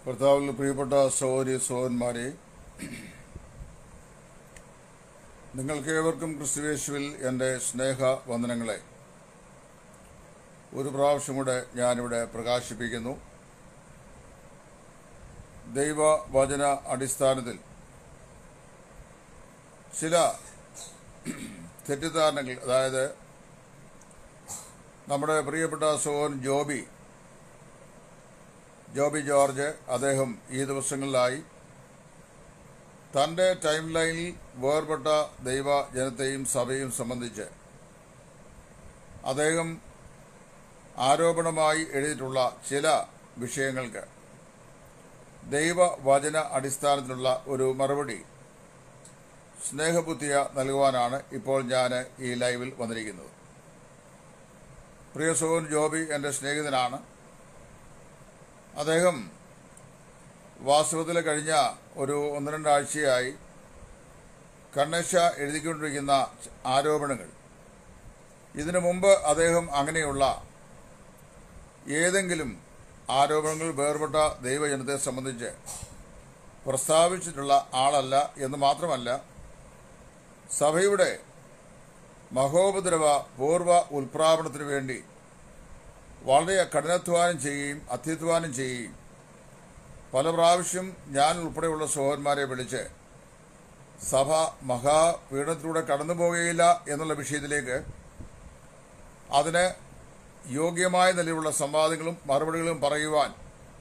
കർത്താവിൽ പ്രിയപ്പെട്ട സഹോദരി സഹോദരന്മാരെ നിങ്ങൾക്കേവർക്കും ക്രിസ്തുവേശുവിൽ എൻ്റെ സ്നേഹ വന്ദനങ്ങളെ ഒരു പ്രാവശ്യം കൂടെ ഞാനിവിടെ പ്രകാശിപ്പിക്കുന്നു ദൈവവചന അടിസ്ഥാനത്തിൽ ചില തെറ്റിദ്ധാരണകൾ അതായത് നമ്മുടെ പ്രിയപ്പെട്ട സഹോദരൻ ജോബി ജോബി ജോർജ് അദ്ദേഹം ഈ ദിവസങ്ങളിലായി തന്റെ ടൈം ലൈനിൽ വേർപെട്ട ദൈവജനത്തെയും സഭയും സംബന്ധിച്ച് അദ്ദേഹം ആരോപണമായി എഴുതിയിട്ടുള്ള ചില വിഷയങ്ങൾക്ക് ദൈവവചന അടിസ്ഥാനത്തിലുള്ള ഒരു മറുപടി സ്നേഹബുദ്ധിയ നൽകുവാനാണ് ഇപ്പോൾ ഞാൻ ഈ ലൈവിൽ വന്നിരിക്കുന്നത് പ്രിയ സോൻ ജോബി എൻ്റെ സ്നേഹിതനാണ് അദ്ദേഹം വാസ്തവത്തിൽ കഴിഞ്ഞ ഒരു ഒന്ന് രണ്ടാഴ്ചയായി കണ്ണശ എഴുതിക്കൊണ്ടിരിക്കുന്ന ആരോപണങ്ങൾ ഇതിനു മുമ്പ് അദ്ദേഹം അങ്ങനെയുള്ള ഏതെങ്കിലും ആരോപണങ്ങൾ വേർപെട്ട ദൈവജനത്തെ സംബന്ധിച്ച് പ്രസ്താവിച്ചിട്ടുള്ള ആളല്ല എന്ന് മാത്രമല്ല സഭയുടെ മഹോപദ്രവ പൂർവ്വ ഉൽപ്രാപണത്തിനു വേണ്ടി വളരെ കഠിനാധ്വാനം ചെയ്യുകയും അത്യധ്വാനം ചെയ്യുകയും പല പ്രാവശ്യം ഞാൻ ഉൾപ്പെടെയുള്ള സഹോദരന്മാരെ വിളിച്ച് സഭ മഹാപീഠത്തിലൂടെ കടന്നു പോകുകയില്ല എന്നുള്ള വിഷയത്തിലേക്ക് അതിന് യോഗ്യമായ നിലയിലുള്ള സംവാദങ്ങളും മറുപടികളും പറയുവാൻ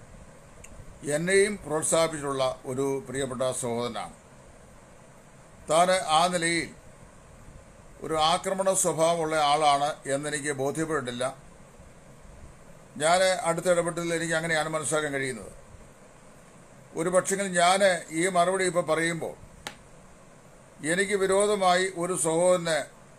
എന്നെയും പ്രോത്സാഹിപ്പിച്ചിട്ടുള്ള ഒരു പ്രിയപ്പെട്ട സഹോദരനാണ് താൻ ആ നിലയിൽ ഒരു ആക്രമണ സ്വഭാവമുള്ള ആളാണ് എന്നെനിക്ക് ബോധ്യപ്പെട്ടിട്ടില്ല ഞാൻ അടുത്ത ഇടപെട്ടതിൽ എനിക്ക് അങ്ങനെയാണ് മനസ്സിലാക്കാൻ കഴിയുന്നത് ഒരു പക്ഷെങ്കിൽ ഞാൻ ഈ മറുപടി ഇപ്പോൾ പറയുമ്പോൾ എനിക്ക് വിരോധമായി ഒരു സഹോദരന്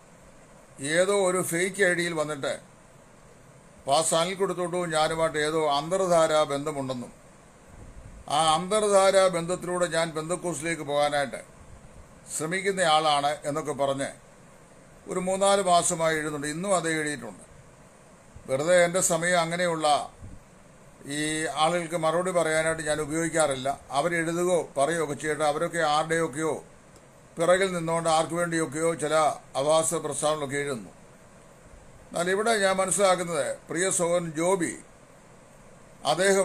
ഏതോ ഒരു ഫേക്ക് ഐ ഡിയിൽ വന്നിട്ട് പാസ്സാനിൽ കൊടുത്തോട്ടു ഞാനുമായിട്ട് ഏതോ അന്തർധാര ബന്ധമുണ്ടെന്നും ആ അന്തർധാര ബന്ധത്തിലൂടെ ഞാൻ ബന്ധക്കോസിലേക്ക് പോകാനായിട്ട് ശ്രമിക്കുന്ന ആളാണ് എന്നൊക്കെ പറഞ്ഞ് ഒരു മൂന്നാല് മാസമായി എഴുതുന്നുണ്ട് ഇന്നും അത് എഴുതിയിട്ടുണ്ട് വെറുതെ എൻ്റെ സമയം അങ്ങനെയുള്ള ഈ ആളുകൾക്ക് മറുപടി പറയാനായിട്ട് ഞാൻ ഉപയോഗിക്കാറില്ല അവരെഴുതുകയോ പറയുകയോ ഒക്കെ ചെയ്തിട്ട് അവരൊക്കെ ആരുടെയൊക്കെയോ പിറകിൽ നിന്നുകൊണ്ട് ആർക്ക് വേണ്ടിയൊക്കെയോ ചില അവാസ പ്രസ്താവനകളൊക്കെ എഴുതുന്നു എന്നാൽ ഇവിടെ ഞാൻ മനസ്സിലാക്കുന്നത് പ്രിയ സോഹൻ ജോബി അദ്ദേഹം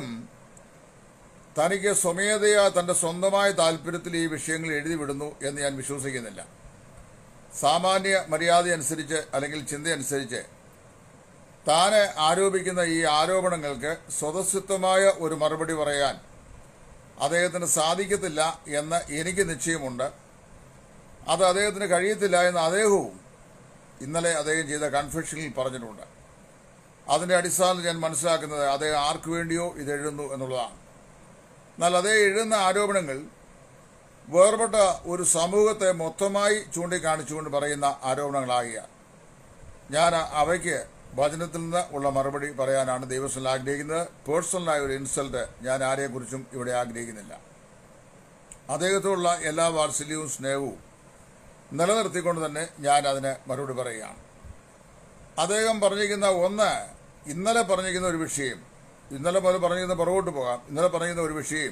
തനിക്ക് സ്വമേധയാ തന്റെ സ്വന്തമായ താല്പര്യത്തിൽ ഈ വിഷയങ്ങൾ എഴുതി വിടുന്നു എന്ന് ഞാൻ വിശ്വസിക്കുന്നില്ല സാമാന്യ മര്യാദ അനുസരിച്ച് അല്ലെങ്കിൽ ചിന്തയനുസരിച്ച് താന് ആരോപിക്കുന്ന ഈ ആരോപണങ്ങൾക്ക് സ്വതസിദ്ധമായ ഒരു മറുപടി പറയാൻ അദ്ദേഹത്തിന് സാധിക്കത്തില്ല എന്ന് എനിക്ക് നിശ്ചയമുണ്ട് അത് അദ്ദേഹത്തിന് കഴിയത്തില്ല എന്ന് അദ്ദേഹവും ഇന്നലെ അദ്ദേഹം ചെയ്ത കൺഫെഷനിൽ പറഞ്ഞിട്ടുണ്ട് അതിന്റെ അടിസ്ഥാനത്തിൽ ഞാൻ മനസ്സിലാക്കുന്നത് അദ്ദേഹം ആർക്കു വേണ്ടിയോ ഇത് എഴുതുന്നു എന്നുള്ളതാണ് എന്നാൽ അതേ എഴുതുന്ന ആരോപണങ്ങൾ വേർപെട്ട ഒരു സമൂഹത്തെ മൊത്തമായി ചൂണ്ടിക്കാണിച്ചുകൊണ്ട് പറയുന്ന ആരോപണങ്ങളാകിയ ഞാൻ അവയ്ക്ക് വചനത്തിൽ നിന്ന് ഉള്ള മറുപടി പറയാനാണ് ദൈവസ്ഥനിൽ ആഗ്രഹിക്കുന്നത് പേഴ്സണലായ ഒരു ഇൻസൾട്ട് ഞാൻ ആരെക്കുറിച്ചും ഇവിടെ ആഗ്രഹിക്കുന്നില്ല അദ്ദേഹത്തോടുള്ള എല്ലാ വാത്സല്യവും സ്നേഹവും നിലനിർത്തിക്കൊണ്ട് തന്നെ ഞാൻ അതിന് മറുപടി പറയുകയാണ് അദ്ദേഹം പറഞ്ഞിരിക്കുന്ന ഒന്ന് ഇന്നലെ പറഞ്ഞിരിക്കുന്ന ഒരു വിഷയം ഇന്നലെ മുതൽ പറഞ്ഞിരുന്ന പുറകോട്ട് പോകാം ഇന്നലെ പറഞ്ഞിരുന്ന ഒരു വിഷയം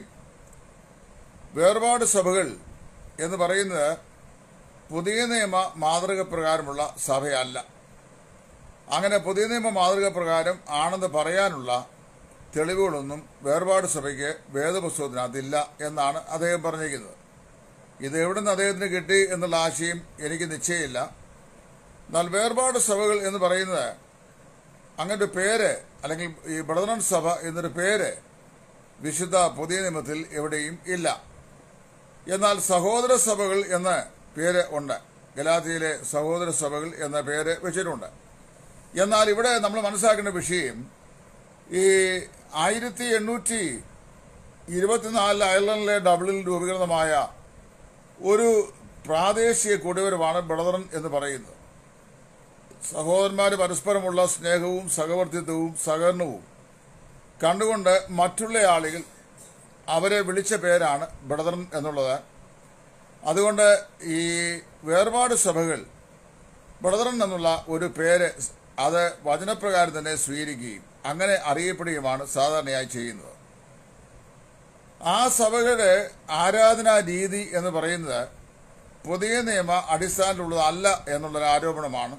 വേർപാട് സഭകൾ എന്ന് പറയുന്നത് പുതിയ നിയമ മാതൃക പ്രകാരമുള്ള സഭയല്ല അങ്ങനെ പുതിയ നിയമ മാതൃക പ്രകാരം ആണെന്ന് പറയാനുള്ള തെളിവുകളൊന്നും വേർപാട് സഭയ്ക്ക് വേദപുസ്തകത്തിനകത്തില്ല എന്നാണ് അദ്ദേഹം പറഞ്ഞിരിക്കുന്നത് ഇത് എവിടെ നിന്ന് അദ്ദേഹത്തിന് കിട്ടി എന്നുള്ള ആശയം എനിക്ക് നിശ്ചയമില്ല എന്നാൽ വേർപാട് സഭകൾ എന്ന് പറയുന്നത് അങ്ങനൊരു പേര് അല്ലെങ്കിൽ ഈ ബ്രദറൻ സഭ എന്നൊരു പേര് വിശുദ്ധ പുതിയ നിയമത്തിൽ എവിടെയും ഇല്ല എന്നാൽ സഹോദര സഭകൾ എന്ന പേര് ഉണ്ട് ഗലാത്തിയിലെ സഹോദര സഭകൾ എന്ന പേര് വെച്ചിട്ടുണ്ട് എന്നാൽ ഇവിടെ നമ്മൾ മനസ്സിലാക്കേണ്ട വിഷയം ഈ ആയിരത്തി എണ്ണൂറ്റി ഇരുപത്തിനാലിൽ അയർലൻഡിലെ ഡബിളിൽ രൂപീകൃതമായ ഒരു പ്രാദേശിക കുടിവരവാണ് ബ്രദറൻ എന്ന് പറയുന്നത് സഹോദരന്മാർ പരസ്പരമുള്ള സ്നേഹവും സഹവർത്തിത്വവും സഹകരണവും കണ്ടുകൊണ്ട് മറ്റുള്ള ആളുകൾ അവരെ വിളിച്ച പേരാണ് ബ്രദറൻ എന്നുള്ളത് അതുകൊണ്ട് ഈ വേർപാട് സഭകൾ ബ്രദറൻ എന്നുള്ള ഒരു പേര് അത് വചനപ്രകാരം തന്നെ സ്വീകരിക്കുകയും അങ്ങനെ അറിയപ്പെടുകയുമാണ് സാധാരണയായി ചെയ്യുന്നത് ആ സഭകളുടെ ആരാധനാ രീതി എന്ന് പറയുന്നത് പുതിയ നിയമ അടിസ്ഥാനത്തിലുള്ളതല്ല എന്നുള്ളൊരു ആരോപണമാണ്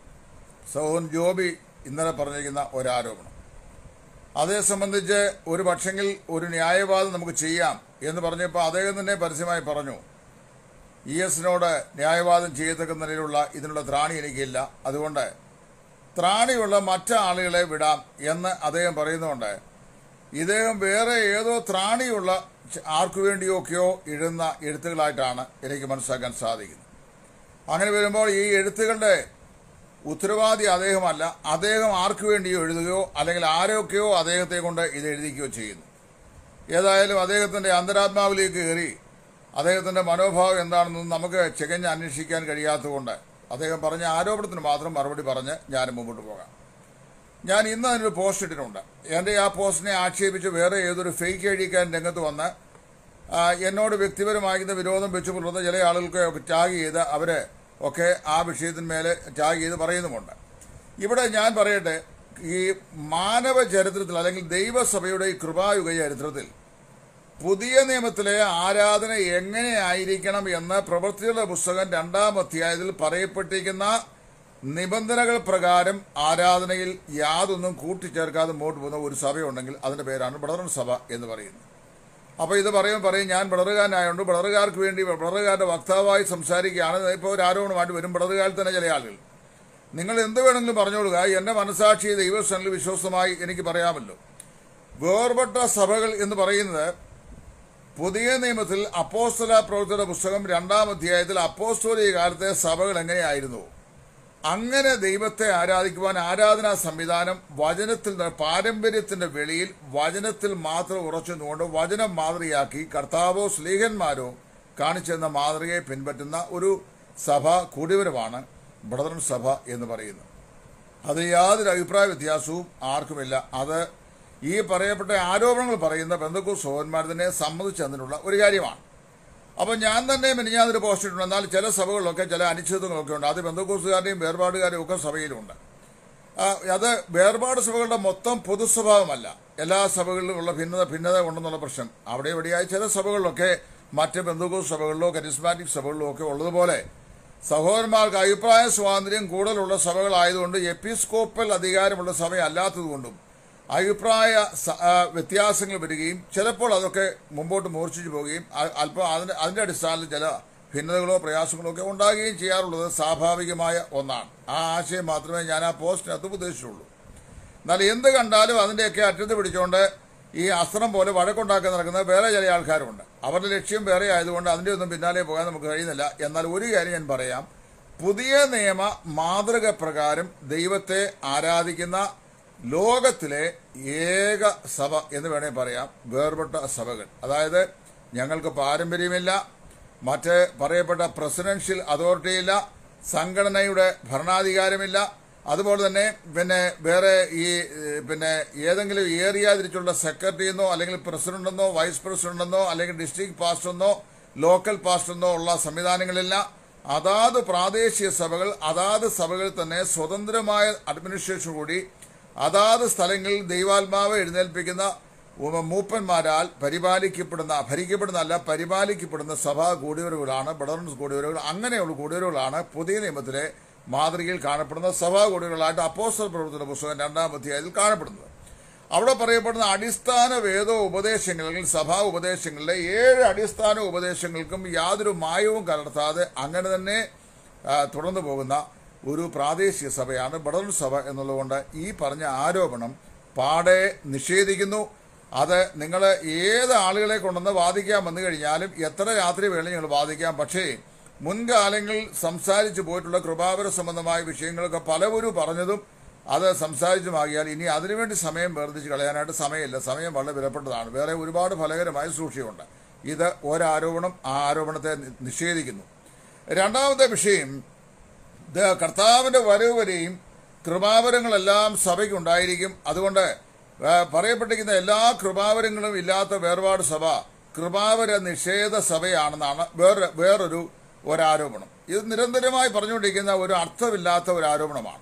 സഹോൻ ജോബി ഇന്നലെ പറഞ്ഞിരിക്കുന്ന ഒരു ആരോപണം അതേ സംബന്ധിച്ച് ഒരു പക്ഷെങ്കിൽ ഒരു ന്യായവാദം നമുക്ക് ചെയ്യാം എന്ന് പറഞ്ഞപ്പോൾ അദ്ദേഹം തന്നെ പരസ്യമായി പറഞ്ഞു ഇ എസിനോട് ന്യായവാദം ചെയ്യത്തക്ക നിലയിലുള്ള ഇതിനുള്ള ത്രാണി എനിക്കില്ല അതുകൊണ്ട് ത്രാണിയുള്ള മറ്റാളുകളെ വിടാം എന്ന് അദ്ദേഹം പറയുന്നുണ്ട് ഇദ്ദേഹം വേറെ ഏതോ ത്രാണിയുള്ള ച- ആർക്കു വേണ്ടിയൊക്കെയോ എഴുതുന്ന എഴുത്തുകളായിട്ടാണ് എനിക്ക് മനസ്സിലാക്കാൻ സാധിക്കുന്നത് അങ്ങനെ വരുമ്പോൾ ഈ എഴുത്തുകളുടെ ഉത്തരവാദി അദ്ദേഹമല്ല അദ്ദേഹം ആർക്കു വേണ്ടിയോ എഴുതുകയോ അല്ലെങ്കിൽ ആരൊക്കെയോ അദ്ദേഹത്തെ കൊണ്ട് ഇത് എഴുതിക്കുകയോ ചെയ്യുന്നു ഏതായാലും അദ്ദേഹത്തിന്റെ അന്തരാത്മാവിലേക്ക് കയറി അദ്ദേഹത്തിന്റെ മനോഭാവം എന്താണെന്ന് നമുക്ക് ചികഞ്ഞ് അന്വേഷിക്കാൻ കഴിയാത്തതുകൊണ്ട് അദ്ദേഹം പറഞ്ഞ ആരോപണത്തിന് മാത്രം മറുപടി പറഞ്ഞ് ഞാൻ മുമ്പോട്ട് പോകാം ഞാൻ ഇന്ന് അതിനൊരു പോസ്റ്റ് ഇട്ടിട്ടുണ്ട് എൻ്റെ ആ പോസ്റ്റിനെ ആക്ഷേപിച്ച് വേറെ ഏതൊരു ഫേക്ക് എഴുതിക്കാൻ രംഗത്ത് വന്ന് ആ, എന്നോട് വ്യക്തിപരമായിരുന്ന വിരോധം വെച്ച് പുലർന്ന ചില ആളുകൾക്ക് ഒക്കെ ടാഗ് ചെയ്ത് അവര് ഒക്കെ ആ വിഷയത്തിന്മേലെ ടാഗ് ചെയ്ത് പറയുന്നുമുണ്ട് ഇവിടെ ഞാൻ പറയട്ടെ ഈ മാനവ ചരിത്രത്തിൽ അല്ലെങ്കിൽ ദൈവസഭയുടെ ഈ കൃപായുഗ ചരിത്രത്തിൽ പുതിയ നിയമത്തിലെ ആരാധന എങ്ങനെയായിരിക്കണം എന്ന് പ്രവൃത്തികളുടെ പുസ്തകം രണ്ടാം അധ്യായത്തിൽ പറയപ്പെട്ടിരിക്കുന്ന നിബന്ധനകൾ പ്രകാരം ആരാധനയിൽ യാതൊന്നും കൂട്ടിച്ചേർക്കാതെ മുമ്പോട്ട് പോകുന്ന ഒരു സഭയുണ്ടെങ്കിൽ അതിന്റെ പേരാണ് ബ്രദറൻ സഭ എന്ന് പറയുന്നത് അപ്പോൾ ഇത് പറയും പറയും ഞാൻ ബ്രദറുകാരനായതുകൊണ്ട് ബ്രദറുകാർക്ക് വേണ്ടി ബ്രദറുകാരുടെ വക്താവായി സംസാരിക്കുകയാണ് ഇപ്പോൾ ഒരു ആരോപണമായിട്ട് വരും ബ്രദറുകാരിൽ തന്നെ ചില ആളുകൾ നിങ്ങൾ എന്ത് വേണമെങ്കിലും പറഞ്ഞോളുക എന്റെ മനസാക്ഷി ദൈവസ്ഥനിൽ വിശ്വസമായി എനിക്ക് പറയാമല്ലോ വേർപെട്ട സഭകൾ എന്ന് പറയുന്നത് പുതിയ നിയമത്തിൽ അപ്പോസ്തല പ്രവൃത്തിയുടെ പുസ്തകം രണ്ടാം അധ്യായത്തിൽ അപ്പോസ്തോലിക കാലത്തെ സഭകൾ എങ്ങനെയായിരുന്നു അങ്ങനെ ദൈവത്തെ ആരാധിക്കുവാൻ ആരാധനാ സംവിധാനം വചനത്തിൽ നിന്ന് പാരമ്പര്യത്തിന്റെ വെളിയിൽ വചനത്തിൽ മാത്രം ഉറച്ചു നിന്നുകൊണ്ട് വചനം മാതൃകയാക്കി കർത്താവോ സ്ലീഹന്മാരോ കാണിച്ചെന്ന മാതൃകയെ പിൻപറ്റുന്ന ഒരു സഭ കൂടിവരവാണ് ബ്രദറൻ സഭ എന്ന് പറയുന്നത് അത് യാതൊരു അഭിപ്രായ വ്യത്യാസവും ആർക്കുമില്ല അത് ഈ പറയപ്പെട്ട ആരോപണങ്ങൾ പറയുന്ന ബന്ധുക്കൂ സഹോദരന്മാർ തന്നെ സമ്മതിച്ചതിനുള്ള ഒരു കാര്യമാണ് അപ്പോൾ ഞാൻ തന്നെ മിനിഞ്ഞാതൊരു പോസ്റ്റ് ഇട്ടുണ്ട് എന്നാൽ ചില സഭകളിലൊക്കെ ചില അനിശ്ചിതങ്ങളൊക്കെ ഉണ്ട് അത് ബന്ധുക്കോസുകാരുടെയും വേർപാടുകാരെയും ഒക്കെ സഭയിലുണ്ട് ആ, അത് വേർപാട് സഭകളുടെ മൊത്തം പൊതുസ്വഭാവമല്ല എല്ലാ സഭകളിലും ഉള്ള ഭിന്നത ഭിന്നത ഉണ്ടെന്നുള്ള പ്രശ്നം അവിടെ ഇവിടെയായി ചില സഭകളിലൊക്കെ മറ്റ് ബന്ധുക്കോസ് സഭകളിലോ കരിസ്മാറ്റിക് സഭകളിലോ ഒക്കെ ഉള്ളതുപോലെ സഹോദരന്മാർക്ക് അഭിപ്രായ സ്വാതന്ത്ര്യം കൂടുതലുള്ള സഭകളായതുകൊണ്ട് എപ്പിസ്കോപ്പൽ അധികാരമുള്ള സഭയല്ലാത്തതുകൊണ്ടും അഭിപ്രായ സ- ആ, വ്യത്യാസങ്ങൾ വരികയും ചിലപ്പോൾ അതൊക്കെ മുമ്പോട്ട് മൂർച്ഛിച്ചു പോവുകയും അ- അല്പം അതിന്റെ അതിന്റെ അടിസ്ഥാനത്തിൽ ചില ഭിന്നതകളോ പ്രയാസങ്ങളോ ഒക്കെ ഉണ്ടാകുകയും ചെയ്യാറുള്ളത് സ്വാഭാവികമായ ഒന്നാണ് ആ ആശയം മാത്രമേ ഞാൻ ആ പോസ്റ്റിനകത്ത് ഉപദേശിച്ചുള്ളൂ എന്നാൽ എന്ത് കണ്ടാലും അതിന്റെയൊക്കെ അറ്റത്ത് പിടിച്ചുകൊണ്ട് ഈ അസ്ത്രം പോലെ വഴക്കുണ്ടാക്കാൻ നടക്കുന്ന വേറെ ചില ആൾക്കാരുണ്ട് അവരുടെ ലക്ഷ്യം വേറെ ആയതുകൊണ്ട് അതിന്റെ ഒന്നും പിന്നാലെ പോകാൻ നമുക്ക് കഴിയുന്നില്ല എന്നാൽ ഒരു കാര്യം ഞാൻ പറയാം പുതിയ നിയമ മാതൃക പ്രകാരം ദൈവത്തെ ആരാധിക്കുന്ന ലോകത്തിലെ ഏക സഭ എന്ന് വേണേൽ പറയാം വേർപെട്ട സഭകൾ അതായത് ഞങ്ങൾക്ക് പാരമ്പര്യമില്ല മറ്റ് പറയപ്പെട്ട പ്രസിഡൻഷ്യൽ അതോറിറ്റിയില്ല സംഘടനയുടെ ഭരണാധികാരമില്ല അതുപോലെ തന്നെ പിന്നെ വേറെ ഈ ഏഹ്, പിന്നെ ഏതെങ്കിലും ഏരിയ തിരിച്ചുള്ള സെക്രട്ടറിയെന്നോ അല്ലെങ്കിൽ പ്രസിഡന്റെന്നോ വൈസ് പ്രസിഡന്റെന്നോ അല്ലെങ്കിൽ ഡിസ്ട്രിക്ട് പാസ്റ്ററെന്നോ ലോക്കൽ പാസ്റ്ററെന്നോ ഉള്ള സംവിധാനങ്ങളില്ല അതാത് പ്രാദേശിക സഭകൾ അതാത് സഭകളിൽ തന്നെ സ്വതന്ത്രമായ അഡ്മിനിസ്ട്രേഷൻ കൂടി അതാത് സ്ഥലങ്ങളിൽ ദൈവാത്മാവ് എഴുന്നേൽപ്പിക്കുന്ന ഉമ- മൂപ്പന്മാരാൽ പരിപാലിക്കപ്പെടുന്ന ഭരിക്കപ്പെടുന്നതല്ല പരിപാലിക്കപ്പെടുന്ന സഭാ കൂടിവരവുകളാണ് ബ്രദർസ് കൂടിവരവുകൾ അങ്ങനെയുള്ള കൂടിവരവുകളാണ് പുതിയ നിയമത്തിലെ മാതൃകയിൽ കാണപ്പെടുന്ന സഭാ കൂടിവരവുകളായിട്ട് അപ്പോസ്റ്റൽ പ്രവർത്തന പുസ്തകം രണ്ടാം അധ്യായത്തിൽ കാണപ്പെടുന്നത് അവിടെ പറയപ്പെടുന്ന അടിസ്ഥാന വേദ ഉപദേശങ്ങളിൽ സഭാ ഉപദേശങ്ങളിലെ ഏഴ് അടിസ്ഥാന ഉപദേശങ്ങൾക്കും യാതൊരു മായവും കലർത്താതെ അങ്ങനെ തന്നെ ആ, തുടർന്നു പോകുന്ന ഒരു പ്രാദേശിക സഭയാണ് ബഡൻ സഭ എന്നുള്ളതുകൊണ്ട് ഈ പറഞ്ഞ ആരോപണം പാടെ നിഷേധിക്കുന്നു അത് നിങ്ങൾ ഏത് ആളുകളെ കൊണ്ടുവന്ന് വാദിക്കാൻ വന്നു കഴിഞ്ഞാലും എത്ര രാത്രി വേണമെങ്കിൽ നിങ്ങൾ വാദിക്കാം പക്ഷേ മുൻകാലങ്ങളിൽ സംസാരിച്ചു പോയിട്ടുള്ള കൃപാപര സംബന്ധമായ വിഷയങ്ങളൊക്കെ പലവരും പറഞ്ഞതും അത് സംസാരിച്ചുമാകിയാൽ ഇനി അതിനുവേണ്ടി സമയം വേർതിച്ച് കളയാനായിട്ട് സമയമില്ല സമയം വളരെ വിലപ്പെട്ടതാണ് വേറെ ഒരുപാട് ഫലകരമായ സൂക്ഷിയുണ്ട് ഇത് ഒരാരോപണം ആ ആരോപണത്തെ നി- നിഷേധിക്കുന്നു രണ്ടാമത്തെ വിഷയം ഇത് കർത്താവിന്റെ വരവ് വരെയും കൃപാവരങ്ങളെല്ലാം സഭയ്ക്കുണ്ടായിരിക്കും അതുകൊണ്ട് ആ, പറയപ്പെട്ടിരിക്കുന്ന എല്ലാ കൃപാവരങ്ങളും ഇല്ലാത്ത വേർപാട് സഭ കൃപാവര നിഷേധ സഭയാണെന്നാണ് വേറെ വേറൊരു ഒരാരോപണം ഇത് നിരന്തരമായി പറഞ്ഞുകൊണ്ടിരിക്കുന്ന ഒരു അർത്ഥമില്ലാത്ത ഒരു ആരോപണമാണ്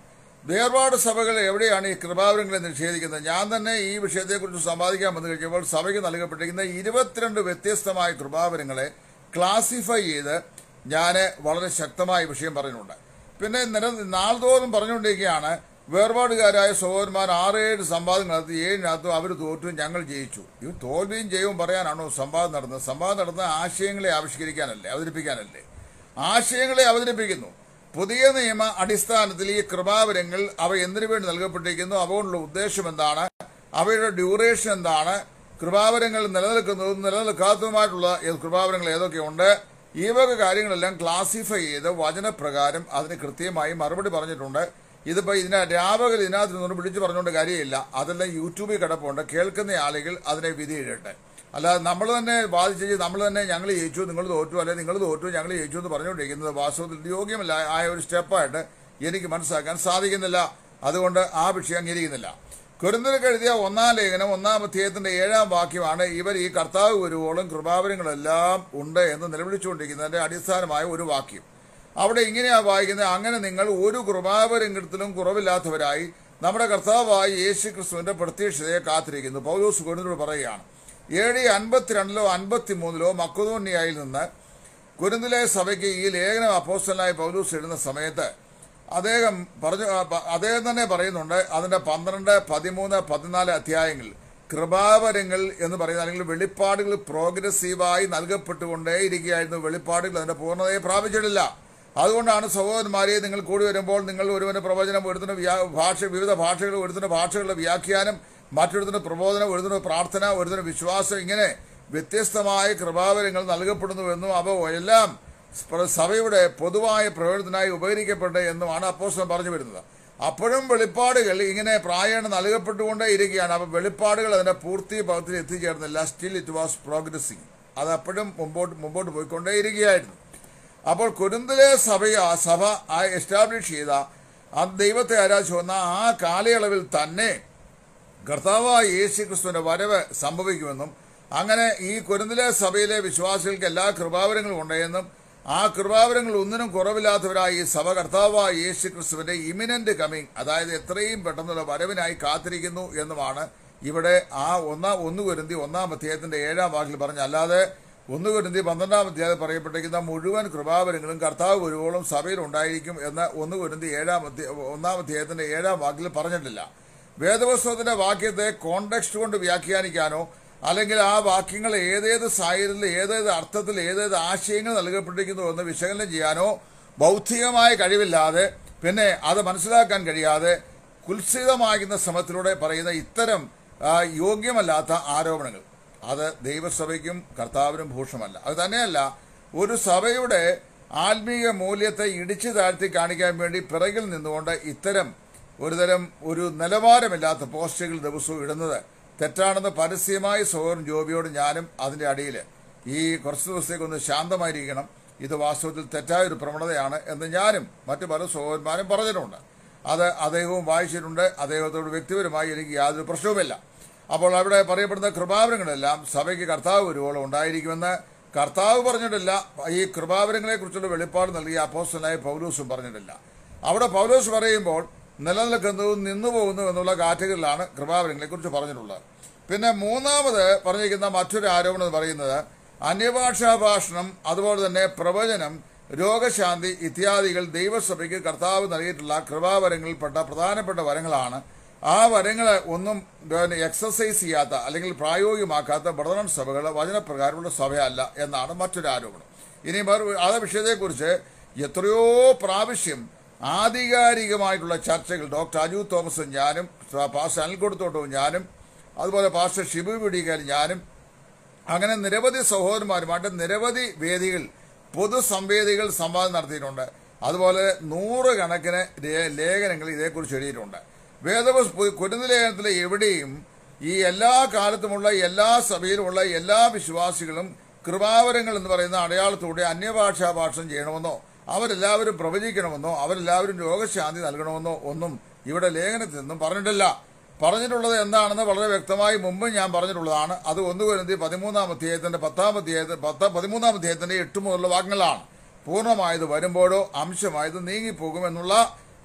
വേർപാട് സഭകൾ എവിടെയാണ് ഈ കൃപാവരങ്ങളെ നിഷേധിക്കുന്നത് ഞാൻ തന്നെ ഈ വിഷയത്തെക്കുറിച്ച് സമ്പാദിക്കാൻ വന്നു കഴിഞ്ഞപ്പോൾ സഭയ്ക്ക് നൽകപ്പെട്ടിരിക്കുന്ന ഇരുപത്തിരണ്ട് വ്യത്യസ്തമായ കൃപാവരങ്ങളെ ക്ലാസിഫൈ ചെയ്ത് ഞാൻ വളരെ ശക്തമായ വിഷയം പറഞ്ഞിട്ടുണ്ട് പിന്നെ നിര നാൾതോറും പറഞ്ഞുകൊണ്ടിരിക്കുകയാണ് വേർപാടുകാരായ സഹോദരന്മാർ ആറേഴ് സംവാദം നടത്തി ഏഴിനകത്തും അവർ തോറ്റു ഞങ്ങൾ ജയിച്ചു ഇത് തോൽവിയും ജയവും പറയാനാണോ സംവാദം നടന്നത് സംവാദം നടന്ന ആശയങ്ങളെ ആവിഷ്കരിക്കാനല്ലേ അവതരിപ്പിക്കാനല്ലേ ആശയങ്ങളെ അവതരിപ്പിക്കുന്നു പുതിയ നിയമ അടിസ്ഥാനത്തിൽ ഈ കൃപാവരങ്ങൾ അവ എന്തിനു വേണ്ടി നൽകപ്പെട്ടിരിക്കുന്നു അവകൊണ്ടുള്ള ഉദ്ദേശം എന്താണ് അവയുടെ ഡ്യൂറേഷൻ എന്താണ് കൃപാവരങ്ങൾ നിലനിൽക്കുന്നതും നിലനിൽക്കാത്തതുമായിട്ടുള്ള ഏത് കൃപാവരങ്ങൾ ഏതൊക്കെയുണ്ട് ഈ വക കാര്യങ്ങളെല്ലാം ക്ലാസിഫൈ ചെയ്ത് വചനപ്രകാരം അതിന് കൃത്യമായി മറുപടി പറഞ്ഞിട്ടുണ്ട് ഇതിപ്പോ ഇതിനെ രാപകൽ ഇതിനകത്ത് നിന്നൊന്നും വിളിച്ചു പറഞ്ഞുകൊണ്ട് കാര്യമില്ല അതെല്ലാം യൂട്യൂബിൽ കിടപ്പുണ്ട് കേൾക്കുന്ന ആളുകൾ അതിനെ വിധിയിടട്ടെ അല്ലാതെ നമ്മൾ തന്നെ ബാധിച്ച് നമ്മൾ തന്നെ ഞങ്ങൾ ജയിച്ചു നിങ്ങൾ തോറ്റു അല്ലെങ്കിൽ നിങ്ങൾ തോറ്റു ഞങ്ങൾ ജയിച്ചു എന്ന് പറഞ്ഞുകൊണ്ടിരിക്കുന്നത് വാസ്തവത്തിൽ യോഗ്യമല്ല ആയ ഒരു സ്റ്റെപ്പായിട്ട് എനിക്ക് മനസ്സിലാക്കാൻ സാധിക്കുന്നില്ല അതുകൊണ്ട് ആ വിഷയം അംഗീകരിക്കുന്നില്ല കുരുന്നിലേക്ക് എഴുതിയ ഒന്നാം ലേഖനം ഒന്നാം അധ്യായത്തിന്റെ ഏഴാം വാക്യമാണ് ഇവർ ഈ കർത്താവ് വരുവോളം കൃപാവരങ്ങളെല്ലാം ഉണ്ട് എന്ന് നിലവിളിച്ചുകൊണ്ടിരിക്കുന്നതിന്റെ അടിസ്ഥാനമായ ഒരു വാക്യം അവിടെ ഇങ്ങനെയാ വായിക്കുന്നത് അങ്ങനെ നിങ്ങൾ ഒരു കൃപാവരങ്ങളിലും കുറവില്ലാത്തവരായി നമ്മുടെ കർത്താവായ യേശു ക്രിസ്തുവിന്റെ പ്രത്യക്ഷതയെ കാത്തിരിക്കുന്നു പൗലോസ് കുരുന്നോട് പറയുകയാണ് എ ഡി അൻപത്തിരണ്ടിലോ അൻപത്തിമൂന്നിലോ മക്കുതോന്യായിൽ നിന്ന് കുരുന്നിലെ സഭയ്ക്ക് ഈ ലേഖനം അപ്പോസ്റ്റലായി പൗലൂസ് എഴുതുന്ന സമയത്ത് അദ്ദേഹം പറഞ്ഞു ആ, പ- അദ്ദേഹം തന്നെ പറയുന്നുണ്ട് അതിന്റെ പന്ത്രണ്ട് പതിമൂന്ന് പതിനാല് അധ്യായങ്ങൾ കൃപാവരങ്ങൾ എന്ന് പറയുന്ന അല്ലെങ്കിൽ വെളിപ്പാടുകൾ പ്രോഗ്രസീവായി നൽകപ്പെട്ടുകൊണ്ടേയിരിക്കുകയായിരുന്നു വെളിപ്പാടുകൾ അതിന്റെ പൂർണ്ണതയെ പ്രാപിച്ചിട്ടില്ല അതുകൊണ്ടാണ് സഹോദരന്മാരെ നിങ്ങൾ കൂടി വരുമ്പോൾ നിങ്ങൾ ഒരുവന് പ്രവചനം ഒരുത്തിന് വ്യാ- ഭാഷ വിവിധ ഭാഷകൾ ഒരുത്തിന് ഭാഷകളുടെ വ്യാഖ്യാനം മറ്റൊരുത്തിന് പ്രബോധനം ഒരുത്തിന് പ്രാർത്ഥന ഒരുത്തിന് വിശ്വാസം ഇങ്ങനെ വ്യത്യസ്തമായ കൃപാവരങ്ങൾ നൽകപ്പെടുന്നുവെന്നും അവ എല്ലാം സ്പ- സഭയുടെ പൊതുവായ പ്രയോജനത്തിനായി ഉപകരിക്കപ്പെട്ടെ എന്നുമാണ് അപ്പോസ്തലൻ പറഞ്ഞു വരുന്നത് അപ്പോഴും വെളിപ്പാടുകൾ ഇങ്ങനെ പ്രായണ നൽകപ്പെട്ടുകൊണ്ടേ ഇരിക്കുകയാണ് അപ്പൊ വെളിപ്പാടുകൾ അതിന്റെ പൂർത്തി പദത്തിൽ എത്തിച്ചേർന്നില്ല സ്റ്റിൽ ഇറ്റ് വാസ് പ്രോഗ്രസിങ് അത് അപ്പോഴും മുമ്പോട്ട് മുമ്പോട്ട് പോയിക്കൊണ്ടേ ഇരിക്കുകയായിരുന്നു അപ്പോൾ കുരുന്തിലെ സഭ സഭ എസ്റ്റാബ്ലിഷ് ചെയ്ത ആ ദൈവത്തെ ആരാധിച്ചു വന്ന ആ കാലയളവിൽ തന്നെ കർത്താവായ യേശു ക്രിസ്തുവിന്റെ വരവ് സംഭവിക്കുമെന്നും അങ്ങനെ ഈ കുരുന്നിലെ സഭയിലെ വിശ്വാസികൾക്ക് എല്ലാ കൃപാവരങ്ങളും ഉണ്ടെന്നും ആ കൃപാവരങ്ങൾ ഒന്നിനും കുറവില്ലാത്തവരായി ഈ സഭ കർത്താവായ യേശു ക്രിസ്തുവിന്റെ ഇമിനന്റ് കമ്മിങ് അതായത് എത്രയും പെട്ടെന്നുള്ള വരവിനായി കാത്തിരിക്കുന്നു എന്നുമാണ് ഇവിടെ ആ ഒന്നാം ഒന്ന് കുരുന്തി ഒന്നാം അധ്യായത്തിന്റെ ഏഴാം വാക്കിൽ പറഞ്ഞ അല്ലാതെ ഒന്ന് കുരുന്തി പന്ത്രണ്ടാം അധ്യായത്തിൽ പറയപ്പെട്ടിരിക്കുന്ന മുഴുവൻ കൃപാവരങ്ങളും കർത്താവ് ഒരുവോളം സഭയിൽ ഉണ്ടായിരിക്കും എന്ന് ഒന്ന് കുരുന്തി ഏഴാം അധ്യ- ഒന്നാം അധ്യായത്തിന്റെ ഏഴാം വാക്കിൽ പറഞ്ഞിട്ടില്ല വേദപുസ്തകത്തിന്റെ വാക്യത്തെ കോണ്ടെക്സ്റ്റ് കൊണ്ട് വ്യാഖ്യാനിക്കാനോ അല്ലെങ്കിൽ ആ വാക്യങ്ങൾ ഏതേത് സാഹചര്യത്തിൽ ഏതേത് അർത്ഥത്തിൽ ഏതേത് ആശയങ്ങൾ നൽകപ്പെട്ടിരിക്കുന്നു എന്ന് വിശകലനം ചെയ്യാനോ ബൗദ്ധികമായ കഴിവില്ലാതെ പിന്നെ അത് മനസ്സിലാക്കാൻ കഴിയാതെ കുൽസിതമാകുന്ന ശ്രമത്തിലൂടെ പറയുന്ന ഇത്തരം ആ, യോഗ്യമല്ലാത്ത ആരോപണങ്ങൾ അത് ദൈവസഭയ്ക്കും കർത്താവിനും ഭൂഷമല്ല അത് തന്നെയല്ല ഒരു സഭയുടെ ആത്മീയ മൂല്യത്തെ ഇടിച്ചു താഴ്ത്തി കാണിക്കാൻ വേണ്ടി പിറകിൽ നിന്നുകൊണ്ട് ഇത്തരം ഒരുതരം ഒരു നിലവാരമില്ലാത്ത പോസ്റ്റുകൾ ദിവസവും ഇടുന്നത് തെറ്റാണെന്ന് പരസ്യമായി സഹോദരൻ ജോബിയോട് ഞാനും അതിന്റെ അടിയിൽ ഈ കുറച്ച് ദിവസത്തേക്കൊന്ന് ശാന്തമായിരിക്കണം ഇത് വാസ്തവത്തിൽ തെറ്റായ ഒരു പ്രവണതയാണ് എന്ന് ഞാനും മറ്റു പല സഹോദരന്മാരും പറഞ്ഞിട്ടുണ്ട് അത് അദ്ദേഹവും വായിച്ചിട്ടുണ്ട് അദ്ദേഹത്തോട് വ്യക്തിപരമായി എനിക്ക് യാതൊരു പ്രശ്നവുമില്ല അപ്പോൾ അവിടെ പറയപ്പെടുന്ന കൃപാവരങ്ങളെല്ലാം സഭയ്ക്ക് കർത്താവ് ഒരുവോളം ഉണ്ടായിരിക്കുമെന്ന് കർത്താവ് പറഞ്ഞിട്ടില്ല ഈ കൃപാവരങ്ങളെ കുറിച്ചുള്ള വെളിപ്പാട് നൽകിയ അപ്പോസ്റ്റലായ പൗലൂസും പറഞ്ഞിട്ടില്ല അവിടെ പൗലോസ് പറയുമ്പോൾ നിലനിൽക്കുന്നതും നിന്നുപോകുന്നു എന്നുള്ള കാറ്റഗറിയിലാണ് കൃപാവരങ്ങളെ കുറിച്ച് പറഞ്ഞിട്ടുള്ളത് പിന്നെ മൂന്നാമത് പറഞ്ഞിരിക്കുന്ന മറ്റൊരു ആരോപണം എന്ന് പറയുന്നത് അന്യഭാഷാ ഭാഷണം അതുപോലെ തന്നെ പ്രവചനം രോഗശാന്തി ഇത്യാദികൾ ദൈവസഭയ്ക്ക് കർത്താവ് നൽകിയിട്ടുള്ള കൃപാവരങ്ങളിൽപ്പെട്ട പ്രധാനപ്പെട്ട വരങ്ങളാണ് ആ വരങ്ങളെ ഒന്നും പിന്നെ എക്സസൈസ് ചെയ്യാത്ത അല്ലെങ്കിൽ പ്രായോഗികമാക്കാത്ത ബ്രദറൻ സഭകൾ വചനപ്രകാരമുള്ള സഭയല്ല എന്നാണ് മറ്റൊരു ആരോപണം ഇനി വേറെ ആ വിഷയത്തെക്കുറിച്ച് എത്രയോ പ്രാവശ്യം ആധികാരികമായിട്ടുള്ള ചർച്ചകൾ ഡോക്ടർ അജു തോമസും ഞാനും പാസ്റ്റർ അനിൽക്കൊടുത്തോട്ടവും ഞാനും അതുപോലെ പാസ്റ്റർ ഷിബു പിടിക്കാനും ഞാനും അങ്ങനെ നിരവധി സഹോദരന്മാരുമായിട്ട് നിരവധി വേദികൾ പൊതുസംവേദികൾ സംവാദം നടത്തിയിട്ടുണ്ട് അതുപോലെ നൂറുകണക്കിന് രേ- ലേഖനങ്ങൾ ഇതേക്കുറിച്ച് എഴുതിയിട്ടുണ്ട് വേദപുസ് കുരുന്നുലേഖനത്തിലെ എവിടെയും ഈ എല്ലാ കാലത്തുമുള്ള എല്ലാ സഭയിലുമുള്ള എല്ലാ വിശ്വാസികളും കൃപാവരങ്ങൾ എന്ന് പറയുന്ന അടയാളത്തോടെ അന്യഭാഷാ ഭാഷണം ചെയ്യണമെന്നോ അവരെല്ലാവരും പ്രവചിക്കണമെന്നോ അവരെല്ലാവരും രോഗശാന്തി നൽകണമെന്നോ ഒന്നും ഇവിടെ ലേഖനത്തിൽ നിന്നും പറഞ്ഞിട്ടില്ല പറഞ്ഞിട്ടുള്ളത് എന്താണെന്ന് വളരെ വ്യക്തമായി മുമ്പ് ഞാൻ പറഞ്ഞിട്ടുള്ളതാണ് അത് ഒന്ന് വരുന്നത് പതിമൂന്നാം അധ്യായത്തിന്റെ പത്താം അധ്യായത്തിൽ പത്ത് പതിമൂന്നാം അധ്യായത്തിന്റെ എട്ട് മുതലുള്ള വാക്യങ്ങളാണ് പൂർണ്ണമായത് വരുമ്പോഴോ അംശമായത് നീങ്ങിപ്പോകും എന്നുള്ള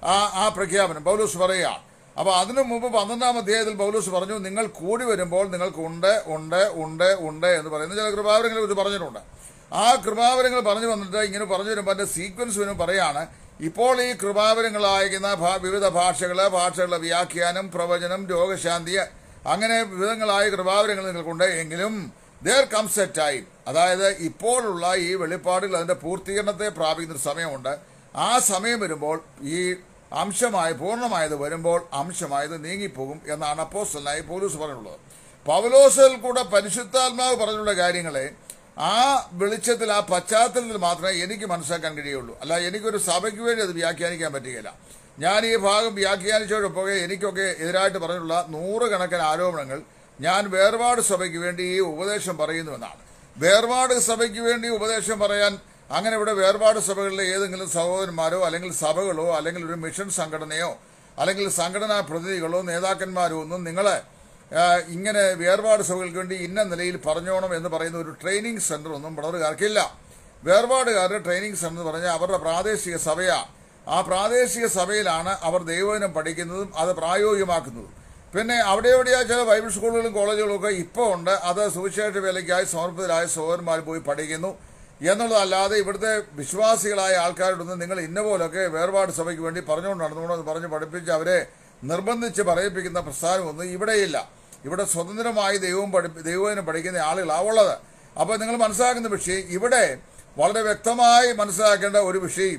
ആ ആ പ്രഖ്യാപനം പൗലൂസ് പറയുക അപ്പൊ അതിനു മുമ്പ് പന്ത്രണ്ടാം അധ്യായത്തിൽ പൗലൂസ് പറഞ്ഞു നിങ്ങൾ കൂടി വരുമ്പോൾ നിങ്ങൾക്ക് ഉണ്ട് ഉണ്ട് ഉണ്ട് ഉണ്ട് എന്ന് പറയുന്ന ചില കൃപാവരങ്ങളെ കുറിച്ച് പറഞ്ഞിട്ടുണ്ട് ആ കൃപാവരങ്ങൾ പറഞ്ഞു വന്നിട്ട് ഇങ്ങനെ പറഞ്ഞു വരുമ്പോൾ അതിന്റെ സീക്വൻസ് വരും പറയാണ് ഇപ്പോൾ ഈ കൃപാവരങ്ങളായിരിക്കുന്ന ഭാ- വിവിധ ഭാഷകള് ഭാഷകളുടെ വ്യാഖ്യാനം പ്രവചനം രോഗശാന്തി അങ്ങനെ വിവിധങ്ങളായ കൃപാവരങ്ങൾ നിങ്ങൾക്കുണ്ട് എങ്കിലും ദർ കംസ് എ ടൈം അതായത് ഇപ്പോഴുള്ള ഈ വെളിപ്പാടുകൾ അതിന്റെ പൂർത്തീകരണത്തെ പ്രാപിക്കുന്ന ഒരു സമയമുണ്ട് ആ സമയം വരുമ്പോൾ ഈ അംശമായി പൂർണ്ണമായത് വരുമ്പോൾ അംശമായത് നീങ്ങിപ്പോകും എന്നാണ് അപ്പോസ്റ്റലായി പോലീസ് പറഞ്ഞിട്ടുള്ളത് പൗലോസിൽ കൂടെ പരിശുദ്ധാത്മാവ് പറഞ്ഞിട്ടുള്ള കാര്യങ്ങളെ ആ വെളിച്ചത്തിൽ ആ പശ്ചാത്തലത്തിൽ മാത്രമേ എനിക്ക് മനസ്സിലാക്കാൻ കഴിയുള്ളൂ അല്ല എനിക്കൊരു സഭയ്ക്ക് വേണ്ടി അത് വ്യാഖ്യാനിക്കാൻ പറ്റുകയില്ല ഞാൻ ഈ ഭാഗം വ്യാഖ്യാനിച്ചവരൊക്കെ എനിക്കൊക്കെ എതിരായിട്ട് പറഞ്ഞിട്ടുള്ള നൂറുകണക്കിന് ആരോപണങ്ങൾ ഞാൻ വേർപാട് സഭയ്ക്ക് വേണ്ടി ഈ ഉപദേശം പറയുന്നുവെന്നാണ് വേർപാട് സഭയ്ക്ക് വേണ്ടി ഉപദേശം പറയാൻ അങ്ങനെ ഇവിടെ വേർപാട് സഭകളിലെ ഏതെങ്കിലും സഹോദരന്മാരോ അല്ലെങ്കിൽ സഭകളോ അല്ലെങ്കിൽ ഒരു മിഷൻ സംഘടനയോ അല്ലെങ്കിൽ സംഘടനാ പ്രതിനിധികളോ നേതാക്കന്മാരോ ഒന്നും നിങ്ങളെ ആ, ഇങ്ങനെ വേർപാട് സഭകൾക്ക് വേണ്ടി ഇന്ന നിലയിൽ പറഞ്ഞോണം എന്ന് പറയുന്ന ഒരു ട്രെയിനിങ് സെന്റർ ഒന്നും ബ്രദറുകാർക്കില്ല വേർപാടുകാരുടെ ട്രെയിനിങ് സെന്റർ എന്ന് പറഞ്ഞാൽ അവരുടെ പ്രാദേശിക സഭയാണ് ആ പ്രാദേശിക സഭയിലാണ് അവർ ദൈവദിനം പഠിക്കുന്നതും അത് പ്രായോഗികമാക്കുന്നതും പിന്നെ അവിടെ എവിടെയാ ചില ബൈബിൾ സ്കൂളുകളും കോളേജുകളും ഒക്കെ ഇപ്പോൾ ഉണ്ട് അത് സുവിശേഷ വേലയ്ക്കായി സമർപ്പിതരായ സഹോദരന്മാർ പോയി പഠിക്കുന്നു എന്നുള്ളതല്ലാതെ ഇവിടുത്തെ വിശ്വാസികളായ ആൾക്കാരോടൊന്നും നിങ്ങൾ ഇന്ന പോലൊക്കെ വേർപാട് സഭയ്ക്ക് വേണ്ടി പറഞ്ഞുകൊണ്ട് നടന്നുകൊണ്ടെന്ന് പറഞ്ഞ് പഠിപ്പിച്ച് അവരെ നിർബന്ധിച്ച് പറയിപ്പിക്കുന്ന പ്രസ്ഥാനമൊന്നും ഇവിടെയില്ല ഇവിടെ സ്വതന്ത്രമായി ദൈവവും പഠി ദൈവത്തിനും പഠിക്കുന്ന ആളുകളാണ് ഉള്ളത് അപ്പോൾ നിങ്ങൾ മനസ്സിലാക്കുന്ന വിഷയം ഇവിടെ വളരെ വ്യക്തമായി മനസ്സിലാക്കേണ്ട ഒരു വിഷയം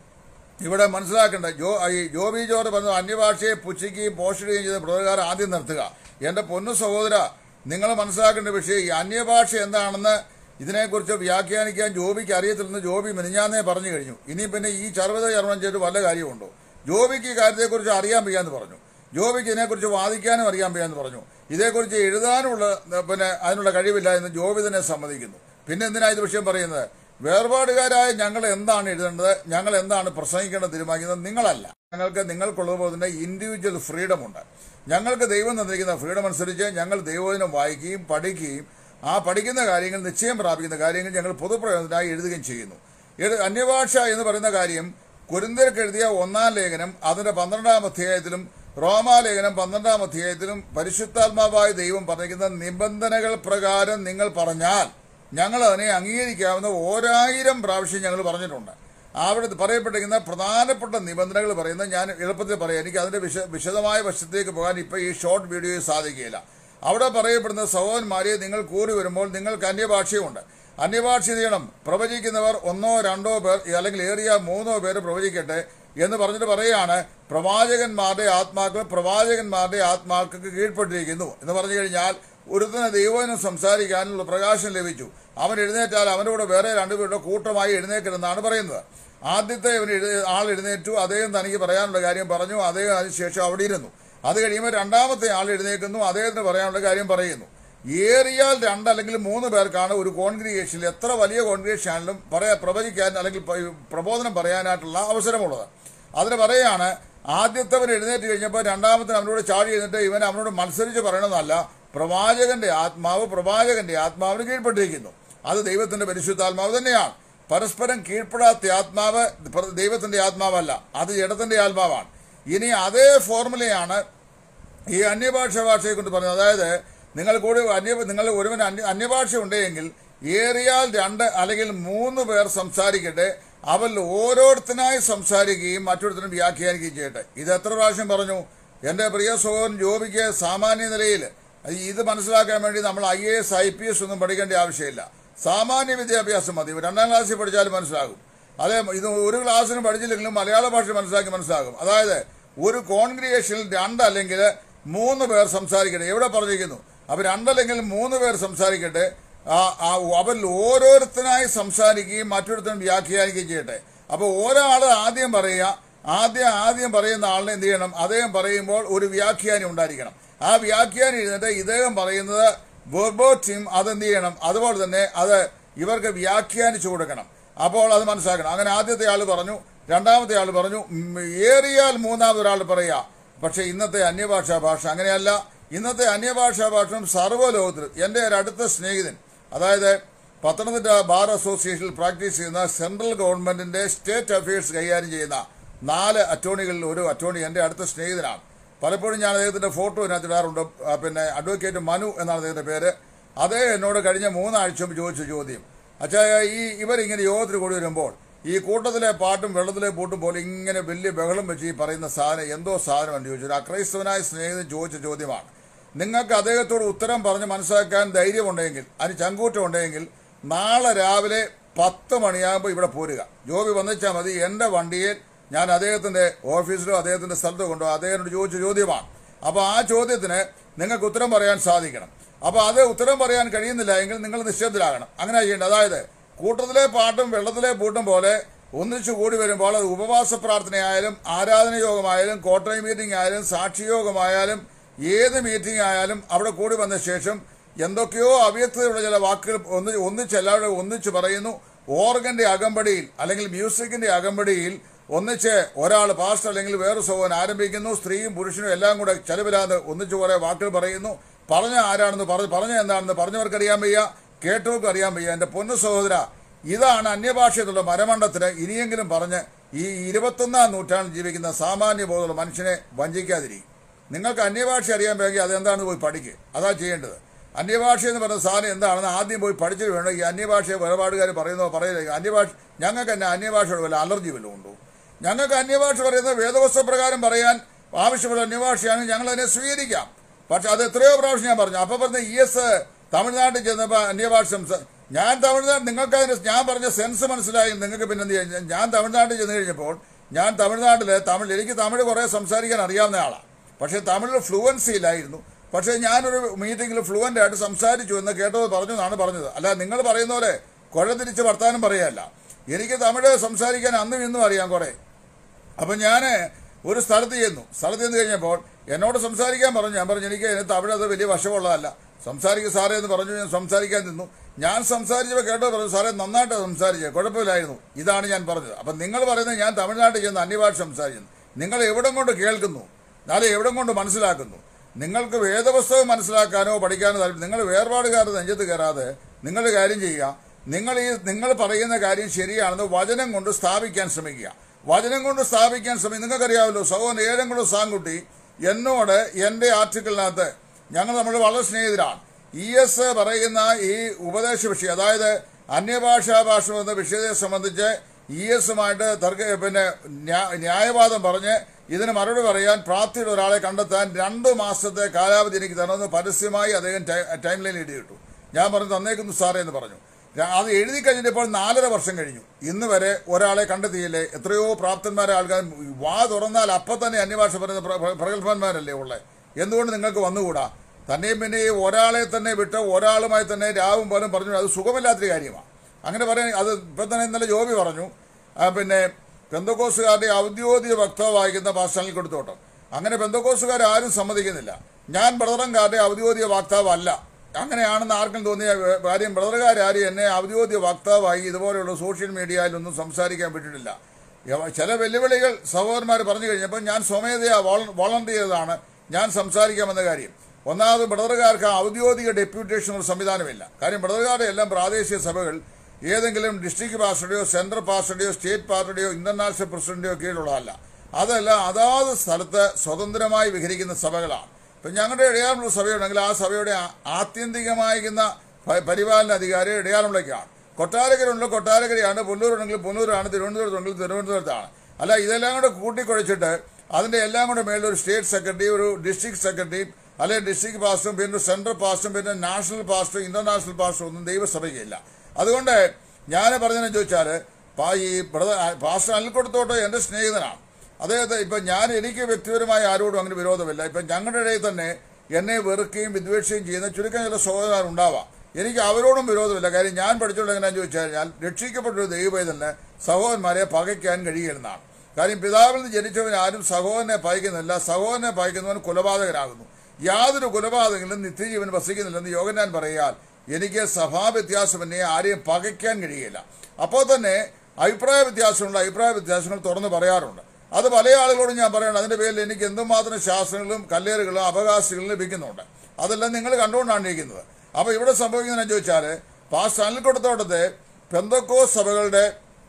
ഇവിടെ മനസ്സിലാക്കേണ്ട ജോ ഈ ജോബി ജോർജ് പറഞ്ഞ അന്യഭാഷയെ പുച്ഛിക്കുകയും പോഷിടുകയും ചെയ്ത ബ്രദറുകാർ ആദ്യം നിർത്തുക എന്റെ പൊന്നു സഹോദര നിങ്ങൾ മനസ്സിലാക്കേണ്ട വിഷയം ഈ അന്യഭാഷ എന്താണെന്ന് ഇതിനെക്കുറിച്ച് വ്യാഖ്യാനിക്കാൻ ജോബിക്ക് അറിയത്തില്ലെന്ന് ജോബി മിനിഞ്ഞാന്നേ പറഞ്ഞു കഴിഞ്ഞു ഇനി പിന്നെ ഈ ചർവത ചർമ്മം ചെയ്തിട്ട് വല്ല കാര്യമുണ്ടോ ജോബിക്ക് ഈ കാര്യത്തെക്കുറിച്ച് അറിയാൻ വയ്യാന്ന് പറഞ്ഞു ജോബിക്ക് ഇതിനെക്കുറിച്ച് വാദിക്കാനും അറിയാൻ വയ്യാന്ന് പറഞ്ഞു ഇതേക്കുറിച്ച് എഴുതാനുള്ള പിന്നെ അതിനുള്ള കഴിവില്ല എന്ന് ജോബി തന്നെ സമ്മതിക്കുന്നു പിന്നെ എന്തിനാ ഇത് വിഷയം പറയുന്നത് വേർപാടുകാരായ ഞങ്ങൾ എന്താണ് എഴുതേണ്ടത് ഞങ്ങൾ എന്താണ് പ്രസംഗിക്കേണ്ടത് തീരുമാനിക്കുന്നത് നിങ്ങളല്ല ഞങ്ങൾക്ക് നിങ്ങൾക്കുള്ളതുപോലെ തന്നെ ഇൻഡിവിജ്വൽ ഫ്രീഡം ഉണ്ട് ഞങ്ങൾക്ക് ദൈവം തന്നിരിക്കുന്ന ഫ്രീഡം അനുസരിച്ച് ഞങ്ങൾ ദൈവദിനം വായിക്കുകയും പഠിക്കുകയും ആ പഠിക്കുന്ന കാര്യങ്ങൾ നിശ്ചയം പ്രാപിക്കുന്ന കാര്യങ്ങൾ ഞങ്ങൾ പൊതുപ്രയോജനത്തിനായി എഴുതുകയും ചെയ്യുന്നു എഴു- അന്യഭാഷ എന്ന് പറയുന്ന കാര്യം കുരിന്തിർക്ക് എഴുതിയ ഒന്നാം ലേഖനം അതിന്റെ പന്ത്രണ്ടാം അധ്യായത്തിലും റോമാലേഖനം പന്ത്രണ്ടാം അധ്യായത്തിലും പരിശുദ്ധാത്മാവായ ദൈവം പറഞ്ഞിരിക്കുന്ന നിബന്ധനകൾ പ്രകാരം നിങ്ങൾ പറഞ്ഞാൽ ഞങ്ങൾ അതിനെ അംഗീകരിക്കാവുന്ന ഓരായിരം പ്രാവശ്യം ഞങ്ങൾ പറഞ്ഞിട്ടുണ്ട് അവിടെ പറയപ്പെട്ടിരിക്കുന്ന പ്രധാനപ്പെട്ട നിബന്ധനകൾ പറയുന്നത് ഞാൻ എളുപ്പത്തിൽ പറയാം എനിക്ക് അതിന്റെ വിശ വിശദമായ വശത്തേക്ക് പോകാൻ ഇപ്പൊ ഈ ഷോർട്ട് വീഡിയോയിൽ സാധിക്കുകയില്ല അവിടെ പറയപ്പെടുന്ന സഹോദരന്മാരെ നിങ്ങൾ കൂടി വരുമ്പോൾ നിങ്ങൾക്ക് അന്യഭാഷയുണ്ട് അന്യഭാഷ ചെയ്യണം പ്രവചിക്കുന്നവർ ഒന്നോ രണ്ടോ പേർ അല്ലെങ്കിൽ ഏറിയ മൂന്നോ പേര് പ്രവചിക്കട്ടെ എന്ന് പറഞ്ഞിട്ട് പറയുകയാണ് പ്രവാചകന്മാരുടെ ആത്മാക്കൾ പ്രവാചകന്മാരുടെ ആത്മാക്കൾക്ക് കീഴ്പ്പെട്ടിരിക്കുന്നു എന്ന് പറഞ്ഞു കഴിഞ്ഞാൽ ഒരുത്തന് ദൈവനും സംസാരിക്കാനുള്ള പ്രകാശം ലഭിച്ചു അവൻ എഴുന്നേറ്റാൽ അവൻ്റെ കൂടെ വേറെ രണ്ടുപേരുടെ കൂട്ടമായി എഴുന്നേക്കരുതെന്നാണ് പറയുന്നത് ആദ്യത്തെ ഇവൻ എഴുതി ആൾ എഴുന്നേറ്റു അദ്ദേഹം തനിക്ക് പറയാനുള്ള കാര്യം പറഞ്ഞു അദ്ദേഹം അതിനുശേഷം അവിടെ ഇരുന്നു അത് കഴിയുമ്പോൾ രണ്ടാമത്തെ ആൾ എഴുന്നേൽക്കുന്നു അദ്ദേഹത്തിന് പറയാനുള്ള കാര്യം പറയുന്നു ഏറിയാൽ രണ്ട് അല്ലെങ്കിൽ മൂന്ന് പേർക്കാണ് ഒരു കോൺഗ്രിഗേഷനിൽ എത്ര വലിയ കോൺഗ്രിഗേഷൻ ആണെങ്കിലും പറയാ പ്രവചിക്കാൻ അല്ലെങ്കിൽ പ- പ്രബോധനം പറയാനായിട്ടുള്ള അവസരമുള്ളത് അതിന് പറയാണ് ആദ്യത്തവൻ എഴുന്നേറ്റ് കഴിഞ്ഞപ്പോൾ രണ്ടാമത്തിന് അവനോട് ചാടി എഴുന്നിട്ട് ഇവൻ അവനോട് മത്സരിച്ച് പറയണമെന്നല്ല പ്രവാചകന്റെ ആത്മാവ് പ്രവാചകന്റെ ആത്മാവിന് കീഴ്പ്പെട്ടിരിക്കുന്നു അത് ദൈവത്തിന്റെ പരിശുദ്ധാത്മാവ് തന്നെയാണ് പരസ്പരം കീഴ്പ്പെടാത്ത ആത്മാവ് പ്ര- ദൈവത്തിന്റെ ആത്മാവല്ല അത് ജഡത്തിന്റെ ആത്മാവാണ് ഇനി അതേ ഫോർമുലയാണ് ഈ അന്യഭാഷ ഭാഷയെ കൊണ്ട് പറഞ്ഞത് അതായത് നിങ്ങൾ കൂടി അന്യ നിങ്ങൾ ഒരുവൻ അന്യ അന്യഭാഷ ഉണ്ടെങ്കിൽ ഏറിയാൽ രണ്ട് അല്ലെങ്കിൽ മൂന്ന് പേർ സംസാരിക്കട്ടെ അവൽ ഓരോരുത്തനായി സംസാരിക്കുകയും മറ്റൊരുത്തരും വ്യാഖ്യാനിക്കുകയും ചെയ്യട്ടെ ഇത് എത്ര പ്രാവശ്യം പറഞ്ഞു എന്റെ പ്രിയ സഹോദരൻ ജോബിക്ക് സാമാന്യ നിലയിൽ ഇത് മനസ്സിലാക്കാൻ വേണ്ടി നമ്മൾ I A S I P S ഒന്നും പഠിക്കേണ്ട ആവശ്യമില്ല സാമാന്യ വിദ്യാഭ്യാസം മതി രണ്ടാം ക്ലാസ്സിൽ പഠിച്ചാലും മനസ്സിലാകും അതെ ഇത് ഒരു ക്ലാസ്സിന് പഠിച്ചില്ലെങ്കിലും മലയാള ഭാഷ മനസ്സിലാക്കി മനസ്സിലാകും അതായത് ഒരു കോൺഗ്രിഗേഷനിൽ രണ്ടല്ലെങ്കിൽ മൂന്ന് പേർ സംസാരിക്കട്ടെ എവിടെ പറഞ്ഞിരിക്കുന്നു അപ്പൊ രണ്ടല്ലെങ്കിൽ മൂന്ന് പേർ സംസാരിക്കട്ടെ ആ- ആ അവരിൽ ഓരോരുത്തനായി സംസാരിക്കുകയും മറ്റൊരുത്തരും വ്യാഖ്യാനിക്കുകയും ചെയ്യട്ടെ അപ്പൊ ഒരാള് ആദ്യം പറയുക ആദ്യം ആദ്യം പറയുന്ന ആളിനെ എന്ത് ചെയ്യണം അദ്ദേഹം പറയുമ്പോൾ ഒരു വ്യാഖ്യാനം ഉണ്ടായിരിക്കണം ആ വ്യാഖ്യാനം ഇരുന്നിട്ട് ഇദ്ദേഹം പറയുന്നത് വെർബോറ്റിം അതെന്ത് ചെയ്യണം അതുപോലെ തന്നെ അത് ഇവർക്ക് വ്യാഖ്യാനിച്ചു കൊടുക്കണം അപ്പോൾ അത് മനസ്സിലാക്കണം അങ്ങനെ ആദ്യത്തെ ആൾ പറഞ്ഞു രണ്ടാമത്തെ ആൾ പറഞ്ഞു ഉം, ഏറിയാൽ മൂന്നാമതൊരാൾ പറയുക പക്ഷെ ഇന്നത്തെ അന്യഭാഷാ ഭാഷ അങ്ങനെയല്ല ഇന്നത്തെ അന്യഭാഷാ ഭാഷ സർവ്വലോകത്തിലും എൻ്റെ ഒരു അടുത്ത സ്നേഹിതൻ അതായത് പത്തനംതിട്ട ബാർ അസോസിയേഷനിൽ പ്രാക്ടീസ് ചെയ്യുന്ന സെൻട്രൽ ഗവൺമെന്റിന്റെ സ്റ്റേറ്റ് അഫയേഴ്സ് കൈകാര്യം ചെയ്യുന്ന നാല് അറ്റോർണികളിൽ ഒരു അറ്റോർണി എൻ്റെ അടുത്ത സ്നേഹിതനാണ് പലപ്പോഴും ഞാൻ അദ്ദേഹത്തിന്റെ ഫോട്ടോ ഇതിനകത്ത് ഇടാറുണ്ട് ആ, പിന്നെ അഡ്വക്കേറ്റ് മനു എന്നാണ് അദ്ദേഹത്തിന്റെ പേര് അദ്ദേഹം എന്നോട് കഴിഞ്ഞ മൂന്നാഴ്ച മുമ്പ് ചോദിച്ച ചോദ്യം അച്ഛാ ഈ ഇവരിങ്ങനെ യോഗത്തിന് കൂടി വരുമ്പോൾ ഈ കൂട്ടത്തിലെ പാട്ടും വെള്ളത്തിലെ പൂട്ടും പോലെ ഇങ്ങനെ വലിയ ബഹളം വെച്ച് ഈ പറയുന്ന സാധനം എന്തോ സാധനമെന്ന് ചോദിച്ചു ഒരു അക്രൈസ്തവനായ സ്നേഹിതൻ ചോദിച്ച ചോദ്യമാണ് നിങ്ങൾക്ക് അദ്ദേഹത്തോട് ഉത്തരം പറഞ്ഞ് മനസ്സിലാക്കാൻ ധൈര്യമുണ്ടെങ്കിൽ അതിന് ചങ്കൂറ്റം ഉണ്ടെങ്കിൽ നാളെ രാവിലെ പത്ത് മണിയാകുമ്പോൾ ഇവിടെ പോരുക ജോബി വന്നിച്ചാൽ മതി എൻ്റെ വണ്ടിയിൽ ഞാൻ അദ്ദേഹത്തിന്റെ ഓഫീസിലോ അദ്ദേഹത്തിന്റെ സ്ഥലത്തോ കൊണ്ടോ അദ്ദേഹത്തോട് ചോദിച്ച ചോദ്യമാണ് അപ്പോൾ ആ ചോദ്യത്തിന് നിങ്ങൾക്ക് ഉത്തരം പറയാൻ സാധിക്കണം അപ്പോൾ അത് ഉത്തരം പറയാൻ കഴിയുന്നില്ല എങ്കിൽ നിങ്ങൾ നിശ്ചയത്തിലാകണം അങ്ങനെ ചെയ്യേണ്ടത് അതായത് കൂട്ടത്തിലെ പാട്ടും വെള്ളത്തിലെ പൂട്ടും പോലെ ഒന്നിച്ചു കൂടി വരുമ്പോൾ അത് ഉപവാസ പ്രാർത്ഥനയായാലും ആരാധന യോഗമായാലും കോട്ടയം മീറ്റിംഗ് ആയാലും സാക്ഷിയോഗമായാലും ഏത് മീറ്റിംഗ് ആയാലും അവിടെ കൂടി വന്ന ശേഷം എന്തൊക്കെയോ അവ്യക്തതയുള്ള ചില വാക്കുകൾ ഒന്ന് ഒന്നിച്ച് എല്ലാവരും ഒന്നിച്ച് പറയുന്നു ഓർഗന്റെ അകമ്പടിയിൽ അല്ലെങ്കിൽ മ്യൂസിക്കിന്റെ അകമ്പടിയിൽ ഒന്നിച്ച് ഒരാൾ പാസ്റ്റർ അല്ലെങ്കിൽ വേറെ സഹോദരൻ ആരംഭിക്കുന്നു സ്ത്രീയും പുരുഷനും എല്ലാം കൂടെ ചെലവിലാതെ ഒന്നിച്ച് കുറെ വാക്കുകൾ പറയുന്നു പറഞ്ഞ ആരാണെന്ന് പറഞ്ഞ പറഞ്ഞ എന്താണെന്ന് പറഞ്ഞവർക്ക് അറിയാൻ വയ്യ കേട്ടവർക്ക് അറിയാൻ വയ്യ എന്റെ പൊന്നു സഹോദര ഇതാണ് അന്യഭാഷയിലുള്ള മരമണ്ഡത്തിന് ഇനിയെങ്കിലും പറഞ്ഞ് ഈ ഇരുപത്തൊന്നാം നൂറ്റാണ്ടിൽ ജീവിക്കുന്ന സാമാന്യ ബോധമുള്ള മനുഷ്യനെ വഞ്ചിക്കാതിരിക്കും നിങ്ങൾക്ക് അന്യഭാഷ അറിയാൻ വേണമെങ്കിൽ അതെന്താണെന്ന് പോയി പഠിക്കുക അതാ ചെയ്യേണ്ടത് അന്യഭാഷ എന്ന് പറയുന്ന സാധനം എന്താണെന്ന് ആദ്യം പോയി പഠിച്ചിട്ട് വേണം ഈ അന്യഭാഷയെ വേർപാടുകാർ പറയുന്നോ പറയില്ല അന്യഭാഷ ഞങ്ങൾക്ക് തന്നെ അന്യഭാഷയോട് വല്ല അലർജി വല്ലതും ഉണ്ടോ ഞങ്ങൾക്ക് അന്യഭാഷ പറയുന്നത് വേദവസ്തു പ്രകാരം പറയാൻ ആവശ്യമുള്ള അന്യഭാഷയാണ് ഞങ്ങൾ അതിനെ സ്വീകരിക്കാം പക്ഷെ അത് എത്രയോ പ്രാവശ്യം ഞാൻ പറഞ്ഞു അപ്പൊ പറഞ്ഞ ഇ എസ് തമിഴ്നാട്ടിൽ ചെന്നപ്പോൾ അന്യഭാഷ സംസാ ഞാൻ തമിഴ്നാട് നിങ്ങൾക്ക് അതിന് ഞാൻ പറഞ്ഞ സെൻസ് മനസ്സിലായി നിങ്ങൾക്ക് പിന്നെ എന്ത് ചെയ്യാൻ ഞാൻ തമിഴ്നാട്ടിൽ ചെന്ന് കഴിഞ്ഞപ്പോൾ ഞാൻ തമിഴ്നാട്ടില് തമിഴ് എനിക്ക് തമിഴ് കുറെ സംസാരിക്കാൻ അറിയാവുന്ന ആളാണ് പക്ഷെ തമിഴിൽ ഫ്ലുവൻസി ഇല്ലായിരുന്നു പക്ഷെ ഞാനൊരു മീറ്റിംഗിൽ ഫ്ലുവന്റ് ആയിട്ട് സംസാരിച്ചു എന്ന് കേട്ടത് പറഞ്ഞു എന്നാണ് പറഞ്ഞത് അല്ല നിങ്ങൾ പറയുന്ന പോലെ കുഴ തിരിച്ച് വർത്താനം പറയല്ല എനിക്ക് തമിഴ് സംസാരിക്കാൻ അന്നും ഇന്നും അറിയാം കുറെ അപ്പൊ ഞാന് ഒരു സ്ഥലത്ത് ചെന്നു സ്ഥലത്ത് ചെന്ന് കഴിഞ്ഞപ്പോൾ എന്നോട് സംസാരിക്കാൻ പറഞ്ഞു ഞാൻ പറഞ്ഞു എനിക്ക് അതിന് തമിഴ് അത് വലിയ വശമുള്ളതല്ല സംസാരിക്കുക സാറേ എന്ന് പറഞ്ഞു ഞാൻ സംസാരിക്കാൻ നിന്നു ഞാൻ സംസാരിച്ചപ്പോൾ കേട്ടോ പറഞ്ഞു സാറേ നന്നായിട്ട് സംസാരിച്ചത് കുഴപ്പമില്ലായിരുന്നു ഇതാണ് ഞാൻ പറഞ്ഞത് അപ്പൊ നിങ്ങൾ പറയുന്നത് ഞാൻ തമിഴ്നാട്ടിൽ ചെന്ന് അന്യഭാഷ സംസാരിക്കുന്നു നിങ്ങൾ എവിടം കൊണ്ട് കേൾക്കുന്നു നാളെ എവിടം കൊണ്ട് മനസ്സിലാക്കുന്നു നിങ്ങൾക്ക് വേദപുസ്തകം മനസ്സിലാക്കാനോ പഠിക്കാനോ താല്പര്യം നിങ്ങൾ വേർപാടുകാരുടെ നെഞ്ചത്ത് കയറാതെ നിങ്ങൾ കാര്യം ചെയ്യുക നിങ്ങൾ ഈ നിങ്ങൾ പറയുന്ന കാര്യം ശരിയാണെന്ന് വചനം കൊണ്ട് സ്ഥാപിക്കാൻ ശ്രമിക്കുക വചനം കൊണ്ട് സ്ഥാപിക്കാൻ ശ്രമിക്കും നിങ്ങൾക്കറിയാമല്ലോ സഹോദരൻ ഏഴംകുളം സാങ്കുട്ടി എന്നോട് എന്റെ ആർട്ടിക്കിളിനകത്ത് ഞങ്ങൾ നമ്മൾ വളരെ സ്നേഹിതരാണ് ഇ എസ് പറയുന്ന ഈ ഉപദേശ വിഷയം അതായത് അന്യഭാഷാ ഭാഷ എന്ന വിഷയത്തെ സംബന്ധിച്ച് ഇ എസുമായിട്ട് തർക്ക പിന്നെ ന്യാ- ന്യായവാദം പറഞ്ഞ് ഇതിന് മറുപടി പറയാൻ പ്രാപ്തിയുള്ള ഒരാളെ കണ്ടെത്താൻ രണ്ടു മാസത്തെ കാലാവധി എനിക്ക് തരണമെന്ന് പരസ്യമായി അദ്ദേഹം ടൈ- ടൈം ലൈൻ എഴുതി കിട്ടു ഞാൻ പറഞ്ഞു തന്നേക്കുന്നു സാറേ എന്ന് പറഞ്ഞു ര- അത് എഴുതി കഴിഞ്ഞപ്പോൾ നാലര വർഷം കഴിഞ്ഞു ഇന്ന് വരെ ഒരാളെ കണ്ടെത്തിയില്ലേ എത്രയോ പ്രാപ്തന്മാരെ ആൾക്കാർ വാ തുറന്നാൽ അപ്പം തന്നെ അന്യഭാഷ പറയുന്ന പ്ര- പ്ര- പ്രഗത്ഭന്മാരല്ലേ ഉള്ളത് എന്തുകൊണ്ട് നിങ്ങൾക്ക് വന്നുകൂടാ തന്നെയും പിന്നെ ഈ ഒരാളെ തന്നെ വിട്ട് ഒരാളുമായി തന്നെ രാവും പോലും പറഞ്ഞു അത് സുഖമില്ലാത്തൊരു കാര്യമാണ് അങ്ങനെ പറയാൻ അത് ഇപ്പം തന്നെ ഇന്നലെ ജോബി പറഞ്ഞു ആ, പിന്നെ പെന്തക്കോസുകാരുടെ ഔദ്യോഗിക വക്താവായിരിക്കുന്ന പാസ്റ്റലിൽ കൊടുത്തോട്ടം അങ്ങനെ പെന്തക്കോസുകാർ ആരും സമ്മതിക്കുന്നില്ല ഞാൻ ബ്രദറൻകാരുടെ ഔദ്യോഗിക വക്താവല്ല അങ്ങനെയാണെന്ന് ആർക്കും തോന്നിയ കാര്യം ബ്രദറുകാരും എന്നെ ഔദ്യോഗിക വക്താവായി ഇതുപോലെയുള്ള സോഷ്യൽ മീഡിയയിലൊന്നും സംസാരിക്കാൻ വിട്ടിട്ടില്ല യവ- ചില വെല്ലുവിളികൾ സഹോദരന്മാർ പറഞ്ഞു കഴിഞ്ഞപ്പോൾ ഞാൻ സ്വമേധയാ വോളണ്ടിയർ ചെയ്തതാണ് ഞാൻ സംസാരിക്കാമെന്ന കാര്യം ഒന്നാമത് ബ്രദറുകാർക്ക് ഔദ്യോഗിക ഡെപ്യൂട്ടേഷൻ ഒരു സംവിധാനമില്ല കാര്യം ബ്രദറുകാരുടെ എല്ലാം പ്രാദേശിക സഭകൾ ഏതെങ്കിലും ഡിസ്ട്രിക്ട് പാസ്റ്ററുടെയോ സെൻട്രൽ പാസ്റ്ററുടെയോ സ്റ്റേറ്റ് പാർട്ടിയുടെയോ ഇന്റർനാഷണൽ പ്രസിഡന്റിയോ കീഴിലുള്ളതല്ല അതെല്ലാം അതാത് സ്ഥലത്ത് സ്വതന്ത്രമായി വിഹരിക്കുന്ന സഭകളാണ് ഇപ്പം ഞങ്ങളുടെ ഇടയാറുള്ള സഭയുണ്ടെങ്കിൽ ആ സഭയുടെ ആ- ആത്യന്തികമായിരിക്കുന്ന പ- പരിപാലന അധികാരി ഇടയാറുള്ളക്കാണ് കൊട്ടാരക്കരുണ്ട് കൊട്ടാരക്കരയാണ് പുല്ലൂരുണ്ടെങ്കിൽ പുല്ലൂരാണ് തിരുവനന്തപുരത്തുണ്ടെങ്കിൽ തിരുവനന്തപുരത്താണ് അല്ല ഇതെല്ലാം കൂടെ കൂട്ടിക്കുഴച്ചിട്ട് അതിന്റെ എല്ലാം കൂടെ മേളിൽ ഒരു സ്റ്റേറ്റ് സെക്രട്ടറി ഒരു ഡിസ്ട്രിക്ട് സെക്രട്ടറി അല്ലെങ്കിൽ ഡിസ്ട്രിക്ട് പാസ്റ്ററും പിന്നെ സെൻട്രൽ പാസ്റ്ററും പിന്നെ നാഷണൽ പാസ്റ്ററും ഇന്റർനാഷണൽ പാസ്റ്ററും ഒന്നും ദൈവസഭയ്ക്കില്ല അതുകൊണ്ട് ഞാൻ പറഞ്ഞതെന്ന് ചോദിച്ചാൽ ഈ ബ്രദർ പാസ്റ്റർ അനിൽക്കൊടുത്തോട്ടോ എന്റെ സ്നേഹിതനാണ് അദ്ദേഹത്തെ ഇപ്പൊ ഞാൻ എനിക്ക് വ്യക്തിപരമായി ആരോടും അങ്ങനെ വിരോധമില്ല ഇപ്പൊ ഞങ്ങളുടെ ഇടയിൽ തന്നെ എന്നെ വെറുക്കുകയും വിദ്വേഷിക്കുകയും ചെയ്യുന്ന ചുരുക്കം ചില സഹോദരന്മാർ ഉണ്ടാവാം എനിക്ക് അവരോടും വിരോധമില്ല കാര്യം ഞാൻ പഠിച്ചോണ്ട് എങ്ങനെയാന്ന് ചോദിച്ചു കഴിഞ്ഞാൽ രക്ഷിക്കപ്പെട്ടൊരു ദൈവവേദന് സഹോദരന്മാരെ പകയ്ക്കാൻ കഴിയുമെന്നാണ് കാര്യം പിതാവിൽ നിന്ന് ജനിച്ചവൻ ആരും സഹോദരനെ പകയ്ക്കുന്നില്ല സഹോദരനെ പകയ്ക്കുന്നവൻ കുലപാതകനാകുന്നു യാതൊരു കുലപാതകങ്ങളും നിത്യജീവൻ വസിക്കുന്നില്ലെന്ന് യോഗനാൻ പറയാൽ എനിക്ക് സഭാ വ്യത്യാസമെന്നെ ആരെയും പകയ്ക്കാൻ കഴിയില്ല അപ്പോൾ തന്നെ അഭിപ്രായ വ്യത്യാസമുള്ള അഭിപ്രായ വ്യത്യാസങ്ങൾ തുറന്നു പറയാറുണ്ട് അത് പല ആളുകളോടും ഞാൻ പറയണം അതിന്റെ പേരിൽ എനിക്ക് എന്തുമാത്രം ശാസ്ത്രങ്ങളും കല്ലേറുകളും അവകാശങ്ങളും ലഭിക്കുന്നുണ്ട് അതെല്ലാം നിങ്ങൾ കണ്ടുകൊണ്ടാണ് ഇരിക്കുന്നത് അപ്പൊ ഇവിടെ സംഭവിക്കുന്നതെന്ന് ചോദിച്ചാൽ പാസ്റ്റ് അനിൽക്കൊടുത്തോട്ടത്തെ പെന്തക്കോ സഭകളുടെ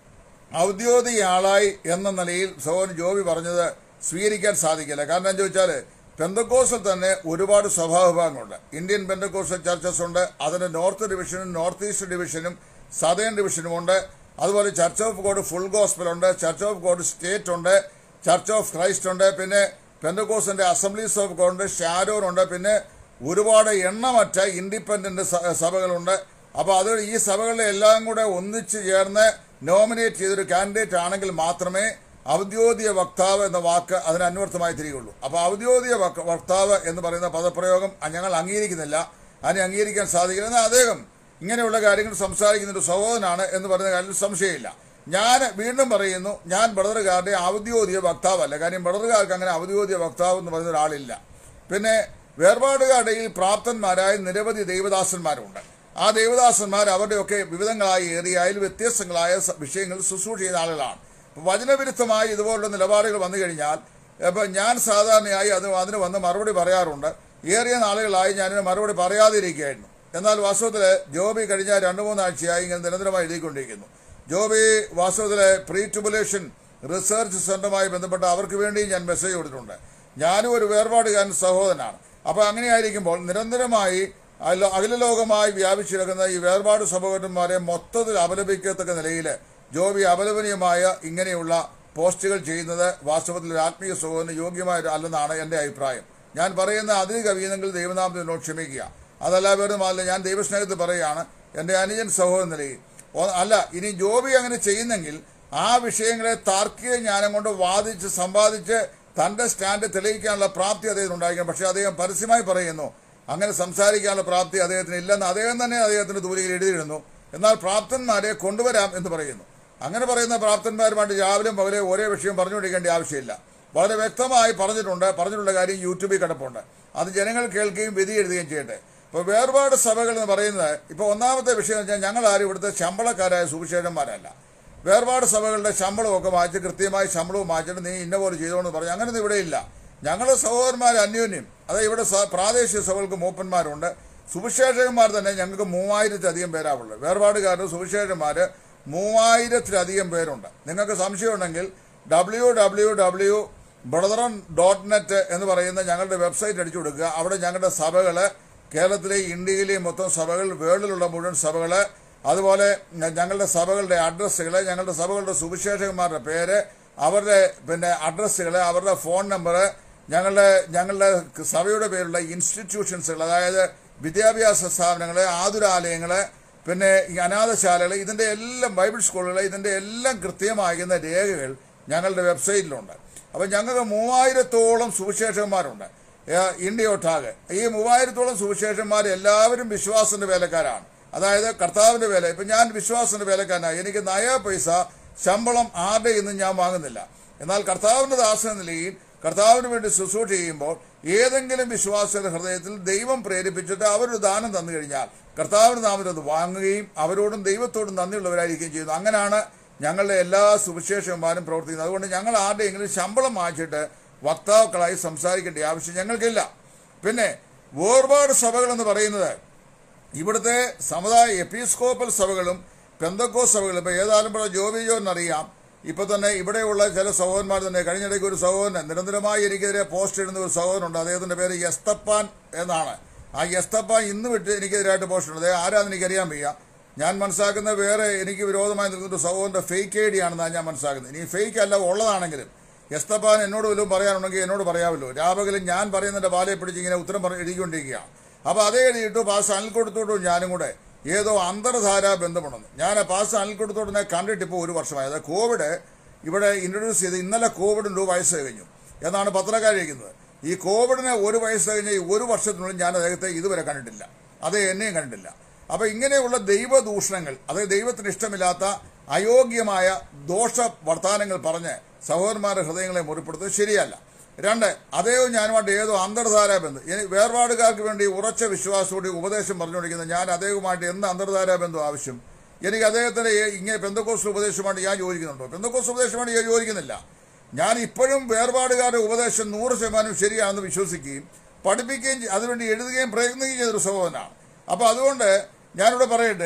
ഔദ്യോഗിക ആളായി എന്ന നിലയിൽ സഹോദരൻ ജോബി പറഞ്ഞത് സ്വീകരിക്കാൻ സാധിക്കില്ല കാരണം എന്താ ചോദിച്ചാൽ പെന്തക്കോസിൽ തന്നെ ഒരുപാട് സ്വഭാവഭാഗങ്ങളുണ്ട് ഇന്ത്യൻ പെന്തക്കോസ്റ്റൽ ചർച്ചസ് ഉണ്ട് അതിന് നോർത്ത് ഡിവിഷനും നോർത്ത് ഈസ്റ്റ് ഡിവിഷനും സദേൺ ഡിവിഷനും ഉണ്ട് അതുപോലെ church of God full gospel ഉണ്ട് ചർച്ച് ഓഫ് ഗോഡ് സ്റ്റേറ്റ് ഉണ്ട് ചർച്ച് ഓഫ് ക്രൈസ്റ്റ് ഉണ്ട് പിന്നെ പെന്തക്കോസിന്റെ അസംബ്ലീസ് ഓഫ് ഗോഡ് ഉണ്ട് ഷാരോൻ ഉണ്ട് പിന്നെ ഒരുപാട് എണ്ണമറ്റ ഇൻഡിപെൻഡന്റ് സ- സഭകളുണ്ട് അപ്പോൾ അത് ഈ സഭകളിലെ എല്ലാം കൂടെ ഒന്നിച്ചു ചേർന്ന് നോമിനേറ്റ് ചെയ്തൊരു കാൻഡിഡേറ്റ് ആണെങ്കിൽ മാത്രമേ ഔദ്യോഗിക വക്താവ് എന്ന വാക്ക് അതിന് അന്വർത്ഥമായി തിരികുള്ളൂ അപ്പോൾ ഔദ്യോഗിക വക്ത- വക്താവ് എന്ന് പറയുന്ന പദപ്രയോഗം ഞങ്ങൾ അംഗീകരിക്കുന്നില്ല അതിനെ അംഗീകരിക്കാൻ സാധിക്കില്ല എന്നാൽ അദ്ദേഹം ഇങ്ങനെയുള്ള കാര്യങ്ങൾ സംസാരിക്കുന്ന ഒരു സഹോദരനാണ് എന്ന് പറയുന്ന കാര്യത്തിൽ സംശയമില്ല ഞാൻ വീണ്ടും പറയുന്നു ഞാൻ ബ്രദറുകാരുടെ ഔദ്യോഗിക വക്താവല്ല കാര്യം ബ്രദറുകാർക്ക് അങ്ങനെ ഔദ്യോഗിക വക്താവ് എന്ന് പറയുന്ന ഒരാളില്ല പിന്നെ വേർപാടുകാരുടെ ഈ പ്രാപ്തന്മാരായ നിരവധി ദൈവദാസന്മാരുണ്ട് ആ ദൈവദാസന്മാർ അവരുടെയൊക്കെ വിവിധങ്ങളായ ഏരിയയിൽ വ്യത്യസ്തങ്ങളായ സ- വിഷയങ്ങൾ ശുശ്രൂഷ ചെയ്യുന്ന ആളുകളാണ് അപ്പോൾ വചനവിരുദ്ധമായി ഇതുപോലുള്ള നിലപാടുകൾ വന്നു കഴിഞ്ഞാൽ ഇപ്പം ഞാൻ സാധാരണയായി അത് അതിന് വന്ന് മറുപടി പറയാറുണ്ട് ഏറിയ നാളുകളായി ഞാനിന് മറുപടി പറയാതിരിക്കുകയായിരുന്നു എന്നാൽ വാസ്തവത്തിൽ ജോബി കഴിഞ്ഞ രണ്ട് മൂന്നാഴ്ചയായി ഇങ്ങനെ നിരന്തരമായി എഴുതിക്കൊണ്ടിരിക്കുന്നു ജോബി വാസ്തവത്തിലെ പ്രീ ട്യൂബുലേഷൻ റിസർച്ച് സെന്ററുമായി ബന്ധപ്പെട്ട് അവർക്ക് വേണ്ടി ഞാൻ മെസ്സേജ് കൊടുത്തിട്ടുണ്ട് ഞാനും ഒരു വേർപാടുകാരൻ സഹോദരനാണ് അപ്പോൾ അങ്ങനെയായിരിക്കുമ്പോൾ നിരന്തരമായി അല്ല- അഖിലലോകമായി വ്യാപിച്ചിരിക്കുന്ന ഈ വേർപാട് സഹോദരന്മാരെ മൊത്തത്തിൽ അപലപിക്കത്തക്ക നിലയിൽ ജോബി അപലപനീയമായ ഇങ്ങനെയുള്ള പോസ്റ്റുകൾ ചെയ്യുന്നത് വാസ്തവത്തിൽ ഒരു ആത്മീയ സഹോദരന് യോഗ്യമായ അല്ലെന്നാണ് എൻ്റെ അഭിപ്രായം ഞാൻ പറയുന്ന അതിന് കവിയുന്നെങ്കിൽ ദൈവനാമത്തിൽ എന്നോട് ക്ഷമിക്കുക അതല്ല വേറെ മാറില്ല ഞാൻ ദൈവസ്നേഹത്തിൽ പറയുകയാണ് എൻ്റെ അനുജൻ സഹോദരൻ നിലയിൽ ഓ- അല്ല ഇനി ജോബി അങ്ങനെ ചെയ്യുന്നെങ്കിൽ ആ വിഷയങ്ങളെ താർക്കിക ജ്ഞാനം കൊണ്ട് വാദിച്ച് സമ്പാദിച്ച് തന്റെ സ്റ്റാൻഡ് തെളിയിക്കാനുള്ള പ്രാപ്തി അദ്ദേഹത്തിന് ഉണ്ടായിരിക്കണം പക്ഷേ അദ്ദേഹം പരസ്യമായി പറയുന്നു അങ്ങനെ സംസാരിക്കാനുള്ള പ്രാപ്തി അദ്ദേഹത്തിന് ഇല്ലെന്ന് അദ്ദേഹം തന്നെ അദ്ദേഹത്തിന്റെ തൂലികയിൽ എഴുതിയിടുന്നു എന്നാൽ പ്രാപ്തന്മാരെ കൊണ്ടുവരാം എന്ന് പറയുന്നു അങ്ങനെ പറയുന്ന പ്രാപ്തന്മാരുമായിട്ട് രാവിലെ പകലെ ഒരേ വിഷയം പറഞ്ഞുകൊണ്ടിരിക്കേണ്ട ആവശ്യമില്ല വളരെ വ്യക്തമായി പറഞ്ഞിട്ടുണ്ട് പറഞ്ഞിട്ടുള്ള കാര്യം യൂട്യൂബിൽ കിടപ്പുണ്ട് അത് ജനങ്ങൾ കേൾക്കുകയും വിധി എഴുതുകയും ചെയ്യട്ടെ ഇപ്പോൾ വേർപാട് സഭകൾ എന്ന് പറയുന്നത് ഇപ്പോൾ ഒന്നാമത്തെ വിഷയം എന്ന് വെച്ചാൽ ഞങ്ങൾ ആരും ഇവിടുത്തെ ശമ്പളക്കാരായ സുവിശേഷന്മാരല്ല വേർപാട് സഭകളുടെ ശമ്പളമൊക്കെ മാറ്റി കൃത്യമായി ശമ്പളവും മാറ്റിയിട്ട് നീ ഇന്ന പോലെ ചെയ്തോന്ന് പറഞ്ഞു അങ്ങനെയൊന്നും ഇവിടെ ഇല്ല ഞങ്ങളുടെ സഹോദരന്മാർ അന്യോന്യം അതായത് ഇവിടെ സ- പ്രാദേശിക സഭകൾക്ക് മൂപ്പന്മാരുണ്ട് സുവിശേഷകന്മാർ തന്നെ ഞങ്ങൾക്ക് മൂവായിരത്തിലധികം പേരാവുള്ളത് വേർപാടുകാരുടെ സുവിശേഷന്മാർ മൂവായിരത്തിലധികം പേരുണ്ട് നിങ്ങൾക്ക് സംശയമുണ്ടെങ്കിൽ W W W brethren dot net എന്ന് പറയുന്ന ഞങ്ങളുടെ വെബ്സൈറ്റ് അടിച്ചു കൊടുക്കുക അവിടെ ഞങ്ങളുടെ സഭകൾ കേരളത്തിലെ ഇന്ത്യയിലെയും മൊത്തം സഭകൾ വേൾഡിലുള്ള മുഴുവൻ സഭകൾ അതുപോലെ ഞങ്ങളുടെ സഭകളുടെ അഡ്രസ്സുകൾ ഞങ്ങളുടെ സഭകളുടെ സുവിശേഷകന്മാരുടെ പേര് അവരുടെ പിന്നെ അഡ്രസ്സുകൾ അവരുടെ ഫോൺ നമ്പർ ഞങ്ങളുടെ ഞങ്ങളുടെ സഭയുടെ പേരുള്ള ഇൻസ്റ്റിറ്റ്യൂഷൻസുകൾ അതായത് വിദ്യാഭ്യാസ സ്ഥാപനങ്ങൾ ആതുരാലയങ്ങൾ പിന്നെ ഈ അനാഥശാലകൾ ഇതിൻ്റെ എല്ലാം ബൈബിൾ സ്കൂളുകൾ ഇതിൻ്റെ എല്ലാം കൃത്യമാകുന്ന രേഖകൾ ഞങ്ങളുടെ വെബ്സൈറ്റിലുണ്ട് അപ്പം ഞങ്ങൾക്ക് മൂവായിരത്തോളം സുവിശേഷന്മാരുണ്ട് ഏഹ് ഇന്ത്യ ഒട്ടാകെ ഈ മൂവായിരത്തോളം സുവിശേഷന്മാർ എല്ലാവരും വിശ്വാസത്തിന്റെ വേലക്കാരാണ് അതായത് കർത്താവിന്റെ വേല ഇപ്പം ഞാൻ വിശ്വാസത്തിന്റെ വേലക്കാരനാണ് എനിക്ക് നയ പൈസ ശമ്പളം ആരുടെ ഇന്നും ഞാൻ വാങ്ങുന്നില്ല എന്നാൽ കർത്താവിന്റെ ദാസന നിലയിൽ കർത്താവിന് വേണ്ടി ശുശ്രൂഷ ചെയ്യുമ്പോൾ ഏതെങ്കിലും വിശ്വാസിയുടെ ഹൃദയത്തിൽ ദൈവം പ്രേരിപ്പിച്ചിട്ട് അവരൊരു ദാനം തന്നു കഴിഞ്ഞാൽ കർത്താവിന് നാമത്തിൽ അത് വാങ്ങുകയും അവരോടും ദൈവത്തോടും നന്ദിയുള്ളവരായിരിക്കുകയും ചെയ്യുന്നു അങ്ങനെയാണ് ഞങ്ങളുടെ എല്ലാ സുവിശേഷന്മാരും പ്രവർത്തിക്കുന്നത് അതുകൊണ്ട് ഞങ്ങൾ ആരുടെയെങ്കിലും ശമ്പളം വാങ്ങിച്ചിട്ട് വക്താക്കളായി സംസാരിക്കേണ്ട ആവശ്യം ഞങ്ങൾക്കില്ല പിന്നെ വേർപാട് സഭകൾ എന്ന് പറയുന്നത് ഇവിടുത്തെ സമുദായ എപ്പിസ്കോപ്പൽ സഭകളും പെന്തക്കോ സഭകളും ഇപ്പോൾ ഏതായാലും ഇവിടെ ജോബി ജോനറിയാം ഇപ്പൊ തന്നെ ഇവിടെയുള്ള ചില സഹോദരന്മാർ തന്നെ കഴിഞ്ഞിടയ്ക്ക് ഒരു സഹോദരൻ നിരന്തരമായി എനിക്കെതിരെ പോസ്റ്റ് ഇടുന്ന ഒരു സഹോദരനുണ്ട് അദ്ദേഹത്തിന്റെ പേര് യസ്തപ്പാൻ എന്നാണ് ആ യസ്തപ്പാൻ ഇന്ന് വിട്ട് എനിക്കെതിരായിട്ട് പോസ്റ്റ് ഇടുന്നത് ആരാന്ന് എനിക്കറിയാൻ വയ്യ ഞാൻ മനസ്സിലാക്കുന്ന വേറെ എനിക്ക് വിരോധമായി നിൽക്കുന്ന ഒരു സഹോദരന്റെ ഫേക്ക് ഐ ഡി ആണെന്നാണ് ഞാൻ മനസ്സിലാക്കുന്നത് ഇനി ഫേക്ക് അല്ല ഉള്ളതാണെങ്കിലും യസ്തപ്പാൻ എന്നോട് വല്ലതും പറയാനുണ്ടെങ്കിൽ എന്നോട് പറയാമല്ലോ രാപകലും ഞാൻ പറയുന്നതിന്റെ ബാലയെ പിടിച്ച് ഇങ്ങനെ ഉത്തരം പറഞ്ഞ് എഴുതിക്കൊണ്ടിരിക്കുകയാണ് അപ്പൊ അതേ എഴുതിയിട്ട് പാസ് അനിൽക്കൊടുത്തോട്ടും ഞാനും കൂടെ ഏതോ അന്തർധാരാ ബന്ധമുണ്ടെന്ന് ഞാൻ പാസ് അനിൽക്കൊടുത്തോട്ടിനെ കണ്ടിട്ട് ഇപ്പോൾ ഒരു വർഷമായി അതായത് കോവിഡ് ഇവിടെ ഇൻട്രൊഡ്യൂസ് ചെയ്ത് ഇന്നലെ കോവിഡിൻ്റെ ഒരു വയസ്സ് കഴിഞ്ഞു എന്നാണ് പത്രക്കാരിക്കുന്നത് ഈ കോവിഡിന് ഒരു വയസ്സ് കഴിഞ്ഞ ഈ ഒരു വർഷത്തിനുള്ളിൽ ഞാൻ അദ്ദേഹത്തെ ഇതുവരെ കണ്ടിട്ടില്ല അതേ എന്നെയും കണ്ടിട്ടില്ല അപ്പൊ ഇങ്ങനെയുള്ള ദൈവദൂഷണങ്ങൾ അതായത് ദൈവത്തിന് ഇഷ്ടമില്ലാത്ത അയോഗ്യമായ ദോഷ വർത്താനങ്ങൾ പറഞ്ഞ് സഹോദരന്മാരുടെ ഹൃദയങ്ങളെ മുറിപ്പെടുത്തുന്നത് ശരിയല്ല രണ്ട് അദ്ദേഹവും ഞാനുമായിട്ട് ഏതോ അന്തർധാരാ ബന്ധം ഇനി വേർപാടുകാർക്ക് വേണ്ടി ഉറച്ച വിശ്വാസത്തോടെ ഉപദേശം പറഞ്ഞുകൊണ്ടിരിക്കുന്ന ഞാൻ അദ്ദേഹവുമായിട്ട് എന്ത് അന്തർധാരാ ബന്ധം ആവശ്യം എനിക്ക് അദ്ദേഹത്തിന് ഏ- ഇങ്ങനെ പെന്തക്കോസ് ഉപദേശമായിട്ട് ഞാൻ യോജിക്കുന്നുണ്ടോ പെന്തക്കോസ് ഉപദേശമായിട്ട് ഞാൻ യോജിക്കുന്നില്ല ഞാൻ ഇപ്പോഴും വേർപാടുകാരുടെ ഉപദേശം നൂറ് ശതമാനം ശരിയാണെന്ന് വിശ്വസിക്കുകയും പഠിപ്പിക്കുകയും ചെയ്- അതിനുവേണ്ടി എഴുതുകയും പ്രയത്നിക്കുകയും ചെയ്തൊരു സഹോദരനാണ് അപ്പോൾ അതുകൊണ്ട് ഞാനിവിടെ പറയട്ടെ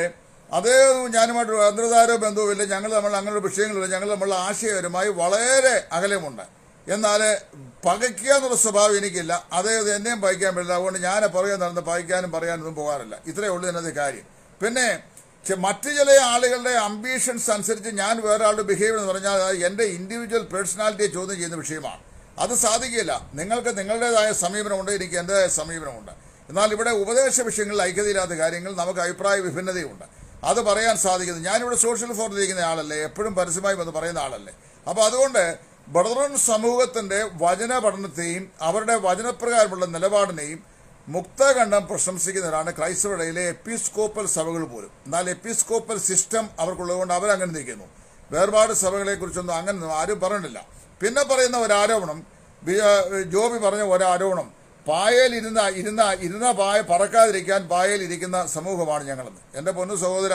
അദ്ദേഹം ഞാനുമായിട്ട് അന്തർധാര ബന്ധവുമില്ല ഞങ്ങൾ നമ്മൾ അങ്ങനെയുള്ള വിഷയങ്ങളില്ല ഞങ്ങൾ നമ്മളുടെ ആശയപരമായി വളരെ അകലമുണ്ട് എന്നാൽ പകയ്ക്കുക എന്നുള്ള സ്വഭാവം എനിക്കില്ല അദ്ദേഹം എന്നെയും പകയ്ക്കാൻ പറ്റില്ല അതുകൊണ്ട് ഞാൻ പുറകെ നടന്ന് പകയ്ക്കാനും പറയാനൊന്നും പോകാറില്ല ഇത്രയേ ഉള്ളൂ ഇതിനകത്ത് കാര്യം പിന്നെ ചെ- മറ്റു ചില ആളുകളുടെ അംബീഷൻസ് അനുസരിച്ച് ഞാൻ വേറെ ആളുടെ ബിഹേവിയർ എന്ന് പറഞ്ഞാൽ അത് എൻ്റെ ഇൻഡിവിജ്വൽ പേഴ്സണാലിറ്റിയെ ചോദ്യം ചെയ്യുന്ന വിഷയമാണ് അത് സാധിക്കില്ല നിങ്ങൾക്ക് നിങ്ങളുടേതായ സമീപനമുണ്ട് എനിക്ക് എൻ്റെതായ സമീപനമുണ്ട് എന്നാൽ ഇവിടെ ഉപദേശ വിഷയങ്ങളിൽ ഐക്യതയില്ലാത്ത കാര്യങ്ങൾ നമുക്ക് അഭിപ്രായ വിഭിന്നതയുണ്ട് അത് പറയാൻ സാധിക്കുന്നു ഞാനിവിടെ സോഷ്യൽ ഫോറത്തിലിരിക്കുന്ന ആളല്ലേ എപ്പോഴും പരസ്യമായി വന്ന് പറയുന്ന ആളല്ലേ അപ്പോൾ അതുകൊണ്ട് ബഡറൻ സമൂഹത്തിന്റെ വചന പഠനത്തെയും അവരുടെ വചനപ്രകാരമുള്ള നിലപാടിനെയും മുക്തകണ്ഠം പ്രശംസിക്കുന്നവരാണ് ക്രൈസ്തവരുടെയിലെ എപ്പിസ്കോപ്പൽ സഭകൾ പോലും എന്നാൽ എപ്പിസ്കോപ്പൽ സിസ്റ്റം അവർക്കുള്ളതുകൊണ്ട് അവരങ്ങനെ നിൽക്കുന്നു വേർപാട് സഭകളെ കുറിച്ചൊന്നും അങ്ങനെ ആരും പറഞ്ഞിട്ടില്ല പിന്നെ പറയുന്ന ഒരു ആരോപണം ബി- ആ, ജോബി പറഞ്ഞ ഒരു ആരോപണം പായയിൽ ഇരുന്ന ഇരുന്ന ഇരുന്ന പായ പറക്കാതിരിക്കാൻ പായയിൽ ഇരിക്കുന്ന സമൂഹമാണ് ഞങ്ങളെന്ന് എൻ്റെ പൊന്നു സഹോദര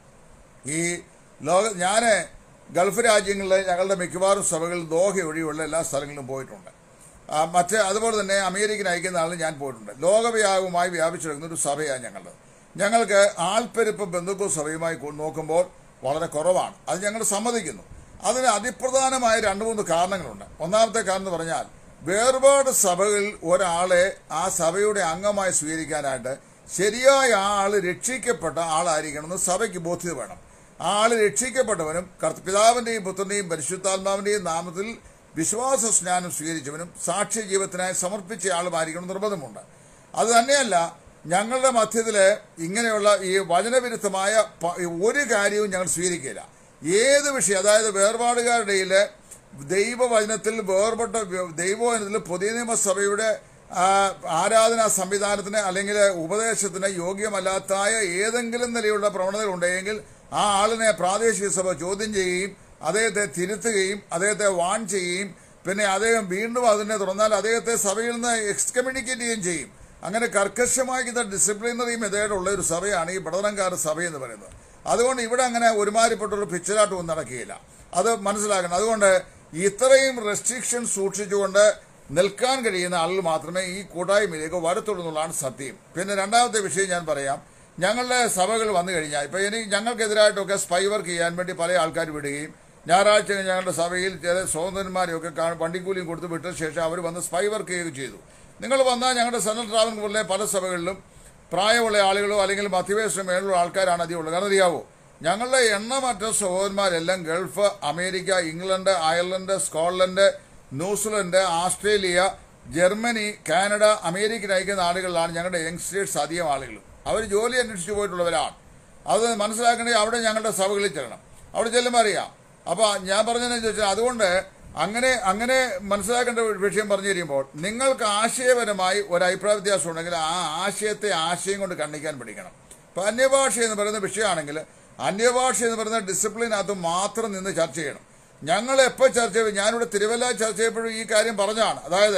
ഈ ലോക ഞാൻ ഗൾഫ് രാജ്യങ്ങളിലെ ഞങ്ങളുടെ മിക്കവാറും സഭകളിൽ ദോഹ ഒഴിയുള്ള എല്ലാ സ്ഥലങ്ങളിലും പോയിട്ടുണ്ട് ആ, മറ്റ് അതുപോലെ തന്നെ അമേരിക്കൻ ഐക്യനാളിൽ ഞാൻ പോയിട്ടുണ്ട് ലോകവ്യാപകമായി വ്യാപിച്ചിരിക്കുന്ന ഒരു സഭയാണ് ഞങ്ങളുടെ ഞങ്ങൾക്ക് ആൾപ്പെരുപ്പ് ബന്ധുക്കോ സഭയുമായി കൊ- നോക്കുമ്പോൾ വളരെ കുറവാണ് അത് ഞങ്ങൾ സമ്മതിക്കുന്നു അതിന് അതിപ്രധാനമായ രണ്ട് മൂന്ന് കാരണങ്ങളുണ്ട് ഒന്നാമത്തെ കാരണം എന്ന് പറഞ്ഞാൽ വേർപാട് സഭകളിൽ ഒരാളെ ആ സഭയുടെ അംഗമായി സ്വീകരിക്കാനായിട്ട് ശരിയായ ആ ആള് രക്ഷിക്കപ്പെട്ട ആളായിരിക്കണമെന്ന് സഭയ്ക്ക് ബോധ്യത വേണം ആ ആള് രക്ഷിക്കപ്പെട്ടവനും കർത്ത- പിതാവിന്റെയും പുത്രന്റെയും പരിശുദ്ധാത്മാവിന്റെയും നാമത്തിൽ വിശ്വാസ സ്നാനം സ്വീകരിച്ചവനും സാക്ഷ്യ ജീവിതത്തിനായി സമർപ്പിച്ച ആളുമായിരിക്കണം നിർബന്ധമുണ്ട് അത് തന്നെയല്ല ഞങ്ങളുടെ മധ്യത്തില് ഇങ്ങനെയുള്ള ഈ വചനവിരുദ്ധമായ പ- ഒരു കാര്യവും ഞങ്ങൾ സ്വീകരിക്കില്ല ഏത് വിഷയം അതായത് വേർപാടുകാരുടെ ഇടയില് ദൈവവചനത്തിൽ വേർപെട്ട വ്യ- ദൈവവചനത്തിൽ പുതിയ നിയമസഭയുടെ ആ, ആരാധനാ സംവിധാനത്തിന് അല്ലെങ്കിൽ ഉപദേശത്തിന് യോഗ്യമല്ലാത്തായ ഏതെങ്കിലും നിലയുള്ള പ്രവണതകൾ ഉണ്ടെങ്കിൽ ആ ആളിനെ പ്രാദേശിക സഭ ചോദ്യം ചെയ്യുകയും അദ്ദേഹത്തെ തിരുത്തുകയും അദ്ദേഹത്തെ വാൺ ചെയ്യുകയും പിന്നെ അദ്ദേഹം വീണ്ടും അതിനെ തുറന്നാൽ അദ്ദേഹത്തെ സഭയിൽ നിന്ന് എക്സ്കമ്മ്യൂണിക്കേറ്റ് ചെയ്യുകയും ചെയ്യും അങ്ങനെ കർക്കശമാക്കുന്ന ഡിസിപ്ലിനറി മെത്തേഡുള്ള ഒരു സഭയാണ് ഈ ബടതനങ്കാർ സഭ എന്ന് പറയുന്നത് അതുകൊണ്ട് ഇവിടെ അങ്ങനെ ഒരുമാതിരിപ്പെട്ട ഒരു പിക്ചറായിട്ട് ഒന്നും നടക്കുകയില്ല അത് മനസ്സിലാക്കണം അതുകൊണ്ട് ഇത്രയും റെസ്ട്രിക്ഷൻ സൂക്ഷിച്ചുകൊണ്ട് നിൽക്കാൻ കഴിയുന്ന ആളുകൾ മാത്രമേ ഈ കൂട്ടായ്മയിലേക്ക് വരത്തുള്ളൂ എന്നുള്ളതാണ് സത്യം പിന്നെ രണ്ടാമത്തെ വിഷയം ഞാൻ പറയാം ഞങ്ങളുടെ സഭകൾ വന്നു കഴിഞ്ഞാൽ ഇപ്പൊ ഇനി ഞങ്ങൾക്കെതിരായിട്ടൊക്കെ സ്പൈ വർക്ക് ചെയ്യാൻ വേണ്ടി പല ആൾക്കാർ വിടുകയും ഞായറാഴ്ച ഞങ്ങളുടെ സഭയിൽ ചില സ്വതന്ത്രന്മാരെയൊക്കെ കാ- വണ്ടിക്കൂലിയും കൊടുത്ത് വിട്ട ശേഷം അവർ വന്ന് സ്പൈ വർക്ക് ചെയ്യുകയും ചെയ്തു നിങ്ങൾ വന്നാൽ ഞങ്ങളുടെ സെൻട്രൽ ട്രാവൽ പോലെ പല സഭകളിലും പ്രായമുള്ള ആളുകളോ അല്ലെങ്കിൽ മധ്യവയസ്സിന് മേലുള്ള ആൾക്കാരാണ് അധികം ഉള്ളത് കാരണം അറിയാവോ ഞങ്ങളുടെ എണ്ണമറ്റ സഹോദരന്മാരെല്ലാം Gulf America England Ireland Scotland New Zealand Australia Germany Canada American ഐക്യ നാടുകളിലാണ് ഞങ്ങളുടെ യങ്സ്റ്റേഴ്സ് അധികം ആളുകൾ അവർ ജോലി അന്വേഷിച്ചു പോയിട്ടുള്ളവരാണ് അത് മനസ്സിലാക്കണമെങ്കിൽ അവിടെ ഞങ്ങളുടെ സഭകളിൽ ചെല്ലണം അവിടെ ചെല്ലുമ്പോൾ അറിയാം അപ്പോൾ ഞാൻ പറഞ്ഞതെന്ന് ചോദിച്ചാൽ അതുകൊണ്ട് അങ്ങനെ അങ്ങനെ മനസ്സിലാക്കേണ്ട ഒരു വിഷയം പറഞ്ഞു കഴിയുമ്പോൾ നിങ്ങൾക്ക് ആശയപരമായി ഒരു അഭിപ്രായ വ്യത്യാസം ഉണ്ടെങ്കിൽ ആ ആശയത്തെ ആശയം കൊണ്ട് കണ്ണിക്കാൻ പഠിക്കണം ഇപ്പൊ അന്യഭാഷ എന്ന് പറയുന്ന വിഷയമാണെങ്കിൽ അന്യഭാഷ എന്ന് പറയുന്ന ഡിസിപ്ലിനകത്ത് മാത്രം നിന്ന് ചർച്ച ചെയ്യണം ഞങ്ങൾ എപ്പോൾ ചർച്ച ചെയ്യും ഞാനിവിടെ തിരുവല്ല ചർച്ച ചെയ്യപ്പോഴും ഈ കാര്യം പറഞ്ഞാണ് അതായത്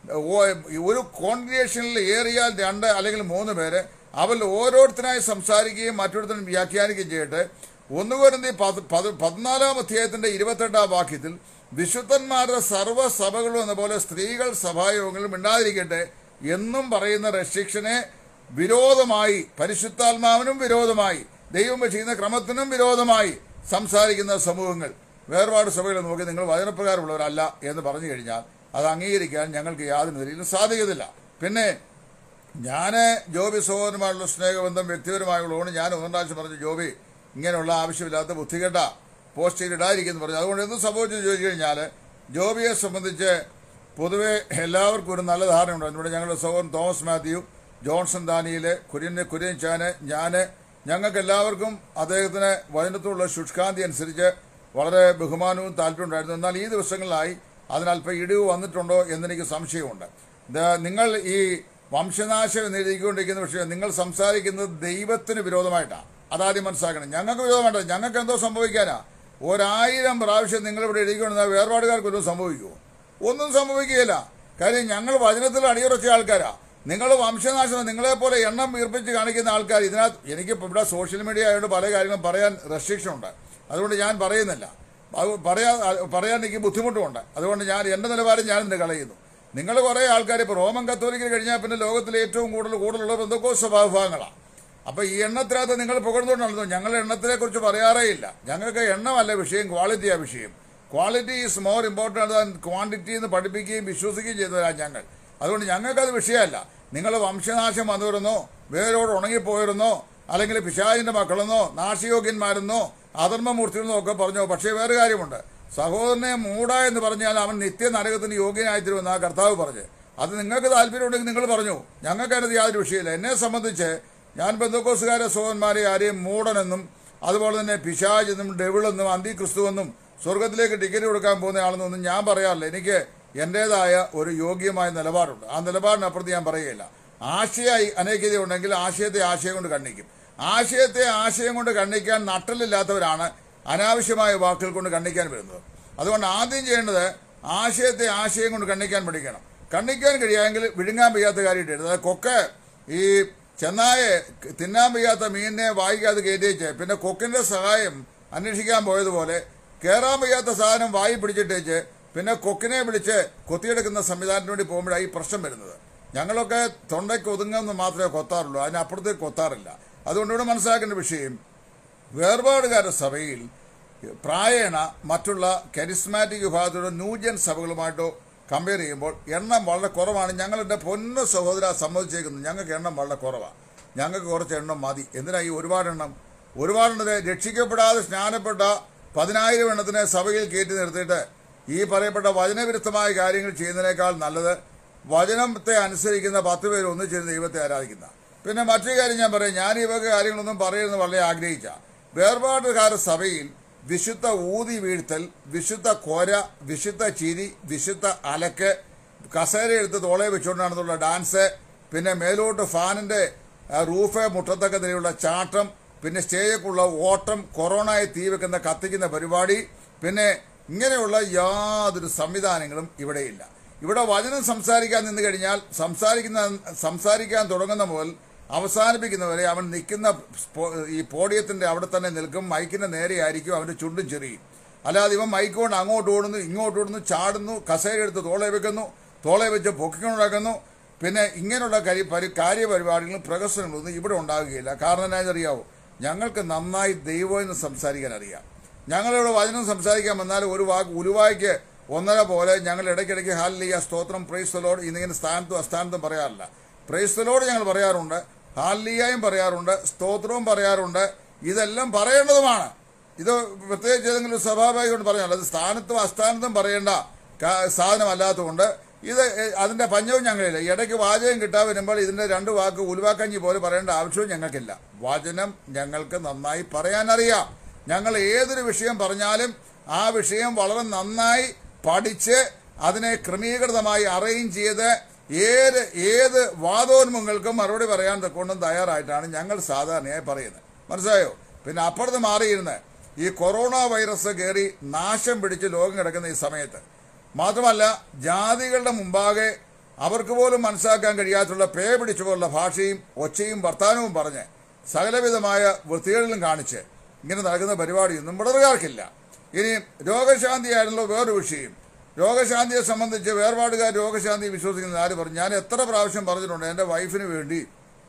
ഓ- ഒരു കോൺഗ്രിഗേഷനിൽ ഏറിയാൽ രണ്ട് അല്ലെങ്കിൽ മൂന്ന് പേര് അവരിൽ ഓരോരുത്തരായി സംസാരിക്കുകയും മറ്റൊരുത്തരും വ്യാഖ്യാനിക്കുകയും ചെയ്യട്ടെ ഒന്നുകൊരുന്നി പതിനാലാം അധ്യായത്തിന്റെ ഇരുപത്തെട്ടാം വാക്യത്തിൽ വിശുദ്ധന്മാരുടെ സർവ്വസഭകളും എന്ന പോലെ സ്ത്രീകൾ സഭായോഗങ്ങളും മിണ്ടാതിരിക്കട്ടെ എന്നും പറയുന്ന റെസ്ട്രിക്ഷനെ വിരോധമായി പരിശുദ്ധാത്മാവിനും വിരോധമായി ദൈവം ചെയ്യുന്ന ക്രമത്തിനും വിരോധമായി സംസാരിക്കുന്ന സമൂഹങ്ങൾ വേർപാട് സഭകളെ നോക്കി നിങ്ങൾ വചനപ്രകാരമുള്ളവരല്ല എന്ന് പറഞ്ഞു കഴിഞ്ഞാൽ അത് അംഗീകരിക്കാൻ ഞങ്ങൾക്ക് യാതൊരു നിലയിലും സാധിക്കത്തില്ല പിന്നെ ഞാൻ ജോബി സഹോദരന്മാരുള്ള സ്നേഹബന്ധം വ്യക്തിപരമായുള്ളതുകൊണ്ട് ഞാൻ ഒന്നാം പ്രാവശ്യം പറഞ്ഞു ജോബി ഇങ്ങനെയുള്ള ആവശ്യമില്ലാത്ത ബുദ്ധികെട്ട പോസ്റ്റിൽ ഇടാതിരിക്കുന്നു പറഞ്ഞു അതുകൊണ്ട് എന്ത് സംഭവിച്ചെന്ന് ചോദിച്ചു കഴിഞ്ഞാൽ ജോബിയെ സംബന്ധിച്ച് പൊതുവെ എല്ലാവർക്കും ഒരു നല്ല ധാരണയുണ്ട് ഇവിടെ ഞങ്ങളുടെ സഹോദരൻ തോമസ് മാത്യു ജോൺസൺ ദാനിയില് കുര്യന് കുര്യൻ ചാന് ഞാന് ഞങ്ങൾക്ക് എല്ലാവർക്കും അദ്ദേഹത്തിന് വചനത്തോടുള്ള ശുഷ്കാന്തി അനുസരിച്ച് വളരെ ബഹുമാനവും താല്പര്യം ഉണ്ടായിരുന്നു എന്നാൽ ഈ ദിവസങ്ങളിലായി അതിനല്പം ഇടിവ് വന്നിട്ടുണ്ടോ എന്നെനിക്ക് സംശയമുണ്ട് ഇത് നിങ്ങൾ ഈ വംശനാശം എന്ന് എഴുതിക്കൊണ്ടിരിക്കുന്ന വിഷയം നിങ്ങൾ സംസാരിക്കുന്നത് ദൈവത്തിന് വിരോധമായിട്ടാണ് അതാദ്യം മനസ്സിലാക്കണം ഞങ്ങൾക്ക് വിരോധമായിട്ട് ഞങ്ങൾക്ക് എന്തോ സംഭവിക്കാനാ ഒരായിരം പ്രാവശ്യം നിങ്ങൾ ഇവിടെ എഴുതിക്കൊണ്ടിരുന്ന വേർപാടുകാർക്കൊന്നും സംഭവിക്കുമോ ഒന്നും സംഭവിക്കുകയില്ല കാര്യം ഞങ്ങൾ വചനത്തിൽ അടിയുറച്ച ആൾക്കാരാ നിങ്ങൾ വംശനാശം നിങ്ങളെ പോലെ എണ്ണം വീർപ്പിച്ച് കാണിക്കുന്ന ആൾക്കാർ ഇതിനകത്ത് എനിക്കിപ്പോൾ ഇവിടെ സോഷ്യൽ മീഡിയ ആയതുകൊണ്ട് പല കാര്യങ്ങളും പറയാൻ റെസ്ട്രിക്ഷൻ ഉണ്ട് അതുകൊണ്ട് ഞാൻ പറയുന്നില്ല അത് പറയാ പറയാൻ എനിക്ക് ബുദ്ധിമുട്ടുമുണ്ട് അതുകൊണ്ട് ഞാൻ എൻ്റെ നിലവാരം ഞാൻ ഇന്ന് കളയുന്നു നിങ്ങൾ കുറേ ആൾക്കാർ ഇപ്പോൾ റോമൻ കത്തോലിക്കൽ കഴിഞ്ഞാൽ പിന്നെ ലോകത്തിലെ ഏറ്റവും കൂടുതൽ കൂടുതലുള്ള ബന്ധുക്കോ സ്വഭാവങ്ങളാണ് അപ്പൊ ഈ എണ്ണത്തിനകത്ത് നിങ്ങൾ പുകഴ്ന്നുകൊണ്ടാണല്ലോ ഞങ്ങൾ എണ്ണത്തിനെ കുറിച്ച് പറയാറേ ഇല്ല ഞങ്ങൾക്ക് എണ്ണമല്ല വിഷയം ക്വാളിറ്റിയാ വിഷയം quality is more important than quantity എന്ന് പഠിപ്പിക്കുകയും വിശ്വസിക്കുകയും ചെയ്തവരാ ഞങ്ങൾ അതുകൊണ്ട് ഞങ്ങൾക്കത് വിഷയമല്ല നിങ്ങൾ വംശനാശം വന്നിരുന്നോ വേരോട് ഉണങ്ങിപ്പോയിരുന്നോ അല്ലെങ്കിൽ പിശാചിന്റെ മക്കളെന്നോ നാശയോഗ്യന്മാരെന്നോ അധർമ്മമൂർത്തികളെന്നോ ഒക്കെ പറഞ്ഞോ പക്ഷേ വേറെ കാര്യമുണ്ട് സഹോദരനെ മൂട എന്ന് പറഞ്ഞാൽ അവൻ നിത്യ നരകത്തിന് യോഗ്യനായിത്തീരുമെന്ന് ആ കർത്താവ് പറഞ്ഞു അത് നിങ്ങൾക്ക് താല്പര്യമുണ്ടെങ്കിൽ നിങ്ങൾ പറഞ്ഞു ഞങ്ങൾക്ക് അതിനകത്ത് യാതൊരു വിഷയമില്ല എന്നെ സംബന്ധിച്ച് ഞാൻ ബന്ധുക്കോസുകാരെ സഹോദരന്മാരെ ആരെയും മൂടനെന്നും അതുപോലെ തന്നെ പിശാജെന്നും ഡെവിളെന്നും അന്തിക്രിസ്തുവെന്നും സ്വർഗത്തിലേക്ക് ടിക്കറ്റ് കൊടുക്കാൻ പോകുന്ന ആളെന്നൊന്നും ഞാൻ പറയാറില്ല എനിക്ക് എന്റേതായ ഒരു യോഗ്യമായ നിലപാടുണ്ട് ആ നിലപാടിനപ്പുറത്ത് ഞാൻ പറയുകയില്ല ആശയ അനൈക്യത ഉണ്ടെങ്കിൽ ആശയത്തെ ആശയം കൊണ്ട് കണ്ണിക്കും ആശയത്തെ ആശയം കൊണ്ട് കണ്ണിക്കാൻ നട്ടലില്ലാത്തവരാണ് അനാവശ്യമായ വാക്കുകൾ കൊണ്ട് കണ്ണിക്കാൻ വരുന്നത് അതുകൊണ്ട് ആദ്യം ചെയ്യേണ്ടത് ആശയത്തെ ആശയം കൊണ്ട് കണ്ണിക്കാൻ പഠിക്കണം കണ്ണിക്കാൻ കഴിയാമെങ്കിൽ വിഴുങ്ങാൻ വയ്യാത്ത കാര്യമായിട്ട് അതായത് കൊക്ക് ഈ ചെന്നായെ തിന്നാൻ വയ്യാത്ത മീനിനെ വായിക്കാതെ കയറ്റിയേച്ച് പിന്നെ കൊക്കിന്റെ സഹായം അന്വേഷിക്കാൻ പോയതുപോലെ കയറാൻ വയ്യാത്ത സാധനം വായി പിടിച്ചിട്ടേച്ച് പിന്നെ കൊക്കിനെ വിളിച്ച് കൊത്തിയെടുക്കുന്ന സംവിധാനത്തിന് വേണ്ടി പോകുമ്പോഴാണ് ഈ പ്രശ്നം വരുന്നത് ഞങ്ങളൊക്കെ തൊണ്ടയ്ക്ക് ഒതുങ്ങുമെന്ന് മാത്രമേ കൊത്താറുള്ളൂ അതിനപ്പുറത്തേക്ക് കൊത്താറില്ല അതുകൊണ്ട് ഇവിടെ മനസ്സിലാക്കേണ്ട വിഷയം വേർപാടുകാരുടെ സഭയിൽ പ്രായേണ മറ്റുള്ള കരിസ്മാറ്റിക് വിഭാഗത്തിലുള്ള ന്യൂജൻ സഭകളുമായിട്ടോ കമ്പയർ ചെയ്യുമ്പോൾ എണ്ണം വളരെ കുറവാണ് ഞങ്ങളുടെ പൊന്നു സഹോദര സമ്മതിച്ചേക്കുന്നത് ഞങ്ങൾക്ക് എണ്ണം വളരെ കുറവാണ് ഞങ്ങൾക്ക് കുറച്ച് എണ്ണം മതി എന്തിനാ ഈ ഒരുപാട് എണ്ണം ഒരുപാട് എണ്ണത്തെ രക്ഷിക്കപ്പെടാതെ സ്നാനപ്പെട്ട പതിനായിരം എണ്ണത്തിനെ സഭയിൽ കയറ്റി നിർത്തിയിട്ട് ഈ പറയപ്പെട്ട വചനവിരുദ്ധമായ കാര്യങ്ങൾ ചെയ്യുന്നതിനേക്കാൾ നല്ലത് വചനത്തെ അനുസരിക്കുന്ന പത്ത് പേര് ഒന്നിച്ചിരുന്ന് ദൈവത്തെ ആരാധിക്കുന്ന പിന്നെ മറ്റൊരു കാര്യം ഞാൻ പറയാം ഞാൻ ഈ വക കാര്യങ്ങളൊന്നും പറയുന്നത് വളരെ ആഗ്രഹിച്ച വേർപാടുകാര സഭയിൽ വിശുദ്ധ ഊതി വീഴ്ത്തൽ വിശുദ്ധ കൊര വിശുദ്ധ ചിരി വിശുദ്ധ അലക്ക് കസേര എടുത്ത് തോളെ വെച്ചുകൊണ്ട് നടന്നുള്ള ഡാൻസ് പിന്നെ മേലോട്ട് ഫാനിന്റെ ആ, റൂഫ് മുട്ടത്തക്ക നിലയുള്ള ചാട്ടം പിന്നെ സ്റ്റേജിലേക്കുള്ള ഓട്ടം കൊറോണയെ തീ വെക്കുന്ന കത്തിക്കുന്ന പരിപാടി പിന്നെ ഇങ്ങനെയുള്ള യാതൊരു സംവിധാനങ്ങളും ഇവിടെയില്ല ഇവിടെ വചനം സംസാരിക്കാൻ നിന്ന് കഴിഞ്ഞാൽ സംസാരിക്കുന്ന സംസാരിക്കാൻ തുടങ്ങുന്ന മുതൽ അവസാനിപ്പിക്കുന്നവരെ അവൻ നിൽക്കുന്ന സ്പോ- ഈ പോഡിയത്തിന്റെ അവിടെ തന്നെ നിൽക്കും മൈക്കിന്റെ നേരെയായിരിക്കും അവന്റെ ചുണ്ടും ചെറിയും അല്ലാതെ ഇവൻ മൈക്ക് കൊണ്ട് അങ്ങോട്ട് ഓടുന്നു ഇങ്ങോട്ട് ഓടുന്നു ചാടുന്നു കസേര എടുത്ത് തോളെ വെക്കുന്നു തോളെ വെച്ച് പൊക്കിക്കൊണ്ടാക്കുന്നു പിന്നെ ഇങ്ങനെയുള്ള കരി പരി- കാര്യപരിപാടികളും പ്രകസനങ്ങളൊന്നും ഇവിടെ ഉണ്ടാകുകയില്ല കാരണം എന്നാ അറിയാവോ ഞങ്ങൾക്ക് നന്നായി ദൈവം എന്ന് സംസാരിക്കാൻ അറിയാം ഞങ്ങളിവിടെ വചനം സംസാരിക്കാൻ വന്നാൽ ഒരു വാക്ക് ഉരുവായ്ക്ക് ഒന്നര പോലെ ഞങ്ങൾ ഇടയ്ക്കിടയ്ക്ക് ഹാലിയ സ്തോത്രം പ്രൈസ്തലോട് ഇന്നിങ്ങനെ സ്ഥാനത്തും അസ്ഥാനത്തും പറയാറില്ല പ്രൈസ്തലോട് ഞങ്ങൾ പറയാറുണ്ട് ഹാലിയായും പറയാറുണ്ട് സ്തോത്രവും പറയാറുണ്ട് ഇതെല്ലാം പറയേണ്ടതുമാണ് ഇത് പ്രത്യേകിച്ച് ഏതെങ്കിലും ഒരു സ്വാഭാവികം കൊണ്ട് പറഞ്ഞാൽ അത് സ്ഥാനത്തും അസ്ഥാനത്തും പറയേണ്ട കാ- സാധനമല്ലാത്തതുകൊണ്ട് ഇത് എ- അതിന്റെ പഞ്ഞവും ഞങ്ങളില്ല ഇടയ്ക്ക് വാചകം കിട്ടാൻ വരുമ്പോൾ ഇതിന്റെ രണ്ട് വാക്ക് ഉലുവാക്കഞ്ഞി പോലെ പറയേണ്ട ആവശ്യവും ഞങ്ങൾക്കില്ല വചനം ഞങ്ങൾക്ക് നന്നായി പറയാനറിയാം ഞങ്ങൾ ഏതൊരു വിഷയം പറഞ്ഞാലും ആ വിഷയം വളരെ നന്നായി പഠിച്ച് അതിനെ ക്രമീകൃതമായി അറേഞ്ച് ചെയ്ത് ഏത് ഏത് വാദോന്മുഖങ്ങൾക്കും മറുപടി പറയാൻ തക്കൊണ്ടും തയ്യാറായിട്ടാണ് ഞങ്ങൾ സാധാരണയായി പറയുന്നത് മനസ്സിലായോ പിന്നെ അപ്പുറത്ത് മാറിയിരുന്ന് ഈ കൊറോണ വൈറസ് കയറി നാശം പിടിച്ച് ലോകം കിടക്കുന്ന ഈ സമയത്ത് മാത്രമല്ല ജാതികളുടെ മുമ്പാകെ അവർക്ക് പോലും മനസ്സിലാക്കാൻ കഴിയാത്തുള്ള പേ പിടിച്ചു പോലുള്ള ഭാഷയും ഒച്ചയും വർത്താനവും പറഞ്ഞ് സകലവിധമായ വൃത്തികളിലും കാണിച്ച് ഇങ്ങനെ നടക്കുന്ന പരിപാടിയൊന്നും വിടറുകാർക്കില്ല ഇനി രോഗശാന്തിയായിരുന്നല്ലോ വേറൊരു വിഷയം രോഗശാന്തിയെ സംബന്ധിച്ച് വേർപാടുകാർ രോഗശാന്തി വിശ്വസിക്കുന്ന ആര് പറഞ്ഞു ഞാൻ എത്ര പ്രാവശ്യം പറഞ്ഞിട്ടുണ്ട് എൻ്റെ വൈഫിന് വേണ്ടി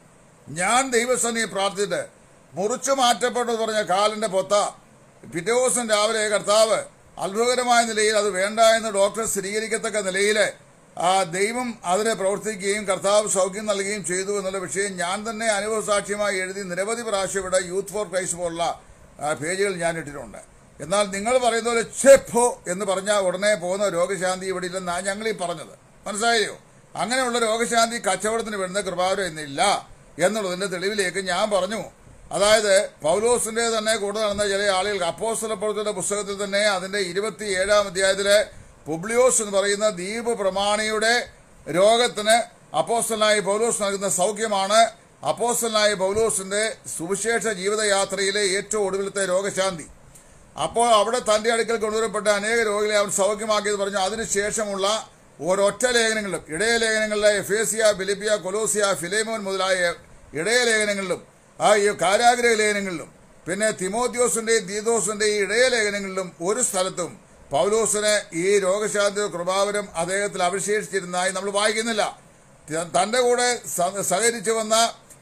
ഞാൻ ദൈവസന്നിധി പ്രാർത്ഥിച്ചിട്ട് മുറിച്ചു മാറ്റപ്പെട്ടു പറഞ്ഞ കാലിന്റെ പൊത്ത പിറ്റേ ദിവസം രാവിലെ കർത്താവ് അത്ഭുതകരമായ നിലയിൽ അത് വേണ്ട എന്ന് ഡോക്ടർ സ്ഥിരീകരിക്കത്തക്ക നിലയിൽ ആ ദൈവം അതിനെ പ്രവർത്തിക്കുകയും കർത്താവ് സൗഖ്യം നൽകുകയും ചെയ്തു എന്നുള്ള വിഷയം ഞാൻ തന്നെ അനുഭവസാക്ഷ്യമായി എഴുതി നിരവധി പ്രാവശ്യം ഇവിടെ യൂത്ത് ഫോർ ക്രൈസ്റ്റ് പോലുള്ള ആ, പേജുകൾ ഞാൻ ഇട്ടിട്ടുണ്ട് എന്നാൽ നിങ്ങൾ പറയുന്ന പോലെ ചെപ്പോ എന്ന് പറഞ്ഞാൽ ഉടനെ പോകുന്ന രോഗശാന്തി ഇവിടെ ഇല്ലെന്നാണ് ഞങ്ങൾ ഈ പറഞ്ഞത് മനസ്സിലായോ അങ്ങനെയുള്ള രോഗശാന്തി കച്ചവടത്തിന് വരുന്ന കൃപാവരം എന്നില്ല എന്നുള്ളതിന്റെ തെളിവിലേക്ക് ഞാൻ പറഞ്ഞു അതായത് പൗലോസിന്റെ തന്നെ കൂടെ നടന്ന ചില ആളുകൾ അപ്പോസ്തലപ്പുറത്തിന്റെ പുസ്തകത്തിൽ തന്നെ അതിന്റെ ഇരുപത്തിയേഴാം അധ്യായത്തിലെ പുബ്ലിയോസ് എന്ന് പറയുന്ന ദ്വീപ് പ്രമാണിയുടെ രോഗത്തിന് അപ്പോസ്റ്റലായ പൗലോസ് നൽകുന്ന സൗഖ്യമാണ് അപ്പോസ്റ്റലായ പൗലോസിന്റെ സുവിശേഷ ജീവിതയാത്രയിലെ ഏറ്റവും ഒടുവിലത്തെ രോഗശാന്തി അപ്പോൾ അവിടെ തന്റെ അടുക്കൽ കൊണ്ടുവരപ്പെട്ട അനേക രോഗികളെ അവൻ സൗഖ്യമാക്കിയത് പറഞ്ഞു അതിനുശേഷമുള്ള ഒരൊറ്റ ലേഖനങ്ങളിലും ഇടയ ലേഖനങ്ങളിലെ എഫേസിയ ഫിലിപ്പിയ കൊലോസിയ ഫിലേമോൻ മുതലായ ഇടയ ലേഖനങ്ങളിലും ആ ഈ കാരാഗ്രഹ ലേഖനങ്ങളിലും പിന്നെ തിമോത്യോസിന്റെയും തീതോസിന്റെയും ഇടയ ലേഖനങ്ങളിലും ഒരു സ്ഥലത്തും പൗലോസിന് ഈ രോഗശാന്തി കൃപാവരം അദ്ദേഹത്തിൽ അവശേഷിച്ചിരുന്നതായി നമ്മൾ വായിക്കുന്നില്ല ത- തന്റെ കൂടെ സ- സഹകരിച്ചു വന്ന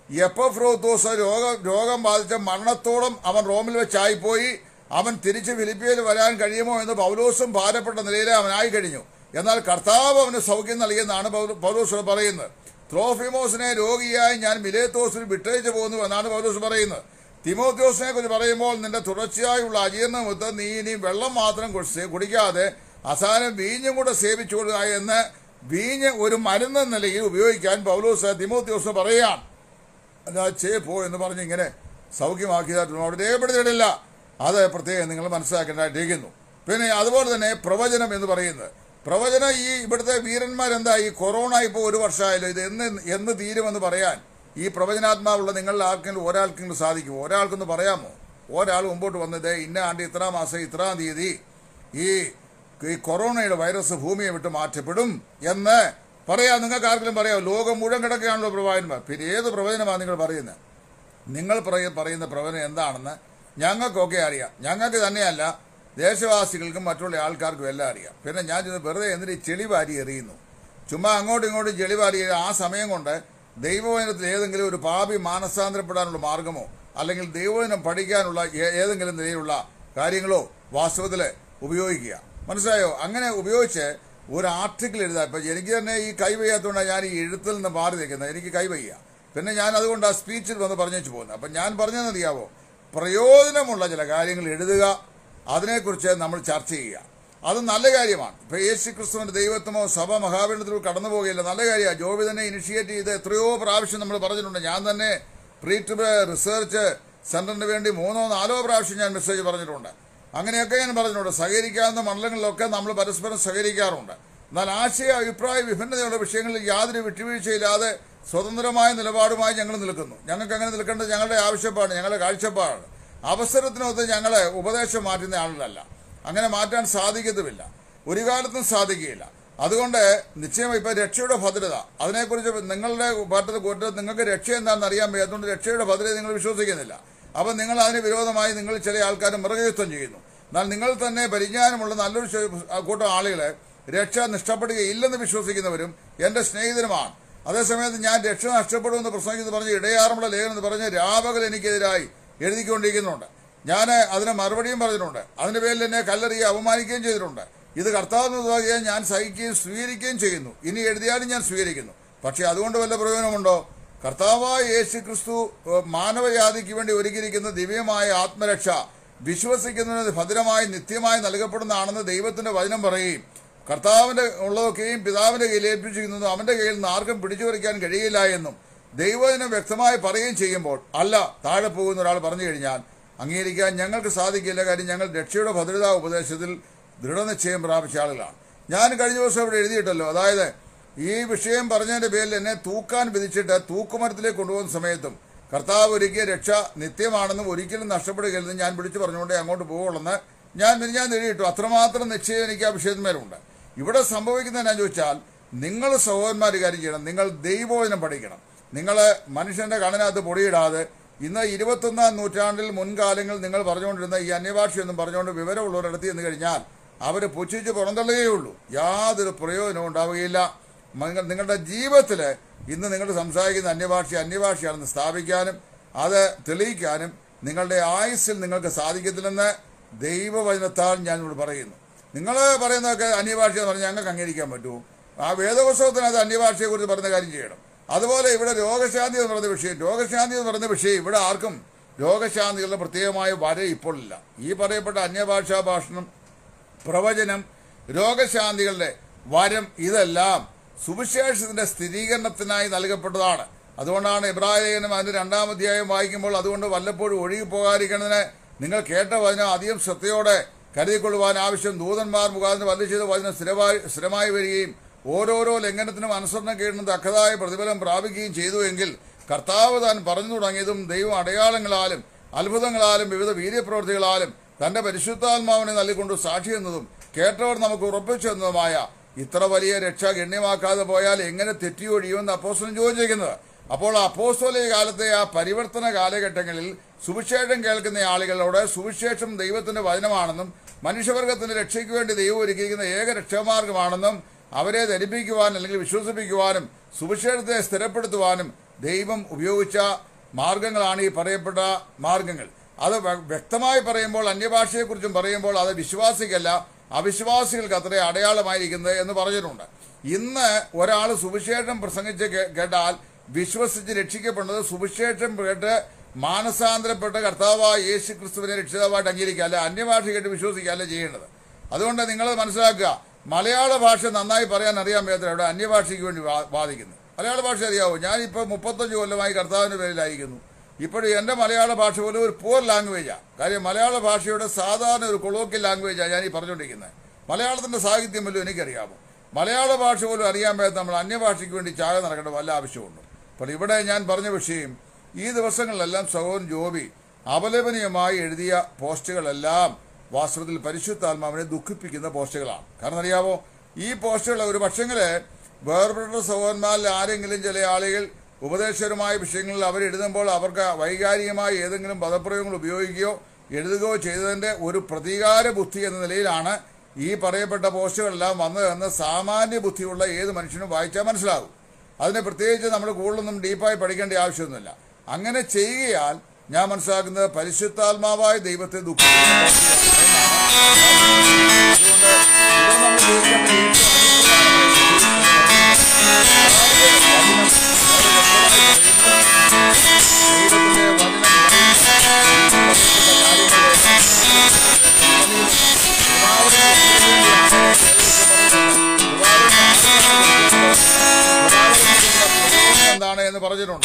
എപ്പഫ്രോത്തോസ് രോഗം രോഗം ബാധിച്ച മരണത്തോളം അവൻ റോമിൽ വെച്ചായിപ്പോയി അവൻ തിരിച്ച് ഫിലിപ്പിയയിൽ വരാൻ കഴിയുമോ എന്ന് പൗലോസും ഭാരപ്പെട്ട നിലയിൽ അവനായി കഴിഞ്ഞു എന്നാൽ കർത്താവ് അവന് സൗഖ്യം നൽകിയെന്നാണ് പൗലോ- പൗലോസ് പറയുന്നത് ത്രോഫിമോസിനെ രോഗിയായി ഞാൻ മിലേത്തോസിൽ വിട്ടയച്ചു പോകുന്നു എന്നാണ് പൗലോസ് പറയുന്നത് തിമോത്യോസിനെ കുറിച്ച് പറയുമ്പോൾ നിന്റെ തുടർച്ചയായുള്ള അജീർണമുത്ത് നീ ഇനി വെള്ളം മാത്രം കുടിച്ച് കുടിക്കാതെ അസാരം വീഞ്ഞും കൂടെ സേവിച്ചുകൊള്ളുക എന്ന് വീഞ്ഞ് ഒരു മരുന്ന് നിലയിൽ ഉപയോഗിക്കാൻ പൗലോസ് തിമോത്യോസ് പറയുകയാണ് അതാ ചേ പോ എന്ന് പറഞ്ഞ് ഇങ്ങനെ സൗഖ്യമാക്കിയതായിട്ടൊന്നും അവിടെ രേഖപ്പെടുത്തിയിട്ടില്ല അത് പ്രത്യേകം നിങ്ങൾ മനസ്സിലാക്കേണ്ടതായിട്ടിരിക്കുന്നു പിന്നെ അതുപോലെ തന്നെ പ്രവചനം എന്ന് പറയുന്നത് പ്രവചനം ഈ ഇവിടുത്തെ വീരന്മാരെന്താ ഈ കൊറോണ ഇപ്പോൾ ഒരു വർഷമായല്ലോ ഇത് എന്ന് എന്ന് തീരുമെന്ന് പറയാൻ ഈ പ്രവചനാത്മാവുള്ള നിങ്ങളിൽ ആർക്കെങ്കിലും ഒരാൾക്കെങ്കിലും സാധിക്കുമോ ഒരാൾക്കൊന്ന് പറയാമോ ഒരാൾ മുമ്പോട്ട് വന്നത് ഇന്ന ആണ്ട് ഇത്ര മാസം ഇത്രാം തീയതി ഈ ഈ കൊറോണയുടെ വൈറസ് ഭൂമിയെ വിട്ട് മാറ്റപ്പെടും എന്ന് പറയാം നിങ്ങൾക്ക് ആർക്കെങ്കിലും പറയാമോ ലോകം മുഴുവൻ കിടക്കുകയാണല്ലോ പ്രവാചകന്മാർ പിന്നെ ഏത് പ്രവചനമാണ് നിങ്ങൾ പറയുന്നത് നിങ്ങൾ പറയ- പറയുന്ന പ്രവചനം എന്താണെന്ന് ഞങ്ങൾക്കൊക്കെ അറിയാം ഞങ്ങൾക്ക് തന്നെയല്ല ദേശവാസികൾക്കും മറ്റുള്ള ആൾക്കാർക്കും എല്ലാം അറിയാം പിന്നെ ഞാൻ ഇത് വെറുതെ എന്തിന് ഈ ചെളി വാരി എറിയുന്നു ചുമ്മാ അങ്ങോട്ടും ഇങ്ങോട്ടും ചെളി വാരി എറിയ- ആ സമയം കൊണ്ട് ദൈവവചനത്തിൽ ഏതെങ്കിലും ഒരു പാപി മാനസാന്തരപ്പെടാനുള്ള മാർഗമോ അല്ലെങ്കിൽ ദൈവവചനം പഠിക്കാനുള്ള ഏ- ഏതെങ്കിലും നിലയിലുള്ള കാര്യങ്ങളോ വാസ്തവത്തിൽ ഉപയോഗിക്കുക മനസ്സിലായോ അങ്ങനെ ഉപയോഗിച്ച് ഒരു ആർട്ടിക്കിൾ എഴുതാം ഇപ്പം എനിക്ക് തന്നെ ഈ കൈ വയ്യാത്തതുകൊണ്ടാണ് ഞാൻ ഈ എഴുത്തിൽ നിന്ന് മാറി നിൽക്കുന്നത് എനിക്ക് കൈ വയ്യ പിന്നെ ഞാൻ അതുകൊണ്ട് ആ സ്പീച്ചിൽ വന്ന് പറഞ്ഞു പോകുന്നത് അപ്പം ഞാൻ പറഞ്ഞതെന്നറിയാവോ പ്രയോജനമുള്ള ചില കാര്യങ്ങൾ എഴുതുക അതിനെക്കുറിച്ച് നമ്മൾ ചർച്ച ചെയ്യുക അത് നല്ല കാര്യമാണ് ഇപ്പൊ യേശു ക്രിസ്തുവിന്റെ ദൈവത്വമോ സഭ മഹാപീഠത്തിലോ കടന്നു പോകുകയില്ല നല്ല കാര്യമാണ് ജോബി തന്നെ ഇനിഷ്യേറ്റ് ചെയ്ത് എത്രയോ പ്രാവശ്യം നമ്മൾ പറഞ്ഞിട്ടുണ്ട് ഞാൻ തന്നെ പ്രീ ട്രിപ്പ് റിസർച്ച് സെന്ററിന് വേണ്ടി മൂന്നോ നാലോ പ്രാവശ്യം ഞാൻ മെസ്സേജ് പറഞ്ഞിട്ടുണ്ട് അങ്ങനെയൊക്കെ ഞാൻ പറഞ്ഞിട്ടുണ്ട് സഹകരിക്കാവുന്ന മണ്ഡലങ്ങളിലൊക്കെ നമ്മൾ പരസ്പരം സഹകരിക്കാറുണ്ട് എന്നാൽ ആശയ അഭിപ്രായ വിഭിന്നതയുള്ള വിഷയങ്ങളിൽ യാതൊരു വിട്ടുവീഴ്ചയില്ലാതെ സ്വതന്ത്രമായ നിലപാടുമായി ഞങ്ങൾ നിൽക്കുന്നു ഞങ്ങൾക്ക് അങ്ങനെ നിൽക്കേണ്ടത് ഞങ്ങളുടെ ആവശ്യപ്പാട് ഞങ്ങളുടെ കാഴ്ചപ്പാടാണ് അവസരത്തിനൊത്ത് ഞങ്ങളെ ഉപദേശം മാറ്റുന്ന ആളുകളല്ല അങ്ങനെ മാറ്റാൻ സാധിക്കത്തുമില്ല ഒരു കാലത്തും സാധിക്കുകയില്ല അതുകൊണ്ട് നിശ്ചയം ഇപ്പൊ രക്ഷയുടെ ഭദ്രത അതിനെക്കുറിച്ച് നിങ്ങളുടെ പാട്ടത്തിൽ കൂട്ടത്തിൽ നിങ്ങൾക്ക് രക്ഷ എന്താണെന്ന് അറിയാൻ വയ്യ അതുകൊണ്ട് രക്ഷയുടെ ഭദ്രത നിങ്ങൾ വിശ്വസിക്കുന്നില്ല അപ്പൊ നിങ്ങൾ അതിന് വിരോധമായി നിങ്ങൾ ചില ആൾക്കാർ മൃഗയുദ്ധം ചെയ്യുന്നു എന്നാൽ നിങ്ങൾ തന്നെ പരിജ്ഞാനമുള്ള നല്ലൊരു ശ- കൂട്ടം ആളുകളെ രക്ഷ നഷ്ടപ്പെടുകയില്ലെന്ന് വിശ്വസിക്കുന്നവരും എന്റെ സ്നേഹിതരുമാണ് അതേസമയത്ത് ഞാൻ രക്ഷ നഷ്ടപ്പെടുമെന്ന് പ്രസംഗിച്ച് പറഞ്ഞ് ഇടയാറുമുള്ള ലേഖനം എന്ന് പറഞ്ഞ് രാപകൽ എനിക്കെതിരായി എഴുതിക്കൊണ്ടിരിക്കുന്നുണ്ട് ഞാൻ അതിന് മറുപടിയും പറഞ്ഞിട്ടുണ്ട് അതിന്റെ പേരിൽ എന്നെ കല്ലെറിയുകയും അപമാനിക്കുകയും ചെയ്തിട്ടുണ്ട് ഇത് കർത്താവ് വകയാൽ ഞാൻ സഹിക്കുകയും സ്വീകരിക്കുകയും ചെയ്യുന്നു ഇനി എഴുതിയാലും ഞാൻ സ്വീകരിക്കുന്നു പക്ഷെ അതുകൊണ്ട് വല്ല പ്രയോജനമുണ്ടോ കർത്താവായ യേശു ക്രിസ്തു ഏഹ്, മാനവജാതിക്ക് വേണ്ടി ഒരുക്കിയിരിക്കുന്ന ദിവ്യമായ ആത്മരക്ഷ വിശ്വസിക്കുന്നതിന് ഭദ്രമായി നിത്യമായി നൽകപ്പെടുന്നതാണെന്ന് ദൈവത്തിന്റെ വചനം പറയുകയും കർത്താവിന്റെ ഉള്ളതൊക്കെയും പിതാവിന്റെ കയ്യിൽ ഏൽപ്പിച്ചിരിക്കുന്നതും അവന്റെ കയ്യിൽ നിന്ന് ആർക്കും പിടിച്ചു പറിക്കാൻ കഴിയില്ല എന്നും ദൈവജനം വ്യക്തമായി പറയുകയും ചെയ്യുമ്പോൾ അല്ല താഴെ പോകുന്ന ഒരാൾ പറഞ്ഞു കഴിഞ്ഞാൽ അംഗീകരിക്കാൻ ഞങ്ങൾക്ക് സാധിക്കില്ല കാര്യം ഞങ്ങൾ രക്ഷയുടെ ഭദ്രതാ ഉപദേശത്തിൽ ദൃഢനിശ്ചയം പ്രാപിച്ച ആളുകളാണ് ഞാൻ കഴിഞ്ഞ ദിവസം ഇവിടെ എഴുതിയിട്ടല്ലോ അതായത് ഈ വിഷയം പറഞ്ഞതിന്റെ പേരിൽ എന്നെ തൂക്കാൻ വിധിച്ചിട്ട് തൂക്കുമരത്തിലേക്ക് കൊണ്ടുപോകുന്ന സമയത്തും കർത്താവ് ഒരുക്കിയ രക്ഷ നിത്യമാണെന്നും ഒരിക്കലും നഷ്ടപ്പെടുകയില്ലെന്നും ഞാൻ വിളിച്ചു പറഞ്ഞുകൊണ്ടേ അങ്ങോട്ട് പോകുള്ളെന്ന് ഞാൻ ഞാൻ എഴുതിയിട്ടു അത്രമാത്രം നിശ്ചയം എനിക്ക് ആ വിഷയത്തിന്മേലുണ്ട് ഇവിടെ സംഭവിക്കുന്നത് എന്നാ ചോദിച്ചാൽ നിങ്ങൾ സഹോദരന്മാർ കാര്യം ചെയ്യണം നിങ്ങൾ ദൈവോചനം പഠിക്കണം നിങ്ങൾ മനുഷ്യന്റെ കണ്ണിനകത്ത് പൊടിയിടാതെ ഇന്ന് ഇരുപത്തൊന്നാം നൂറ്റാണ്ടിൽ മുൻകാലങ്ങളിൽ നിങ്ങൾ പറഞ്ഞുകൊണ്ടിരുന്ന ഈ അന്യഭാഷയൊന്നും പറഞ്ഞുകൊണ്ട് വിവരമുള്ളവരടുത്ത് ചെന്ന് കഴിഞ്ഞാൽ അവർ പുച്ഛിച്ച് പുറന്തള്ളുകയുള്ളൂ യാതൊരു പ്രയോജനവും ഉണ്ടാവുകയില്ല നിങ്ങൾ- നിങ്ങളുടെ ജീവിതത്തിൽ ഇന്ന് നിങ്ങൾ സംസാരിക്കുന്ന അന്യഭാഷ അന്യഭാഷയാണെന്ന് സ്ഥാപിക്കാനും അത് തെളിയിക്കാനും നിങ്ങളുടെ ആയുസ്സിൽ നിങ്ങൾക്ക് സാധിക്കത്തില്ലെന്ന് ദൈവവചനത്താൽ ഞാൻ ഇവിടെ പറയുന്നു നിങ്ങൾ പറയുന്നതൊക്കെ അന്യഭാഷ എന്ന് പറഞ്ഞാൽ ഞങ്ങൾക്ക് അംഗീകരിക്കാൻ പറ്റുമോ ആ വേദപുസ്തകത്തിനകത്ത് അന്യഭാഷയെക്കുറിച്ച് പറയുന്ന കാര്യം ചെയ്യണം അതുപോലെ ഇവിടെ രോഗശാന്തി എന്ന് പറയുന്ന വിഷയം രോഗശാന്തി എന്ന് പറയുന്ന വിഷയം ഇവിടെ ആർക്കും രോഗശാന്തികളുടെ പ്രത്യേകമായ വര ഇപ്പോൾ ഇല്ല ഈ പറയപ്പെട്ട അന്യഭാഷാ ഭാഷണം പ്രവചനം രോഗശാന്തികളുടെ വരം ഇതെല്ലാം സുവിശേഷത്തിന്റെ സ്ഥിരീകരണത്തിനായി നൽകപ്പെട്ടതാണ് അതുകൊണ്ടാണ് ഇബ്രാഹിം അതിന്റെ രണ്ടാം അധ്യായം വായിക്കുമ്പോൾ അതുകൊണ്ട് വല്ലപ്പോഴും ഒഴുകി പോകാതിരിക്കുന്നതിന് നിങ്ങൾ കേട്ട വചനം അധികം ശ്രദ്ധയോടെ കരുതിക്കൊള്ളുവാൻ ആവശ്യം ദൂതന്മാർ മുഖാന്തരം വല്ല ചെയ്ത വചനം സ്ഥിരമായി സ്ഥിരമായി വരികയും ഓരോരോ ലംഘനത്തിനും അനുസരണം കേടുന്ന തക്കതായ പ്രതിഫലം പ്രാപിക്കുകയും ചെയ്തു എങ്കിൽ കർത്താവ് താൻ പറഞ്ഞു തുടങ്ങിയതും ദൈവം അടയാളങ്ങളാലും അത്ഭുതങ്ങളാലും വിവിധ വീര്യപ്രവൃത്തികളാലും തന്റെ പരിശുദ്ധാത്മാവിനെ നൽകിക്കൊണ്ട് സാക്ഷി എന്നതും കേട്ടവർ നമുക്ക് ഉറപ്പിച്ചു എന്നതുമായ ഇത്ര വലിയ രക്ഷ ഗണ്യമാക്കാതെ പോയാൽ എങ്ങനെ തെറ്റിയൊഴിയുമെന്ന് അപ്പോസ്റ്റലൻ ചോദിച്ചിരിക്കുന്നത് അപ്പോൾ അപ്പോസ്തോലിക കാലത്തെ ആ പരിവർത്തന കാലഘട്ടങ്ങളിൽ സുവിശേഷം കേൾക്കുന്ന ആളുകളോട് സുവിശേഷം ദൈവത്തിന്റെ വചനമാണെന്നും മനുഷ്യവർഗത്തിന്റെ രക്ഷയ്ക്ക് വേണ്ടി ദൈവം ഒരുക്കിയിരിക്കുന്ന ഏക രക്ഷാമാർഗമാണെന്നും അവരെ ധരിപ്പിക്കുവാനും അല്ലെങ്കിൽ വിശ്വസിപ്പിക്കുവാനും സുവിശേഷത്തെ സ്ഥിരപ്പെടുത്തുവാനും ദൈവം ഉപയോഗിച്ച മാർഗങ്ങളാണ് ഈ പറയപ്പെട്ട മാർഗങ്ങൾ അത് വ- വ്യക്തമായി പറയുമ്പോൾ അന്യഭാഷയെക്കുറിച്ചും പറയുമ്പോൾ അത് വിശ്വാസിക്കല്ല അവിശ്വാസികൾക്ക് അത്രേ അടയാളമായിരിക്കുന്നത് എന്ന് പറഞ്ഞിട്ടുണ്ട് ഇന്ന് ഒരാൾ സുവിശേഷം പ്രസംഗിച്ച് കേ- കേട്ടാൽ വിശ്വസിച്ച് രക്ഷിക്കപ്പെടുന്നത് സുവിശേഷം കേട്ട് മാനസാന്തരപ്പെട്ട കർത്താവായ യേശു ക്രിസ്തുവിനെ രക്ഷിതാവായിട്ട് അംഗീകരിക്കുക അല്ല അന്യഭാഷ കേട്ട് വിശ്വസിക്കുക അല്ല ചെയ്യേണ്ടത് അതുകൊണ്ട് നിങ്ങൾ മനസ്സിലാക്കുക മലയാള ഭാഷ നന്നായി പറയാൻ അറിയാൻ മേത്ര ഇവിടെ അന്യഭാഷയ്ക്ക് വേണ്ടി വാ- വാദിക്കുന്നു മലയാള ഭാഷ അറിയാവോ ഞാനിപ്പോൾ മുപ്പത്തഞ്ച് കൊല്ലമായി കർത്താവിൻ്റെ പേരിലായിരിക്കുന്നു ഇപ്പോഴും എൻ്റെ മലയാള ഭാഷ പോലും ഒരു പൂർ ലാംഗ്വേജാണ് കാര്യം മലയാള ഭാഷയുടെ സാധാരണ ഒരു കൊളോക്കിയൽ ലാംഗ്വേജാണ് ഞാൻ ഈ പറഞ്ഞുകൊണ്ടിരിക്കുന്നത് മലയാളത്തിൻ്റെ സാഹിത്യം പോലും എനിക്കറിയാമോ മലയാള ഭാഷ പോലും അറിയാൻ പറ്റാത്ത നമ്മൾ അന്യഭാഷയ്ക്ക് വേണ്ടി ചാക നടക്കേണ്ട വല്ല ആവശ്യമുണ്ട് അപ്പോൾ ഇവിടെ ഞാൻ പറഞ്ഞ വിഷയം ഈ ദിവസങ്ങളിലെല്ലാം സഹോദരൻ ജോബി അപലപനീയമായി എഴുതിയ പോസ്റ്റുകളെല്ലാം വാസ്തവത്തിൽ പരിശുദ്ധാത്മാവിനെ ദുഃഖിപ്പിക്കുന്ന പോസ്റ്റുകളാണ് കാരണം അറിയാമോ ഈ പോസ്റ്റുകൾ ഒരു പക്ഷെങ്കിൽ വേർപെട്ട സഹോദരന്മാരിൽ ആരെങ്കിലും ചില ആളുകൾ ഉപദേശപരമായ വിഷയങ്ങളിൽ അവരെഴുതുമ്പോൾ അവർക്ക് വൈകാരികമായ ഏതെങ്കിലും പദപ്രയോഗങ്ങൾ ഉപയോഗിക്കുകയോ എഴുതുകയോ ചെയ്തതിൻ്റെ ഒരു പ്രതികാര ബുദ്ധി എന്ന നിലയിലാണ് ഈ പറയപ്പെട്ട പോസ്റ്റുകളെല്ലാം വന്നതെന്ന് സാമാന്യ ബുദ്ധിയുള്ള ഏത് മനുഷ്യനും വായിച്ചാൽ മനസ്സിലാകും അതിനെ പ്രത്യേകിച്ച് നമ്മൾ കൂടുതലൊന്നും ഡീപ്പായി പഠിക്കേണ്ട ആവശ്യമൊന്നുമില്ല അങ്ങനെ ചെയ്യുകയാൽ ഞാൻ മനസ്സിലാക്കുന്നത് പരിശുദ്ധാത്മാവായ ദൈവത്തെ ദുഃഖിക്കുന്ന പോസ്റ്റുകളാണ്. അതുകൊണ്ട് ഇവിടെ നമ്മൾ ജീവിക്കേണ്ട ഏറ്റവും ദൈവത്തിന്റെ വചനം എന്താണ് എന്ന് പറഞ്ഞിട്ടുണ്ട്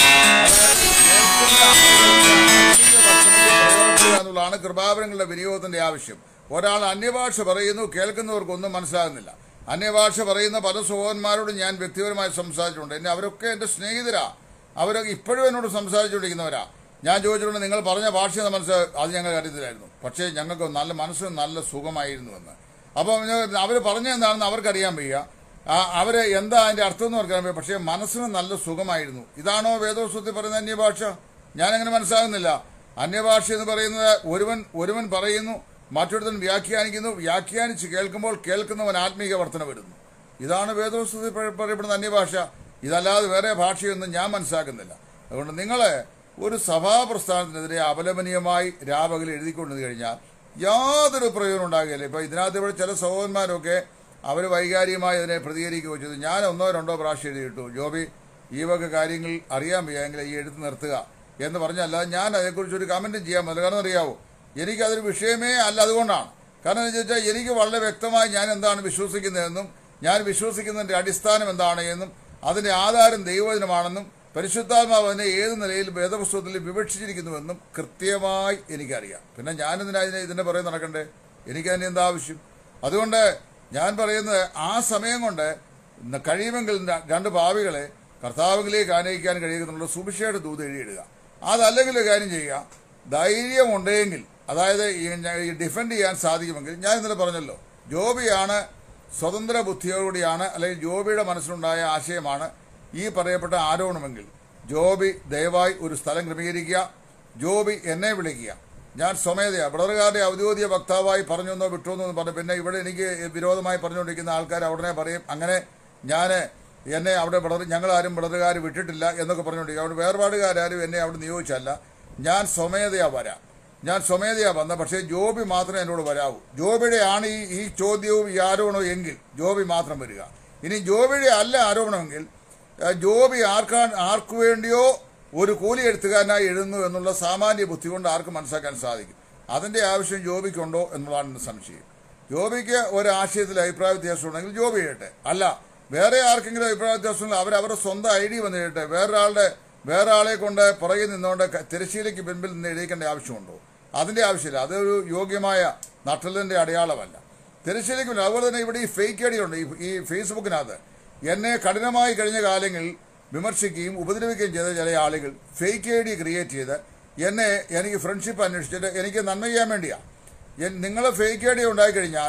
എന്നുള്ളതാണ് കൃപാവരങ്ങളുടെ വിനിയോഗത്തിന്റെ ആവശ്യം ഒരാൾ അന്യഭാഷ പറയുന്നു കേൾക്കുന്നവർക്കൊന്നും മനസ്സിലാകുന്നില്ല അന്യഭാഷ പറയുന്ന പല സഹോദരന്മാരോടും ഞാൻ വ്യക്തിപരമായി സംസാരിച്ചിട്ടുണ്ട് എന്നെ അവരൊക്കെ എൻ്റെ സ്നേഹിതരാ അവരൊക്കെ ഇപ്പോഴും എന്നോട് സംസാരിച്ചുകൊണ്ടിരിക്കുന്നവരാ ഞാൻ ചോദിച്ചിട്ടുണ്ട് നിങ്ങൾ പറഞ്ഞ ഭാഷ മനസ്സിൽ അത് ഞങ്ങൾ അറിയത്തില്ലായിരുന്നു പക്ഷേ ഞങ്ങൾക്ക് നല്ല മനസ്സിന് നല്ല സുഖമായിരുന്നു എന്ന് അപ്പം അവർ പറഞ്ഞ എന്താണെന്ന് അവർക്കറിയാൻ വയ്യ ആ, അവര് എന്താ അതിന്റെ അർത്ഥം എന്ന് പറയാൻ വയ്യ പക്ഷേ മനസ്സിന് നല്ല സുഖമായിരുന്നു ഇതാണോ വേദോസ്വത്തിൽ പറയുന്ന അന്യഭാഷ ഞാനങ്ങനെ മനസ്സിലാകുന്നില്ല അന്യഭാഷ എന്ന് പറയുന്നത് ഒരുവൻ ഒരുവൻ പറയുന്നു മറ്റൊരുത്തൻ വ്യാഖ്യാനിക്കുന്നു വ്യാഖ്യാനിച്ച് കേൾക്കുമ്പോൾ കേൾക്കുന്നവൻ ആത്മീക വർധന വരുന്നു ഇതാണ് വേദോസ്വത്തിൽ പറയപ്പെടുന്ന അന്യഭാഷ ഇതല്ലാതെ വേറെ ഭാഷയൊന്നും ഞാൻ മനസ്സിലാക്കുന്നില്ല അതുകൊണ്ട് നിങ്ങൾ ഒരു സഭാപ്രസ്ഥാനത്തിനെതിരെ അപലപനീയമായി രാപകൽ എഴുതിക്കൊണ്ടു കഴിഞ്ഞാൽ യാതൊരു പ്രയോജനം ഉണ്ടാകില്ല ഇപ്പൊ ഇതിനകത്ത് ഇവിടെ ചില സഹോദരന്മാരൊക്കെ അവർ വൈകാരികമായി അതിനെ പ്രതികരിക്കുകയോ ചെയ്തു ഞാൻ ഒന്നോ രണ്ടോ പ്രാവശ്യം എഴുതിയിട്ടു ജോബി ഈ വക കാര്യങ്ങൾ അറിയാൻ വയ്യെങ്കിൽ ഈ എഴുത്ത് നിർത്തുക എന്ന് പറഞ്ഞല്ലാതെ ഞാൻ അതേക്കുറിച്ച് ഒരു കമന്റും ചെയ്യാൻ പറ്റില്ല കാരണം അറിയാവോ എനിക്കതൊരു വിഷയമേ അല്ല അതുകൊണ്ടാണ് കാരണം എന്ന് ചോദിച്ചാൽ എനിക്ക് വളരെ വ്യക്തമായി ഞാൻ എന്താണ് വിശ്വസിക്കുന്നതെന്നും ഞാൻ വിശ്വസിക്കുന്നതിന്റെ അടിസ്ഥാനം എന്താണ് എന്നും അതിന്റെ ആധാരം ദൈവവചനമാണെന്നും പരിശുദ്ധാത്മാവ് അതിനെ ഏത് നിലയിൽ വേദപുസ്തകത്തിൽ വിവക്ഷിച്ചിരിക്കുന്നുവെന്നും കൃത്യമായി എനിക്കറിയാം പിന്നെ ഞാനെന്തിനാ ഇതിനെ ഇതിന്റെ പുറകെ നടക്കണ്ടേ എനിക്കതിന് എന്താ ആവശ്യം അതുകൊണ്ട് ഞാൻ പറയുന്നത് ആ സമയം കൊണ്ട് ഇന്ന് കഴിയുമെങ്കിൽ ര- രണ്ട് ഭാവികളെ കർത്താവിലേക്ക് ആനയിക്കാൻ കഴിയുന്നുള്ള സുഭിക്ഷയുടെ ദൂത് എഴുതിയിടുക അതല്ലെങ്കിൽ ഒരു കാര്യം ചെയ്യുക ധൈര്യമുണ്ടെങ്കിൽ അതായത് ഈ ഞ- ഈ ഡിഫെൻഡ് ചെയ്യാൻ സാധിക്കുമെങ്കിൽ ഞാൻ ഇന്നലെ പറഞ്ഞല്ലോ ജോബിയാണ് സ്വതന്ത്ര ബുദ്ധിയോടുകൂടിയാണ് അല്ലെങ്കിൽ ജോബിയുടെ മനസ്സിലുണ്ടായ ആശയമാണ് ഈ പറയപ്പെട്ട ആരോപണമെങ്കിൽ ജോബി ദയവായി ഒരു സ്ഥലം ക്രമീകരിക്കുക ജോബി എന്നെ വിളിക്കുക ഞാൻ സ്വമേധയാ ബ്രദറുകാരുടെ ഔദ്യോഗിക വക്താവായി പറഞ്ഞെന്നോ വിട്ടുവെന്നോ എന്ന് പറഞ്ഞു പിന്നെ ഇവിടെ എനിക്ക് വിരോധമായി പറഞ്ഞുകൊണ്ടിരിക്കുന്ന ആൾക്കാർ ഉടനെ പറയും അങ്ങനെ ഞാൻ എന്നെ അവിടെ ബ്രദർ ഞങ്ങളാരും ബ്രദറുകാർ വിട്ടിട്ടില്ല എന്നൊക്കെ പറഞ്ഞുകൊണ്ടിരിക്കും അവിടെ വേർപാടുകാരും എന്നെ അവിടെ നിയോഗിച്ചല്ല ഞാൻ സ്വമേധയാ വരാം ഞാൻ സ്വമേധയാ വന്ന പക്ഷേ ജോബി മാത്രമേ എന്നോട് വരാവൂ ജോബിയുടെ ആണ് ഈ ഈ ചോദ്യവും ഈ ആരോപണവും എങ്കിൽ ജോബി മാത്രം വരിക ഇനി ജോബിയുടെ അല്ല ആരോപണമെങ്കിൽ ഏഹ്, ജോബി ആർക്കാ ആർക്കു വേണ്ടിയോ ഒരു കൂലി എഴുത്തുകാരനായി എഴുതുന്നു എന്നുള്ള സാമാന്യ ബുദ്ധി കൊണ്ട് ആർക്ക് മനസ്സിലാക്കാൻ സാധിക്കും അതിന്റെ ആവശ്യം ജോബിക്കുണ്ടോ എന്നുള്ളതാണ് എന്റെ സംശയം ജോബിക്ക് ഒരു ആശയത്തിൽ അഭിപ്രായ വ്യത്യാസം ഉണ്ടെങ്കിൽ ജോബി എഴുതട്ടെ അല്ല വേറെ ആർക്കെങ്കിലും അഭിപ്രായ വ്യത്യാസം ഉണ്ടെങ്കിൽ അവർ അവരുടെ സ്വന്തം ഐ ഡി വന്ന് എഴുതട്ടെ വേറൊരാളുടെ വേറെ ആളെ കൊണ്ട് പുറകിൽ നിന്നുകൊണ്ട് ക- തിരശ്ശീലയ്ക്ക് പിൻപിൽ നിന്ന് എഴുതിക്കേണ്ട ആവശ്യമുണ്ടോ അതിന്റെ ആവശ്യമില്ല അതൊരു യോഗ്യമായ നട്ടലിന്റെ അടയാളമല്ല തിരശ്ശീലയ്ക്ക് പിന്നിൽ അതുപോലെ തന്നെ ഇവിടെ ഈ ഫേക്ക് ഐ ഡി ഉണ്ട് ഈ- ഈ ഫേസ്ബുക്കിനകത്ത് എന്നെ കഠിനമായി കഴിഞ്ഞ കാലങ്ങളിൽ വിമർശിക്കുകയും ഉപദ്രവിക്കുകയും ചെയ്ത ചില ആളുകൾ ഫേക്ക് ഐ ഡി ക്രിയേറ്റ് ചെയ്ത് എന്നെ എനിക്ക് ഫ്രണ്ട്ഷിപ്പ് അന്വേഷിച്ചിട്ട് എനിക്ക് നന്മ ചെയ്യാൻ വേണ്ടിയാണ് നിങ്ങൾ ഫേക്ക് ഐ ഡി ഉണ്ടായിക്കഴിഞ്ഞാൽ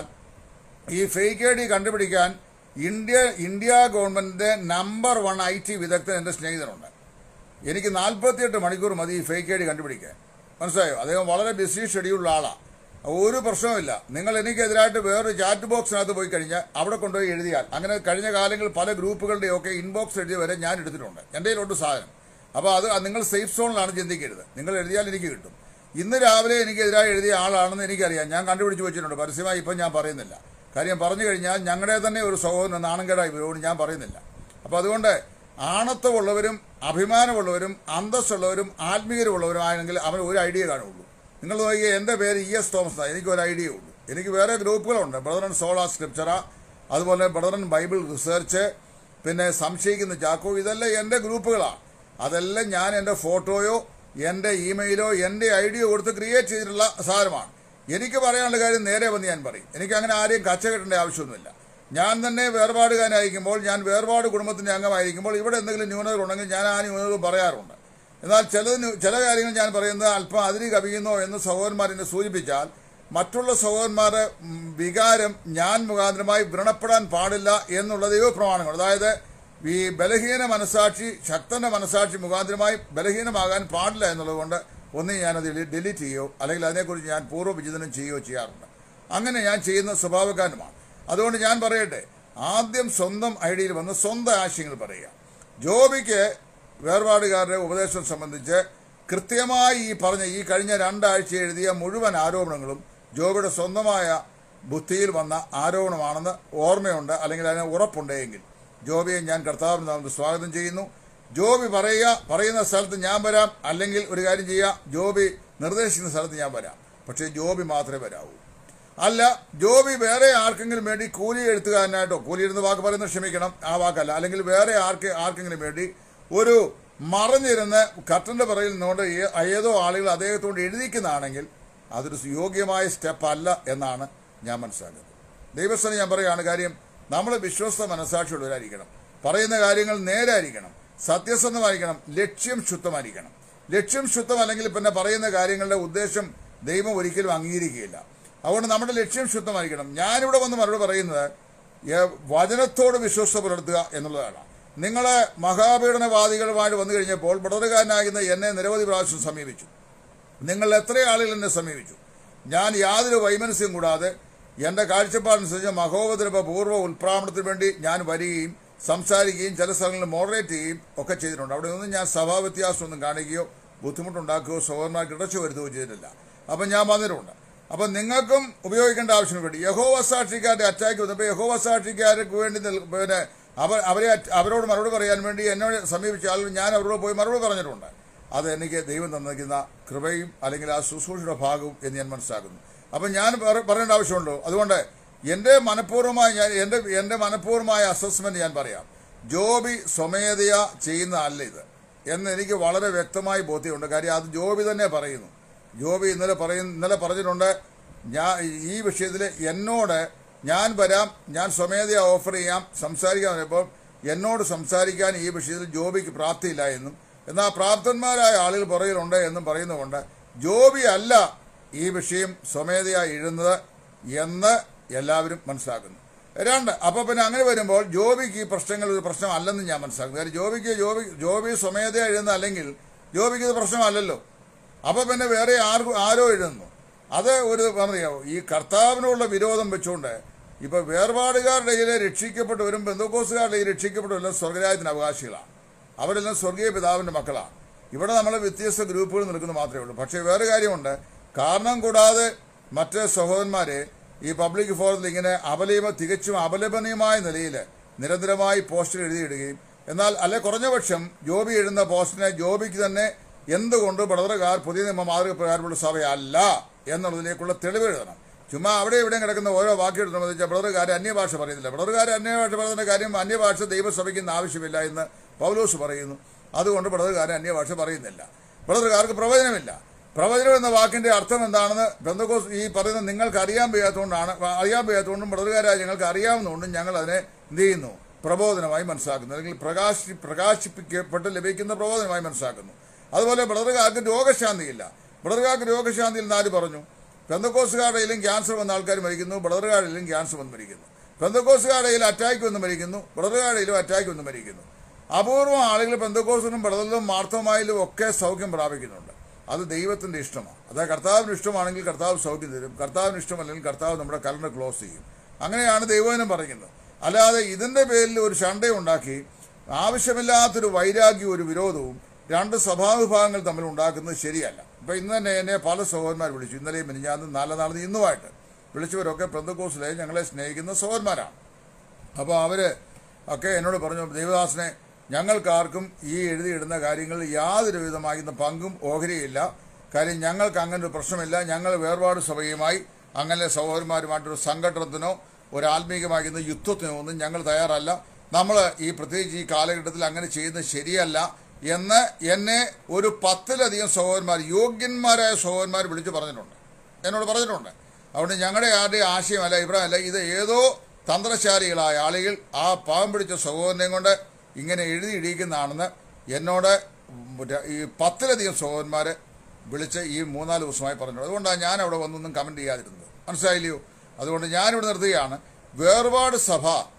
ഈ ഫേക്ക് ഐ ഡി കണ്ടുപിടിക്കാൻ ഇന്ത്യ ഇന്ത്യ ഗവൺമെന്റിന്റെ നമ്പർ വൺ ഐ ടി വിദഗ്ധൻ എന്റെ സ്നേഹിതനുണ്ട് എനിക്ക് നാൽപ്പത്തിയെട്ട് മണിക്കൂർ മതി ഈ ഫേക്ക് ഐ ഡി കണ്ടുപിടിക്കാൻ മനസ്സിലായോ അദ്ദേഹം വളരെ ബിസി ഷെഡ്യൂളുള്ള ആളാണ് ഒരു പ്രശ്നവുമില്ല നിങ്ങൾ എനിക്കെതിരായിട്ട് വേറൊരു ചാറ്റ് ബോക്സിനകത്ത് പോയി കഴിഞ്ഞാൽ അവിടെ കൊണ്ടുപോയി എഴുതിയാൽ അങ്ങനെ കഴിഞ്ഞ കാലങ്ങളിൽ പല ഗ്രൂപ്പുകളുടെയും ഒക്കെ ഇൻബോക്സ് എഴുതി വരെ ഞാൻ എടുത്തിട്ടുണ്ട് എൻ്റെ കയ്യിലുണ്ട് സാധനം അപ്പോൾ അത് നിങ്ങൾ സേഫ് സോണിലാണ് ചിന്തിക്കരുത് നിങ്ങൾ എഴുതിയാൽ എനിക്ക് കിട്ടും ഇന്ന് രാവിലെ എനിക്കെതിരായി എഴുതിയ ആളാണെന്ന് എനിക്കറിയാം ഞാൻ കണ്ടുപിടിച്ച് വെച്ചിട്ടുണ്ട് പരസ്യമായി ഇപ്പം ഞാൻ പറയുന്നില്ല കാര്യം പറഞ്ഞു കഴിഞ്ഞാൽ ഞങ്ങളുടെ തന്നെ ഒരു സഹോദരൻ നാണംകേടായി വരുമെന്ന് ഞാൻ പറയുന്നില്ല അപ്പോൾ അതുകൊണ്ട് ആണത്വമുള്ളവരും അഭിമാനമുള്ളവരും അന്തസ്സുള്ളവരും ആത്മീയരുമുള്ളവരും ആണെങ്കിൽ അവന് ഒരു ഐഡിയ കാണുള്ളൂ നിങ്ങൾ നോക്കിയാൽ എൻ്റെ പേര് ഇ എസ് തോമസ് എന്നാണ് എനിക്ക് ഒരു ഐഡിയ ഉള്ളൂ എനിക്ക് വേറെ ഗ്രൂപ്പുകളുണ്ട് ബ്രദറൻ സോളാ സ്ക്രിപ്ചറ അതുപോലെ ബ്രദറൻ ബൈബിൾ റിസർച്ച് പിന്നെ സംശയിക്കുന്ന ചാക്കോ ഇതെല്ലാം എൻ്റെ ഗ്രൂപ്പുകളാണ് അതെല്ലാം ഞാൻ എൻ്റെ ഫോട്ടോയോ എൻ്റെ ഇമെയിലോ എൻ്റെ ഐഡിയോ കൊടുത്ത് ക്രിയേറ്റ് ചെയ്തിട്ടുള്ള സാധനമാണ് എനിക്ക് പറയാനുള്ള കാര്യം നേരെ വന്ന് ഞാൻ പറയും എനിക്ക് അങ്ങനെ ആരെയും കച്ചകെട്ടേണ്ട ആവശ്യമൊന്നുമില്ല ഞാൻ തന്നെ വേർപാടുകാരായിരിക്കുമ്പോൾ ഞാൻ വേർപാട് കുടുംബത്തിൻ്റെ അംഗമായിരിക്കുമ്പോൾ ഇവിടെ എന്തെങ്കിലും ന്യൂനതകൾ ഉണ്ടെങ്കിൽ ഞാൻ ആ ന്യൂനതകൾ പറയാറുണ്ട് എന്നാൽ ചിലതിന് ചില കാര്യങ്ങൾ ഞാൻ പറയുന്നത് അല്പം അതിരി കവിയുന്നോ എന്ന് സഹോദരന്മാർ എന്നെ സൂചിപ്പിച്ചാൽ മറ്റുള്ള സഹോദരന്മാരുടെ ഉം, വികാരം ഞാൻ മുഖാന്തരമായി വ്രണപ്പെടാൻ പാടില്ല എന്നുള്ള ദൈവപ്രമാണങ്ങൾ അതായത് ഈ ബലഹീന മനസാക്ഷി ശക്തന്റെ മനസാക്ഷി മുഖാന്തരമായി ബലഹീനമാകാൻ പാടില്ല എന്നുള്ളതുകൊണ്ട് ഒന്ന് ഞാനത് ഡിലീറ്റ് ചെയ്യുകയോ അല്ലെങ്കിൽ അതിനെക്കുറിച്ച് ഞാൻ പൂർവ്വവിചിന്തനം ചെയ്യുകയോ ചെയ്യാറുണ്ട് അങ്ങനെ ഞാൻ ചെയ്യുന്ന സ്വഭാവക്കാരനുമാണ് അതുകൊണ്ട് ഞാൻ പറയട്ടെ ആദ്യം സ്വന്തം ഐഡിയയിൽ വന്ന് സ്വന്തം ആശയങ്ങൾ പറയുക ജോബിക്ക് വേർപാടുകാരുടെ ഉപദേശം സംബന്ധിച്ച് കൃത്യമായി ഈ പറഞ്ഞ ഈ കഴിഞ്ഞ രണ്ടാഴ്ച എഴുതിയ മുഴുവൻ ആരോപണങ്ങളും ജോബിയുടെ സ്വന്തമായ ബുദ്ധിയിൽ വന്ന ആരോപണമാണെന്ന് ഓർമ്മയുണ്ട് അല്ലെങ്കിൽ അതിന് ഉറപ്പുണ്ടെങ്കിൽ ജോബിയെ ഞാൻ കർത്താവിന് നാമത്തിൽ സ്വാഗതം ചെയ്യുന്നു ജോബി പറയുക പറയുന്ന സ്ഥലത്ത് ഞാൻ വരാം അല്ലെങ്കിൽ ഒരു കാര്യം ചെയ്യുക ജോബി നിർദ്ദേശിക്കുന്ന സ്ഥലത്ത് ഞാൻ വരാം പക്ഷേ ജോബി മാത്രമേ വരാവൂ അല്ല ജോബി വേറെ ആർക്കെങ്കിലും വേണ്ടി കൂലി എഴുത്തുകാരനായിട്ടോ കൂലി എഴുതുന്ന വാക്ക് പറയുന്നത് ക്ഷമിക്കണം ആ വാക്കല്ല അല്ലെങ്കിൽ വേറെ ആർക്ക് ആർക്കെങ്കിലും വേണ്ടി ഒരു മറഞ്ഞിരുന്ന് കട്ടന്റെ പിറകിൽ നിന്നുകൊണ്ട് ഏ- ഏതോ ആളുകൾ അദ്ദേഹത്തോട് എഴുതിക്കുന്നതാണെങ്കിൽ അതൊരു യോഗ്യമായ സ്റ്റെപ്പ് അല്ല എന്നാണ് ഞാൻ മനസ്സിലാക്കുന്നത് ദൈവസ്ഥനെ ഞാൻ പറയുകയാണ് കാര്യം നമ്മൾ വിശ്വസ്ത മനസാക്ഷിയുള്ളവരായിരിക്കണം പറയുന്ന കാര്യങ്ങൾ നേരായിരിക്കണം സത്യസന്ധമായിരിക്കണം ലക്ഷ്യം ശുദ്ധമായിരിക്കണം ലക്ഷ്യം ശുദ്ധമല്ലെങ്കിൽ പിന്നെ പറയുന്ന കാര്യങ്ങളുടെ ഉദ്ദേശം ദൈവം ഒരിക്കലും അംഗീകരിക്കുകയില്ല അതുകൊണ്ട് നമ്മുടെ ലക്ഷ്യം ശുദ്ധമായിരിക്കണം ഞാനിവിടെ വന്ന് മറുപടി പറയുന്നത് ഏ- വചനത്തോട് വിശ്വസ്ത പുലർത്തുക എന്നുള്ളതാണ് നിങ്ങളെ മഹാപീഡനവാദികളുമായിട്ട് വന്നു കഴിഞ്ഞപ്പോൾ പടറുകാരനാകുന്ന എന്നെ നിരവധി പ്രാവശ്യം സമീപിച്ചു നിങ്ങൾ എത്ര ആളുകൾ എന്നെ സമീപിച്ചു ഞാൻ യാതൊരു വൈമനസ്യം കൂടാതെ എൻ്റെ കാഴ്ചപ്പാടനുസരിച്ച് മഹോപദ്രവ പൂർവ്വ ഉൽപ്രാമണത്തിന് വേണ്ടി ഞാൻ വരികയും സംസാരിക്കുകയും ചില സ്ഥലങ്ങളിൽ മോഡറേറ്റ് ചെയ്യുകയും ഒക്കെ ചെയ്തിട്ടുണ്ട് അവിടെ ഒന്നും ഞാൻ സഭാ വ്യത്യാസമൊന്നും കാണിക്കുകയോ ബുദ്ധിമുട്ടുണ്ടാക്കുകയോ സഹോദരന്മാർക്ക് ഇടച്ചു വരുത്തുകയോ ചെയ്തിട്ടില്ല അപ്പം ഞാൻ വന്നിട്ടുണ്ട് അപ്പം നിങ്ങൾക്കും ഉപയോഗിക്കേണ്ട ആവശ്യം വേണ്ടി യഹോവ സാക്ഷിക്കാരുടെ അറ്റാക്ക് വന്നപ്പോൾ യഹോവ സാക്ഷിക്കാർക്ക് വേണ്ടി നിൽ- പിന്നെ അവർ അവരെ അറ്റ്- അവരോട് മറുപടി പറയാൻ വേണ്ടി എന്നോട് സമീപിച്ച ആളുകൾ ഞാൻ അവരോട് പോയി മറുപടി പറഞ്ഞിട്ടുണ്ട് അത് എനിക്ക് ദൈവം തന്നിരിക്കുന്ന കൃപയും അല്ലെങ്കിൽ ആ ശുശ്രൂഷയുടെ ഭാഗവും എന്ന് ഞാൻ മനസ്സിലാക്കുന്നു അപ്പം ഞാൻ പറ- പറയേണ്ട ആവശ്യമുണ്ടോ അതുകൊണ്ട് എൻ്റെ മനഃപൂർവ്വമായ ഞാൻ എൻ്റെ എൻ്റെ മനഃപൂർവ്വമായ അസസ്മെന്റ് ഞാൻ പറയാം ജോബി സ്വമേധയാ ചെയ്യുന്ന അല്ല ഇത് എന്ന് എനിക്ക് വളരെ വ്യക്തമായി ബോധ്യമുണ്ട് കാര്യം അത് ജോബി തന്നെ പറയുന്നു ജോബി ഇന്നലെ പറയുന്ന ഇന്നലെ പറഞ്ഞിട്ടുണ്ട് ഞാൻ ഈ വിഷയത്തിൽ എന്നോട് ഞാൻ വരാം ഞാൻ സ്വമേധയാ ഓഫർ ചെയ്യാം സംസാരിക്കാൻ പറഞ്ഞപ്പോൾ എന്നോട് സംസാരിക്കാൻ ഈ വിഷയത്തിൽ ജോബിക്ക് പ്രാപ്തിയില്ല എന്നും എന്നാൽ പ്രാപ്തന്മാരായ ആളുകൾ പുറകിലുണ്ട് എന്നും പറയുന്നതുകൊണ്ട് ജോബി അല്ല ഈ വിഷയം സ്വമേധയാ എഴുതുന്നത് എന്ന് എല്ലാവരും മനസ്സിലാക്കുന്നു രണ്ട് അപ്പൊ പിന്നെ അങ്ങനെ വരുമ്പോൾ ജോബിക്ക് ഈ പ്രശ്നങ്ങൾ ഒരു പ്രശ്നമല്ലെന്ന് ഞാൻ മനസ്സിലാക്കുന്നു കാര്യം ജോബിക്ക് ജോബി ജോബി സ്വമേധയാ എഴുതുന്ന അല്ലെങ്കിൽ ജോബിക്ക് ഇത് പ്രശ്നമല്ലല്ലോ അപ്പൊ പിന്നെ വേറെ ആർക്കും ആരോ എഴുതുന്നു അത് ഒരു പറഞ്ഞോ ഈ കർത്താവിനുള്ള വിരോധം വെച്ചുകൊണ്ട് ഇപ്പൊ വേർപാടുകാരുടെ ഇടയിൽ രക്ഷിക്കപ്പെട്ടവരും ബന്ധുക്കോസുകാരുടെ ഇടയിൽ രക്ഷിക്കപ്പെട്ടവരും സ്വർഗരാജ്യത്തിന് അവകാശികളാണ് അവരെല്ലാം സ്വർഗീയ പിതാവിന്റെ മക്കളാണ് ഇവിടെ നമ്മൾ വ്യത്യസ്ത ഗ്രൂപ്പുകൾ നിൽക്കുന്നത് മാത്രമേ ഉള്ളൂ പക്ഷേ വേറെ കാര്യമുണ്ട് കാരണം കൂടാതെ മറ്റ് സഹോദരന്മാരെ ഈ പബ്ലിക് ഫോറത്തിൽ ഇങ്ങനെ അപലീപ തികച്ചും അപലപനീയമായ നിലയിൽ നിരന്തരമായി പോസ്റ്റുകൾ എഴുതിയിടുകയും എന്നാൽ അല്ലെ കുറഞ്ഞപക്ഷം ജോബി എഴുതുന്ന പോസ്റ്റിനെ ജോബിക്ക് തന്നെ എന്തുകൊണ്ട് ബ്രദറുകാർ പുതിയ നിയമ മാതൃക പ്രകാരമുള്ള സഭയല്ല എന്നുള്ളതിലേക്കുള്ള തെളിവ് എഴുതണം ചുമ്മാ അവിടെ ഇവിടെയും കിടക്കുന്ന ഓരോ വാക്കുകൾ സംബന്ധിച്ച ബ്രദറുകാർ അന്യഭാഷ പറയുന്നില്ല ബ്രദറുകാർ അന്യഭാഷ പറയുന്ന കാര്യം അന്യഭാഷ ദൈവസഭയ്ക്ക് ഇന്ന് ആവശ്യമില്ല എന്ന് പൗലോസ് പറയുന്നു അതുകൊണ്ട് ബ്രദറുകാർ അന്യഭാഷ പറയുന്നില്ല ബ്രദറുകാർക്ക് പ്രവചനമില്ല പ്രവചനം എന്ന വാക്കിന്റെ അർത്ഥം എന്താണെന്ന് ബന്ധക്കോസ് ഈ പറയുന്ന നിങ്ങൾക്ക് അറിയാൻ വയ്യാത്തതുകൊണ്ടാണ് അറിയാൻ വയ്യാത്തതുകൊണ്ടും ബ്രദറുകാരായ ഞങ്ങൾക്ക് അറിയാവുന്നതുകൊണ്ടും ഞങ്ങൾ അതിനെ എന്ത് ചെയ്യുന്നു പ്രബോധനമായി മനസ്സിലാക്കുന്നു അല്ലെങ്കിൽ പ്രകാശി പ്രകാശിപ്പിക്കപ്പെട്ട് ലഭിക്കുന്ന പ്രബോധനമായി മനസ്സിലാക്കുന്നു അതുപോലെ ബ്രദറുകാർക്ക് രോഗശാന്തിയില്ല ബ്രദറുകാർക്ക് രോഗശാന്തി എന്ന് ആര് പറഞ്ഞു പെന്തക്കോസുകാരുടെയിലും ക്യാൻസർ വന്ന ആൾക്കാർ മരിക്കുന്നു ബ്രദറുകാരുടെയിലും ക്യാൻസർ വന്ന് മരിക്കുന്നു പെന്തക്കോസുകാരുടെയിൽ അറ്റാക്ക് വന്ന് മരിക്കുന്നു ബ്രദറുകാരുടെയിലും അറ്റാക്ക് വന്ന് മരിക്കുന്നു അപൂർവം ആളുകൾ പെന്തക്കോസിനും ബ്രദറിലും മാർത്തമായിലും ഒക്കെ സൗഖ്യം പ്രാപിക്കുന്നുണ്ട് അത് ദൈവത്തിന്റെ ഇഷ്ടമാണ് അതായത് കർത്താവിന് ഇഷ്ടമാണെങ്കിൽ കർത്താവ് സൗഖ്യം തരും കർത്താവിന് ഇഷ്ടമല്ലെങ്കിൽ കർത്താവ് നമ്മുടെ കലണ്ടർ ക്ലോസ് ചെയ്യും അങ്ങനെയാണ് ദൈവജനം പറയുന്നത് അല്ലാതെ ഇതിന്റെ പേരിൽ ഒരു ശണ്ട ഉണ്ടാക്കി ആവശ്യമില്ലാത്തൊരു വൈരാഗ്യവും ഒരു വിരോധവും രണ്ട് സഭാവിഭാഗങ്ങൾ തമ്മിൽ ഉണ്ടാക്കുന്നത് ശരിയല്ല ഇപ്പൊ ഇന്ന് തന്നെ എന്നെ പല സഹോദരന്മാർ വിളിച്ചു ഇന്നലെയും മിനിഞ്ഞാന്നും നാളെ നാളെ ഇന്നുമായിട്ട് വിളിച്ചവരൊക്കെ പെന്തക്കോസിലെ ഞങ്ങളെ സ്നേഹിക്കുന്ന സഹോദരന്മാരാണ് അപ്പോൾ അവര് ഒക്കെ എന്നോട് പറഞ്ഞു ദേവദാസനെ ഞങ്ങൾക്കാർക്കും ഈ എഴുതിയിടുന്ന കാര്യങ്ങളിൽ യാതൊരു വിധമാകുന്ന പങ്കും ഓഹരിയില്ല കാര്യം ഞങ്ങൾക്ക് അങ്ങനെ ഒരു പ്രശ്നമില്ല ഞങ്ങൾ വേർപാട് സഭയുമായി അങ്ങനെ സഹോദരന്മാരുമായിട്ടൊരു സംഘടനത്തിനോ ഒരു ആത്മീകമാകുന്ന യുദ്ധത്തിനോ ഒന്നും ഞങ്ങൾ തയ്യാറല്ല നമ്മൾ ഈ പ്രത്യേകിച്ച് ഈ കാലഘട്ടത്തിൽ അങ്ങനെ ചെയ്യുന്നത് ശരിയല്ല എന്ന് എന്നെ ഒരു പത്തിലധികം സഹോദരന്മാർ യോഗ്യന്മാരായ സഹോദരന്മാർ വിളിച്ചു പറഞ്ഞിട്ടുണ്ട് എന്നോട് പറഞ്ഞിട്ടുണ്ട് അതുകൊണ്ട് ഞങ്ങളുടെ ആരുടെ ആശയമല്ല അഭിപ്രായമല്ല ഇത് ഏതോ തന്ത്രശാലികളായ ആളുകൾ ആ പാവം പിടിച്ച സഹോദരനെ കൊണ്ട് ഇങ്ങനെ എഴുതി ഇടിയിക്കുന്നതാണെന്ന് എന്നോട് മറ്റേ ഈ പത്തിലധികം സഹോദരന്മാരെ വിളിച്ച് ഈ മൂന്നാല് ദിവസമായി പറഞ്ഞു അതുകൊണ്ടാണ് ഞാൻ അവിടെ വന്നൊന്നും കമന്റ് ചെയ്യാതിരുന്നത് മനസ്സിലായില്ലയോ അതുകൊണ്ട് ഞാനിവിടെ നിർത്തുകയാണ് വേർപാട് സഭ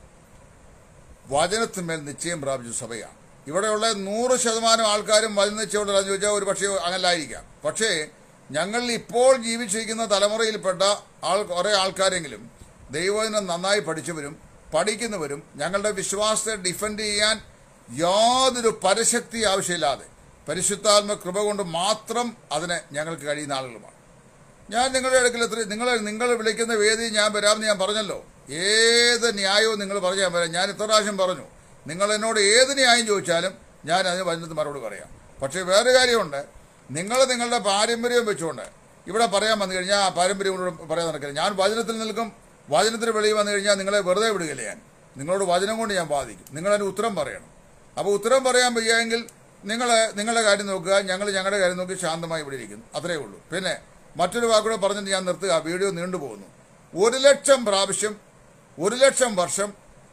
വചനത്തിന്മേൽ നിശ്ചയം പ്രാപിച്ച സഭയാണ് ഇവിടെയുള്ള നൂറ് ശതമാനം ആൾക്കാരും വചന നിശ്ചയമുള്ളതെന്ന് ചോദിച്ചാൽ ഒരു പക്ഷേ അങ്ങനല്ലായിരിക്കാം പക്ഷേ ഞങ്ങളിൽ ഇപ്പോൾ ജീവിച്ചിരിക്കുന്ന തലമുറയിൽപ്പെട്ട ആൾ കുറേ ആൾക്കാരെങ്കിലും ദൈവവചനം നന്നായി പഠിച്ചവരും പഠിക്കുന്നവരും ഞങ്ങളുടെ വിശ്വാസത്തെ ഡിഫെൻഡ് ചെയ്യാൻ യാതൊരു പരശക്തി ആവശ്യമില്ലാതെ പരിശുദ്ധാത്മ കൃപ കൊണ്ട് മാത്രം അതിന് ഞങ്ങൾക്ക് കഴിയുന്ന ആളുകളുമാണ് ഞാൻ നിങ്ങളുടെ അടുക്കൽ എത്ര നിങ്ങൾ നിങ്ങൾ വിളിക്കുന്ന വേദി ഞാൻ വരാമെന്ന് ഞാൻ പറഞ്ഞല്ലോ ഏത് ന്യായവും നിങ്ങൾ പറഞ്ഞു ഞാൻ വരാം ഞാൻ ഇത്ര പ്രാവശ്യം പറഞ്ഞു നിങ്ങൾ എന്നോട് ഏത് ന്യായം ചോദിച്ചാലും ഞാൻ അതിന് വചനത്തിന് മറുപടി പറയാം പക്ഷേ വേറെ കാര്യമുണ്ട് നിങ്ങൾ നിങ്ങളുടെ പാരമ്പര്യം വെച്ചുകൊണ്ട് ഇവിടെ പറയാൻ വന്നു കഴിഞ്ഞാൽ ആ പാരമ്പര്യം കൊണ്ട് പറയാൻ നടക്കില്ല ഞാൻ വചനത്തിൽ നിൽക്കും വചനത്തിന് വെളിയിൽ വന്നു കഴിഞ്ഞാൽ നിങ്ങളെ വെറുതെ വിടുകയില്ല ഞാൻ നിങ്ങളോട് വചനം കൊണ്ട് ഞാൻ ബാധിക്കും നിങ്ങളതിന് ഉത്തരം പറയണം അപ്പോൾ ഉത്തരം പറയാൻ വയ്യെങ്കിൽ നിങ്ങൾ നിങ്ങളുടെ കാര്യം നോക്കുക ഞങ്ങൾ ഞങ്ങളുടെ കാര്യം നോക്കി ശാന്തമായി ഇവിടെ ഇരിക്കുന്നു അത്രയേ ഉള്ളൂ പിന്നെ മറ്റൊരു വാക്കൂടെ പറഞ്ഞിട്ട് ഞാൻ നിർത്തുക വീഡിയോ നീണ്ടുപോകുന്നു ഒരു ലക്ഷം പ്രാവശ്യം ഒരു ലക്ഷം വർഷം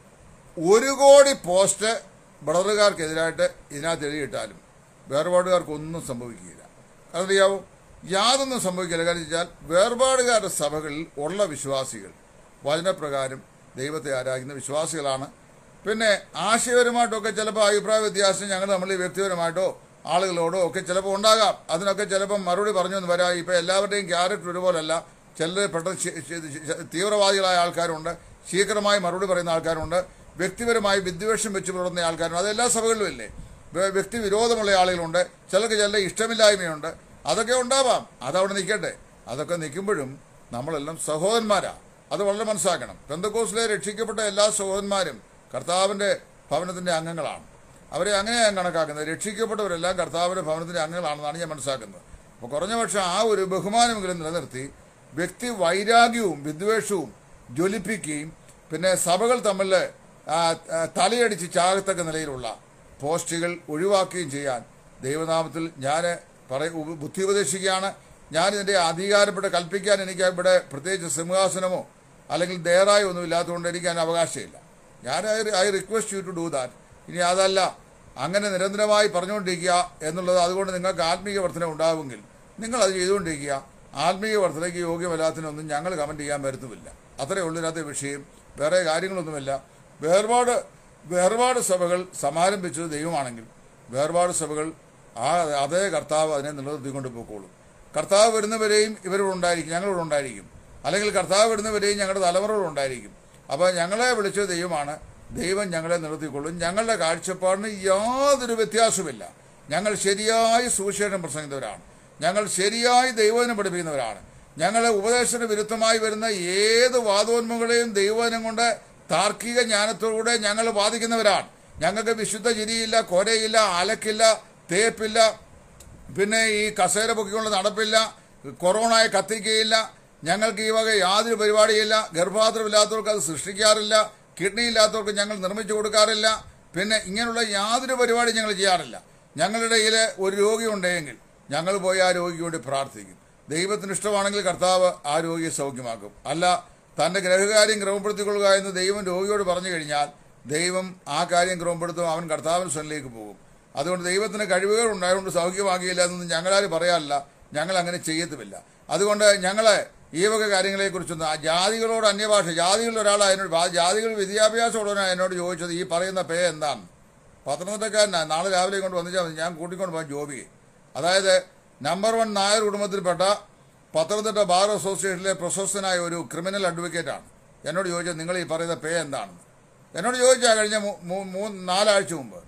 ഒരു കോടി പോസ്റ്റ് ബ്രദറുകാർക്കെതിരായിട്ട് ഇതിനകത്ത് എഴുതിയിട്ടാലും വേർപാടുകാർക്കൊന്നും സംഭവിക്കുകയില്ല അതറിയാവോ യാതൊന്നും സംഭവിക്കില്ല കാരണം വെച്ചാൽ വേർപാടുകാരുടെ സഭകളിൽ ഉള്ള വിശ്വാസികൾ വചനപ്രകാരം ദൈവത്തെ ആരാധിക്കുന്ന വിശ്വാസികളാണ് പിന്നെ ആശയപരമായിട്ടൊക്കെ ചിലപ്പോൾ അഭിപ്രായ വ്യത്യാസം ഞങ്ങൾ നമ്മൾ വ്യക്തിപരമായിട്ടോ ആളുകളോടോ ഒക്കെ ചിലപ്പോൾ ഉണ്ടാകാം അതിനൊക്കെ ചിലപ്പം മറുപടി പറഞ്ഞു എന്ന് വരാം ഇപ്പം എല്ലാവരുടെയും ക്യാരക്ടർ ഒരുപോലല്ല ചിലർ പെട്ടെന്ന് ശി- ശി- ശി- തീവ്രവാദികളായ ആൾക്കാരുണ്ട് ശീഘ്രമായി മറുപടി പറയുന്ന ആൾക്കാരുണ്ട് വ്യക്തിപരമായി വിദ്വേഷം വെച്ച് പുലർത്തുന്ന ആൾക്കാരുണ്ട് അത് എല്ലാ സഭകളിലും ഇല്ലേ വെ- വ്യക്തി വിരോധമുള്ള ആളുകളുണ്ട് ചിലർക്ക് ചില ഇഷ്ടമില്ലായ്മയുണ്ട് അതൊക്കെ ഉണ്ടാവാം അതവിടെ നിൽക്കട്ടെ അതൊക്കെ നിൽക്കുമ്പോഴും നമ്മളെല്ലാം സഹോദരന്മാരാ അത് വളരെ മനസ്സിലാക്കണം പെന്തക്കോസിലെ രക്ഷിക്കപ്പെട്ട എല്ലാ സഹോദരന്മാരും കർത്താവിന്റെ ഭവനത്തിന്റെ അംഗങ്ങളാണ് അവരെ അങ്ങനെ ഞാൻ കണക്കാക്കുന്നത് രക്ഷിക്കപ്പെട്ടവരെല്ലാം കർത്താവിന്റെ ഭവനത്തിന്റെ അംഗങ്ങളാണെന്നാണ് ഞാൻ മനസ്സിലാക്കുന്നത് അപ്പോൾ കുറഞ്ഞ പക്ഷം ആ ഒരു ബഹുമാനമെങ്കിലും നിലനിർത്തി വ്യക്തി വൈരാഗ്യവും വിദ്വേഷവും ജ്വലിപ്പിക്കുകയും പിന്നെ സഭകൾ തമ്മിൽ ആ, ആ, തലയടിച്ച് ചാകത്തക്ക നിലയിലുള്ള പോസ്റ്റുകൾ ഒഴിവാക്കുകയും ചെയ്യാൻ ദൈവനാമത്തിൽ ഞാൻ പറയ ഉപ- ബുദ്ധി ഉപദേശിക്കുകയാണ് ഞാൻ ഇതിന്റെ അധികാരപ്പെട്ട് കൽപ്പിക്കാൻ എനിക്ക് ഇവിടെ പ്രത്യേകിച്ച് സിംഹാസനമോ അല്ലെങ്കിൽ ദേറായോ ഒന്നും ഇല്ലാത്തതുകൊണ്ട് എനിക്ക് അതിന് അവകാശമില്ല ഞാൻ I request you to do that ഇനി അതല്ല അങ്ങനെ നിരന്തരമായി പറഞ്ഞുകൊണ്ടിരിക്കുക എന്നുള്ളത് അതുകൊണ്ട് നിങ്ങൾക്ക് ആത്മീയ വർധന ഉണ്ടാവുമെങ്കിൽ നിങ്ങൾ അത് ചെയ്തുകൊണ്ടിരിക്കുക ആത്മീയ വർധനയ്ക്ക് യോഗ്യമല്ലാത്തിനൊന്നും ഞങ്ങൾ കമന്റ് ചെയ്യാൻ വരുത്തുമില്ല അത്രയേ ഉള്ളൂ ഇതിനകത്തെ വിഷയം വേറെ കാര്യങ്ങളൊന്നുമില്ല വേർപാട് വേർപാട് സഭകൾ സമാരംഭിച്ചത് ദൈവമാണെങ്കിൽ വേർപാട് സഭകൾ ആ അതേ കർത്താവ് അതിനെ നിലനിർത്തിക്കൊണ്ട് പോയിക്കോളും കർത്താവ് വരുന്നവരെയും ഇവരിവിടെ ഉണ്ടായിരിക്കും ഞങ്ങളിവിടെ ഉണ്ടായിരിക്കും അല്ലെങ്കിൽ കർത്താവ് വരുന്നവരെയും ഞങ്ങളുടെ തലമുറകൾ ഉണ്ടായിരിക്കും അപ്പോൾ ഞങ്ങളെ വിളിച്ച ദൈവമാണ് ദൈവം ഞങ്ങളെ നിർത്തിക്കൊള്ളും ഞങ്ങളുടെ കാഴ്ചപ്പാടിന് യാതൊരു വ്യത്യാസവുമില്ല ഞങ്ങൾ ശരിയായി സുവിശേഷം പ്രസംഗിക്കുന്നവരാണ് ഞങ്ങൾ ശരിയായി ദൈവവചനം പഠിപ്പിക്കുന്നവരാണ് ഞങ്ങളെ ഉപദേശത്തിന് വിരുദ്ധമായി വരുന്ന ഏത് വാദോന്മുകളെയും ദൈവവചനം കൊണ്ട് താർക്കിക ജ്ഞാനത്തോടെ ഞങ്ങൾ വാദിക്കുന്നവരാണ് ഞങ്ങൾക്ക് വിശുദ്ധ ചിരിയില്ല കൊരയില്ല അലക്കില്ല തേപ്പില്ല പിന്നെ ഈ കസേര പൊക്കിക്കൊണ്ട് നടപ്പില്ല കൊറോണയെ കത്തിക്കുകയില്ല ഞങ്ങൾക്ക് ഈ വക യാതൊരു പരിപാടിയില്ല ഗർഭാത്രമില്ലാത്തവർക്ക് അത് സൃഷ്ടിക്കാറില്ല കിഡ്നി ഇല്ലാത്തവർക്ക് ഞങ്ങൾ നിർമ്മിച്ചു കൊടുക്കാറില്ല പിന്നെ ഇങ്ങനെയുള്ള യാതൊരു പരിപാടിയും ഞങ്ങൾ ചെയ്യാറില്ല ഞങ്ങളുടെ ഇടയിൽ ഒരു രോഗി ഉണ്ടെങ്കിൽ ഞങ്ങൾ പോയി ആ രോഗിക്ക് വേണ്ടി പ്രാർത്ഥിക്കും ദൈവത്തിന് ഇഷ്ടമാണെങ്കിൽ കർത്താവ് ആ രോഗിയെ സൗഖ്യമാക്കും അല്ല തന്റെ ഗ്രഹകാര്യം ക്രമപ്പെടുത്തിക്കൊള്ളുക എന്ന് ദൈവം രോഗിയോട് പറഞ്ഞു കഴിഞ്ഞാൽ ദൈവം ആ കാര്യം ക്രമപ്പെടുത്തും അവൻ കർത്താവിന് സ്വനിലേക്ക് പോകും അതുകൊണ്ട് ദൈവത്തിന് കഴിവുകൾ ഉണ്ടായതുകൊണ്ട് സൗഖ്യമാകിയില്ല എന്നൊന്നും ഞങ്ങളാരും പറയാറില്ല ഞങ്ങൾ അങ്ങനെ ചെയ്യത്തുമില്ല അതുകൊണ്ട് ഞങ്ങളെ ഈ വക കാര്യങ്ങളെക്കുറിച്ചൊന്നും ആ ജാതികളോട് അന്യഭാഷ ജാതികളിൽ ഒരാൾ അതിനോട് ആ ജാതികൾ വിദ്യാഭ്യാസമുള്ളവനാണ് എന്നോട് ചോദിച്ചത് ഈ പറയുന്ന പേ എന്താണ് പത്തനംതിട്ടക്കാരനാണ് നാളെ രാവിലെ കൊണ്ട് വന്നിച്ചാൽ മതി ഞാൻ കൂട്ടിക്കൊണ്ട് പോകാൻ ജോബിയെ അതായത് നമ്പർ വൺ നായർ കുടുംബത്തിൽപ്പെട്ട പത്തനംതിട്ട ബാർ അസോസിയേഷനിലെ പ്രശസ്തനായ ഒരു ക്രിമിനൽ അഡ്വക്കേറ്റാണ് എന്നോട് ചോദിച്ചത് നിങ്ങൾ ഈ പറയുന്ന പേ എന്താണെന്ന് എന്നോട് ചോദിച്ചാൽ കഴിഞ്ഞ മൂ- മൂ- മൂന്ന് നാലാഴ്ച മുമ്പ്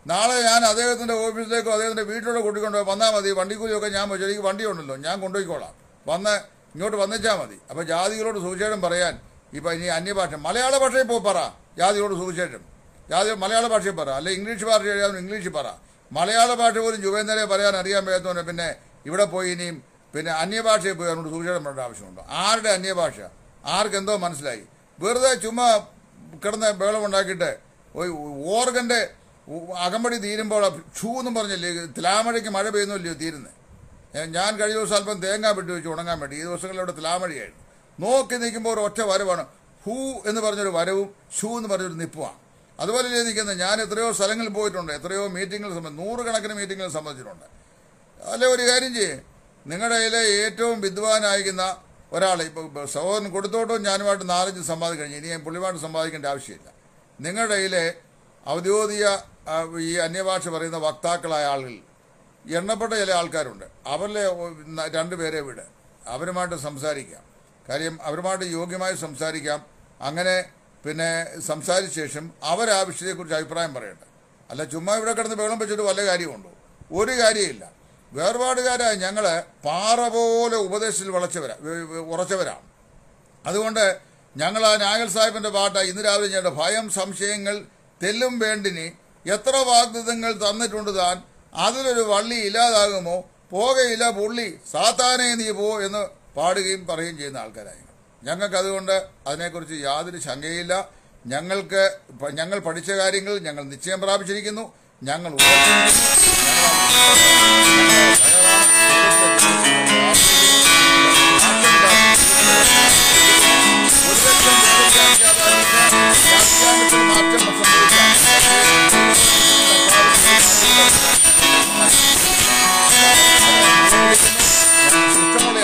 നാളെ ഞാൻ അദ്ദേഹത്തിന്റെ ഓഫീസിലേക്കോ അദ്ദേഹത്തിന്റെ വീട്ടിലൂടെ കൂട്ടിക്കൊണ്ടോ വന്നാൽ മതി വണ്ടിക്കൂലിയൊക്കെ ഞാൻ വെച്ചു എനിക്ക് വണ്ടിയുണ്ടല്ലോ ഞാൻ കൊണ്ടുപോയിക്കോളാം വന്ന് ഇങ്ങോട്ട് വന്നേച്ചാൽ മതി അപ്പോൾ ജാതികളോട് സുവിശേഷം പറയാൻ ഇപ്പം ഇനി അന്യഭാഷ മലയാള ഭാഷയിൽ പോ പറ ജാതികളോട് സുവിശേഷം ജാതി മലയാള ഭാഷയിൽ പറ അല്ലെ ഇംഗ്ലീഷ് ഭാഷ എഴുതാൻ ഇംഗ്ലീഷിൽ പറ മലയാള ഭാഷ പോലും ജുവേന്ദ്രനെ പറയാൻ അറിയാൻ വയ്യാത്തവനെ പിന്നെ ഇവിടെ പോയി ഇനിയും പിന്നെ അന്യഭാഷയിൽ പോയി അവനോട് സുവിശേഷം പറയേണ്ട ആവശ്യമുണ്ടോ ആരുടെ അന്യഭാഷ ആർക്കെന്തോ മനസ്സിലായി വെറുതെ ചുമ്മാ കിടന്ന് ബഹളം ഉണ്ടാക്കിയിട്ട് ഒരു ഓർഗന്റെ അകമ്പടി തീരുമ്പോൾ ഷൂ എന്നും പറഞ്ഞില്ലേ തിലാമഴയ്ക്ക് മഴ പെയ്യുന്നില്ലയോ തീരുന്നത് ഞാൻ കഴിഞ്ഞ ദിവസം അല്പം തേങ്ങ വെട്ടി വെച്ച് ഉണങ്ങാൻ വേണ്ടി ഈ ദിവസങ്ങളിലൂടെ തിലാമഴയായിരുന്നു നോക്കി നിൽക്കുമ്പോൾ ഒരു ഒറ്റ വരവാണ് ഹൂ എന്ന് പറഞ്ഞൊരു വരവും ഷൂ എന്ന് പറഞ്ഞൊരു നിപ്പുമാണ് അതുപോലെ നിൽക്കുന്നത് ഞാൻ എത്രയോ സ്ഥലങ്ങളിൽ പോയിട്ടുണ്ട് എത്രയോ മീറ്റിങ്ങുകൾ സംബന്ധിച്ച് നൂറുകണക്കിന് മീറ്റിങ്ങുകൾ സംബന്ധിച്ചിട്ടുണ്ട് അല്ലെ ഒരു കാര്യം ചെയ്യേ നിങ്ങളുടെ കയ്യിലെ ഏറ്റവും വിദ്വാനായിരിക്കുന്ന ഒരാൾ ഇപ്പോൾ സഹോദരൻ കൊടുത്തോട്ടും ഞാനുമായിട്ട് നാലഞ്ച് സമ്പാദിക്കും കഴിഞ്ഞു ഇനി ഞാൻ പുള്ളിമായിട്ട് സമ്പാദിക്കേണ്ട ആവശ്യമില്ല നിങ്ങളുടെ കയ്യിലെ ഔദ്യോഗിക ആ, ഈ അന്യഭാഷ പറയുന്ന വക്താക്കളായ ആളുകൾ എണ്ണപ്പെട്ട ചില ആൾക്കാരുണ്ട് അവരിലെ ഒ- ന- രണ്ടുപേരെ വിട് അവരുമായിട്ട് സംസാരിക്കാം കാര്യം അവരുമായിട്ട് യോഗ്യമായി സംസാരിക്കാം അങ്ങനെ പിന്നെ സംസാരിച്ച ശേഷം അവർ ആ വിഷയത്തെക്കുറിച്ച് അഭിപ്രായം പറയട്ടെ അല്ല ചുമ്മാ ഇവിടെ കിടന്ന് വെള്ളം വെച്ചിട്ട് വല്ല കാര്യമുണ്ടോ ഒരു കാര്യമില്ല വേർപാടുകാരായ ഞങ്ങൾ പാറ പോലെ ഉപദേശത്തിൽ വളച്ചവരാ വ- വ- ഉറച്ചവരാണ് അതുകൊണ്ട് ഞങ്ങൾ ആ നാഗൽ സാഹിബിന്റെ പാട്ട് ഇന്ന് രാവിലെ ഞങ്ങളുടെ ഭയം സംശയങ്ങൾ തെല്ലും വേണ്ടിനി എത്ര വാഗ്ദത്തങ്ങൾ തന്നിട്ടുണ്ട് താൻ അതിലൊരു വള്ളി ഇല്ലാതാകുമോ പോകയില്ല പുള്ളി സാത്താനെ നീ പോ എന്ന് പാടുകയും പറയുകയും ചെയ്യുന്ന ആൾക്കാരായി ഞങ്ങൾക്ക് അതുകൊണ്ട് അതിനെക്കുറിച്ച് യാതൊരു ശങ്കയില്ല ഞങ്ങൾക്ക് പ- ഞങ്ങൾ പഠിച്ച കാര്യങ്ങൾ ഞങ്ങൾ നിശ്ചയം പ്രാപിച്ചിരിക്കുന്നു ഞങ്ങൾ ഉറച്ചിരിക്കുന്നു. ഒരു ലക്ഷം വ്യാഖ്യാനത്തിൽ മാറ്റം സംഭവിക്കാം ഇഷ്ടമുള്ള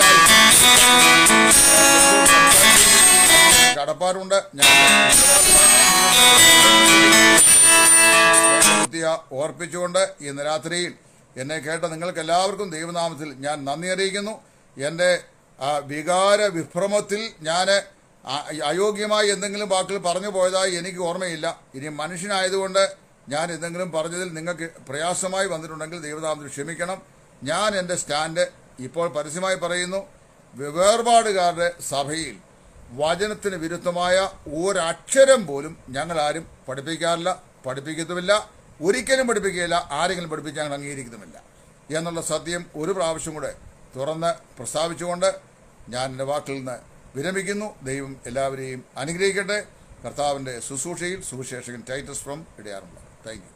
കടപ്പാടുണ്ട് ഞാൻ കൃത്യ ഓർപ്പിച്ചുകൊണ്ട് ഇന്ന് രാത്രിയിൽ എന്നെ കേട്ട നിങ്ങൾക്ക് എല്ലാവർക്കും ദൈവനാമത്തിൽ ഞാൻ നന്ദി അറിയിക്കുന്നു എൻ്റെ ആ, വികാര വിഭ്രമത്തിൽ ഞാൻ അയോഗ്യമായി എന്തെങ്കിലും വാക്കുകൾ പറഞ്ഞു പോയതായി എനിക്ക് ഓർമ്മയില്ല ഇനി മനുഷ്യനായതുകൊണ്ട് ഞാൻ എന്തെങ്കിലും പറഞ്ഞതിൽ നിങ്ങൾക്ക് പ്രയാസമായി വന്നിട്ടുണ്ടെങ്കിൽ ദൈവനാമത്തിൽ ക്ഷമിക്കണം ഞാൻ എൻ്റെ സ്റ്റാൻഡ് ഇപ്പോൾ പരസ്യമായി പറയുന്നു വേർപാടുകാരുടെ സഭയിൽ വചനത്തിന് വിരുദ്ധമായ ഒരക്ഷരം പോലും ഞങ്ങൾ ആരും പഠിപ്പിക്കാറില്ല പഠിപ്പിക്കത്തുമില്ല ഒരിക്കലും പഠിപ്പിക്കുകയില്ല ആരെങ്കിലും പഠിപ്പിച്ച് ഞങ്ങൾ അംഗീകരിക്കുന്നുമില്ല എന്നുള്ള സത്യം ഒരു പ്രാവശ്യം കൂടെ തുറന്ന് പ്രസ്താവിച്ചുകൊണ്ട് ഞാൻ എൻ്റെ വാക്കിൽ നിന്ന് വിരമിക്കുന്നു ദൈവം എല്ലാവരെയും അനുഗ്രഹിക്കട്ടെ കർത്താവിൻ്റെ ശുശ്രൂഷയിൽ സുവിശേഷകൻ ടൈറ്റസ് ഫ്രം ഇടയാറുണ്ട് താങ്ക് യു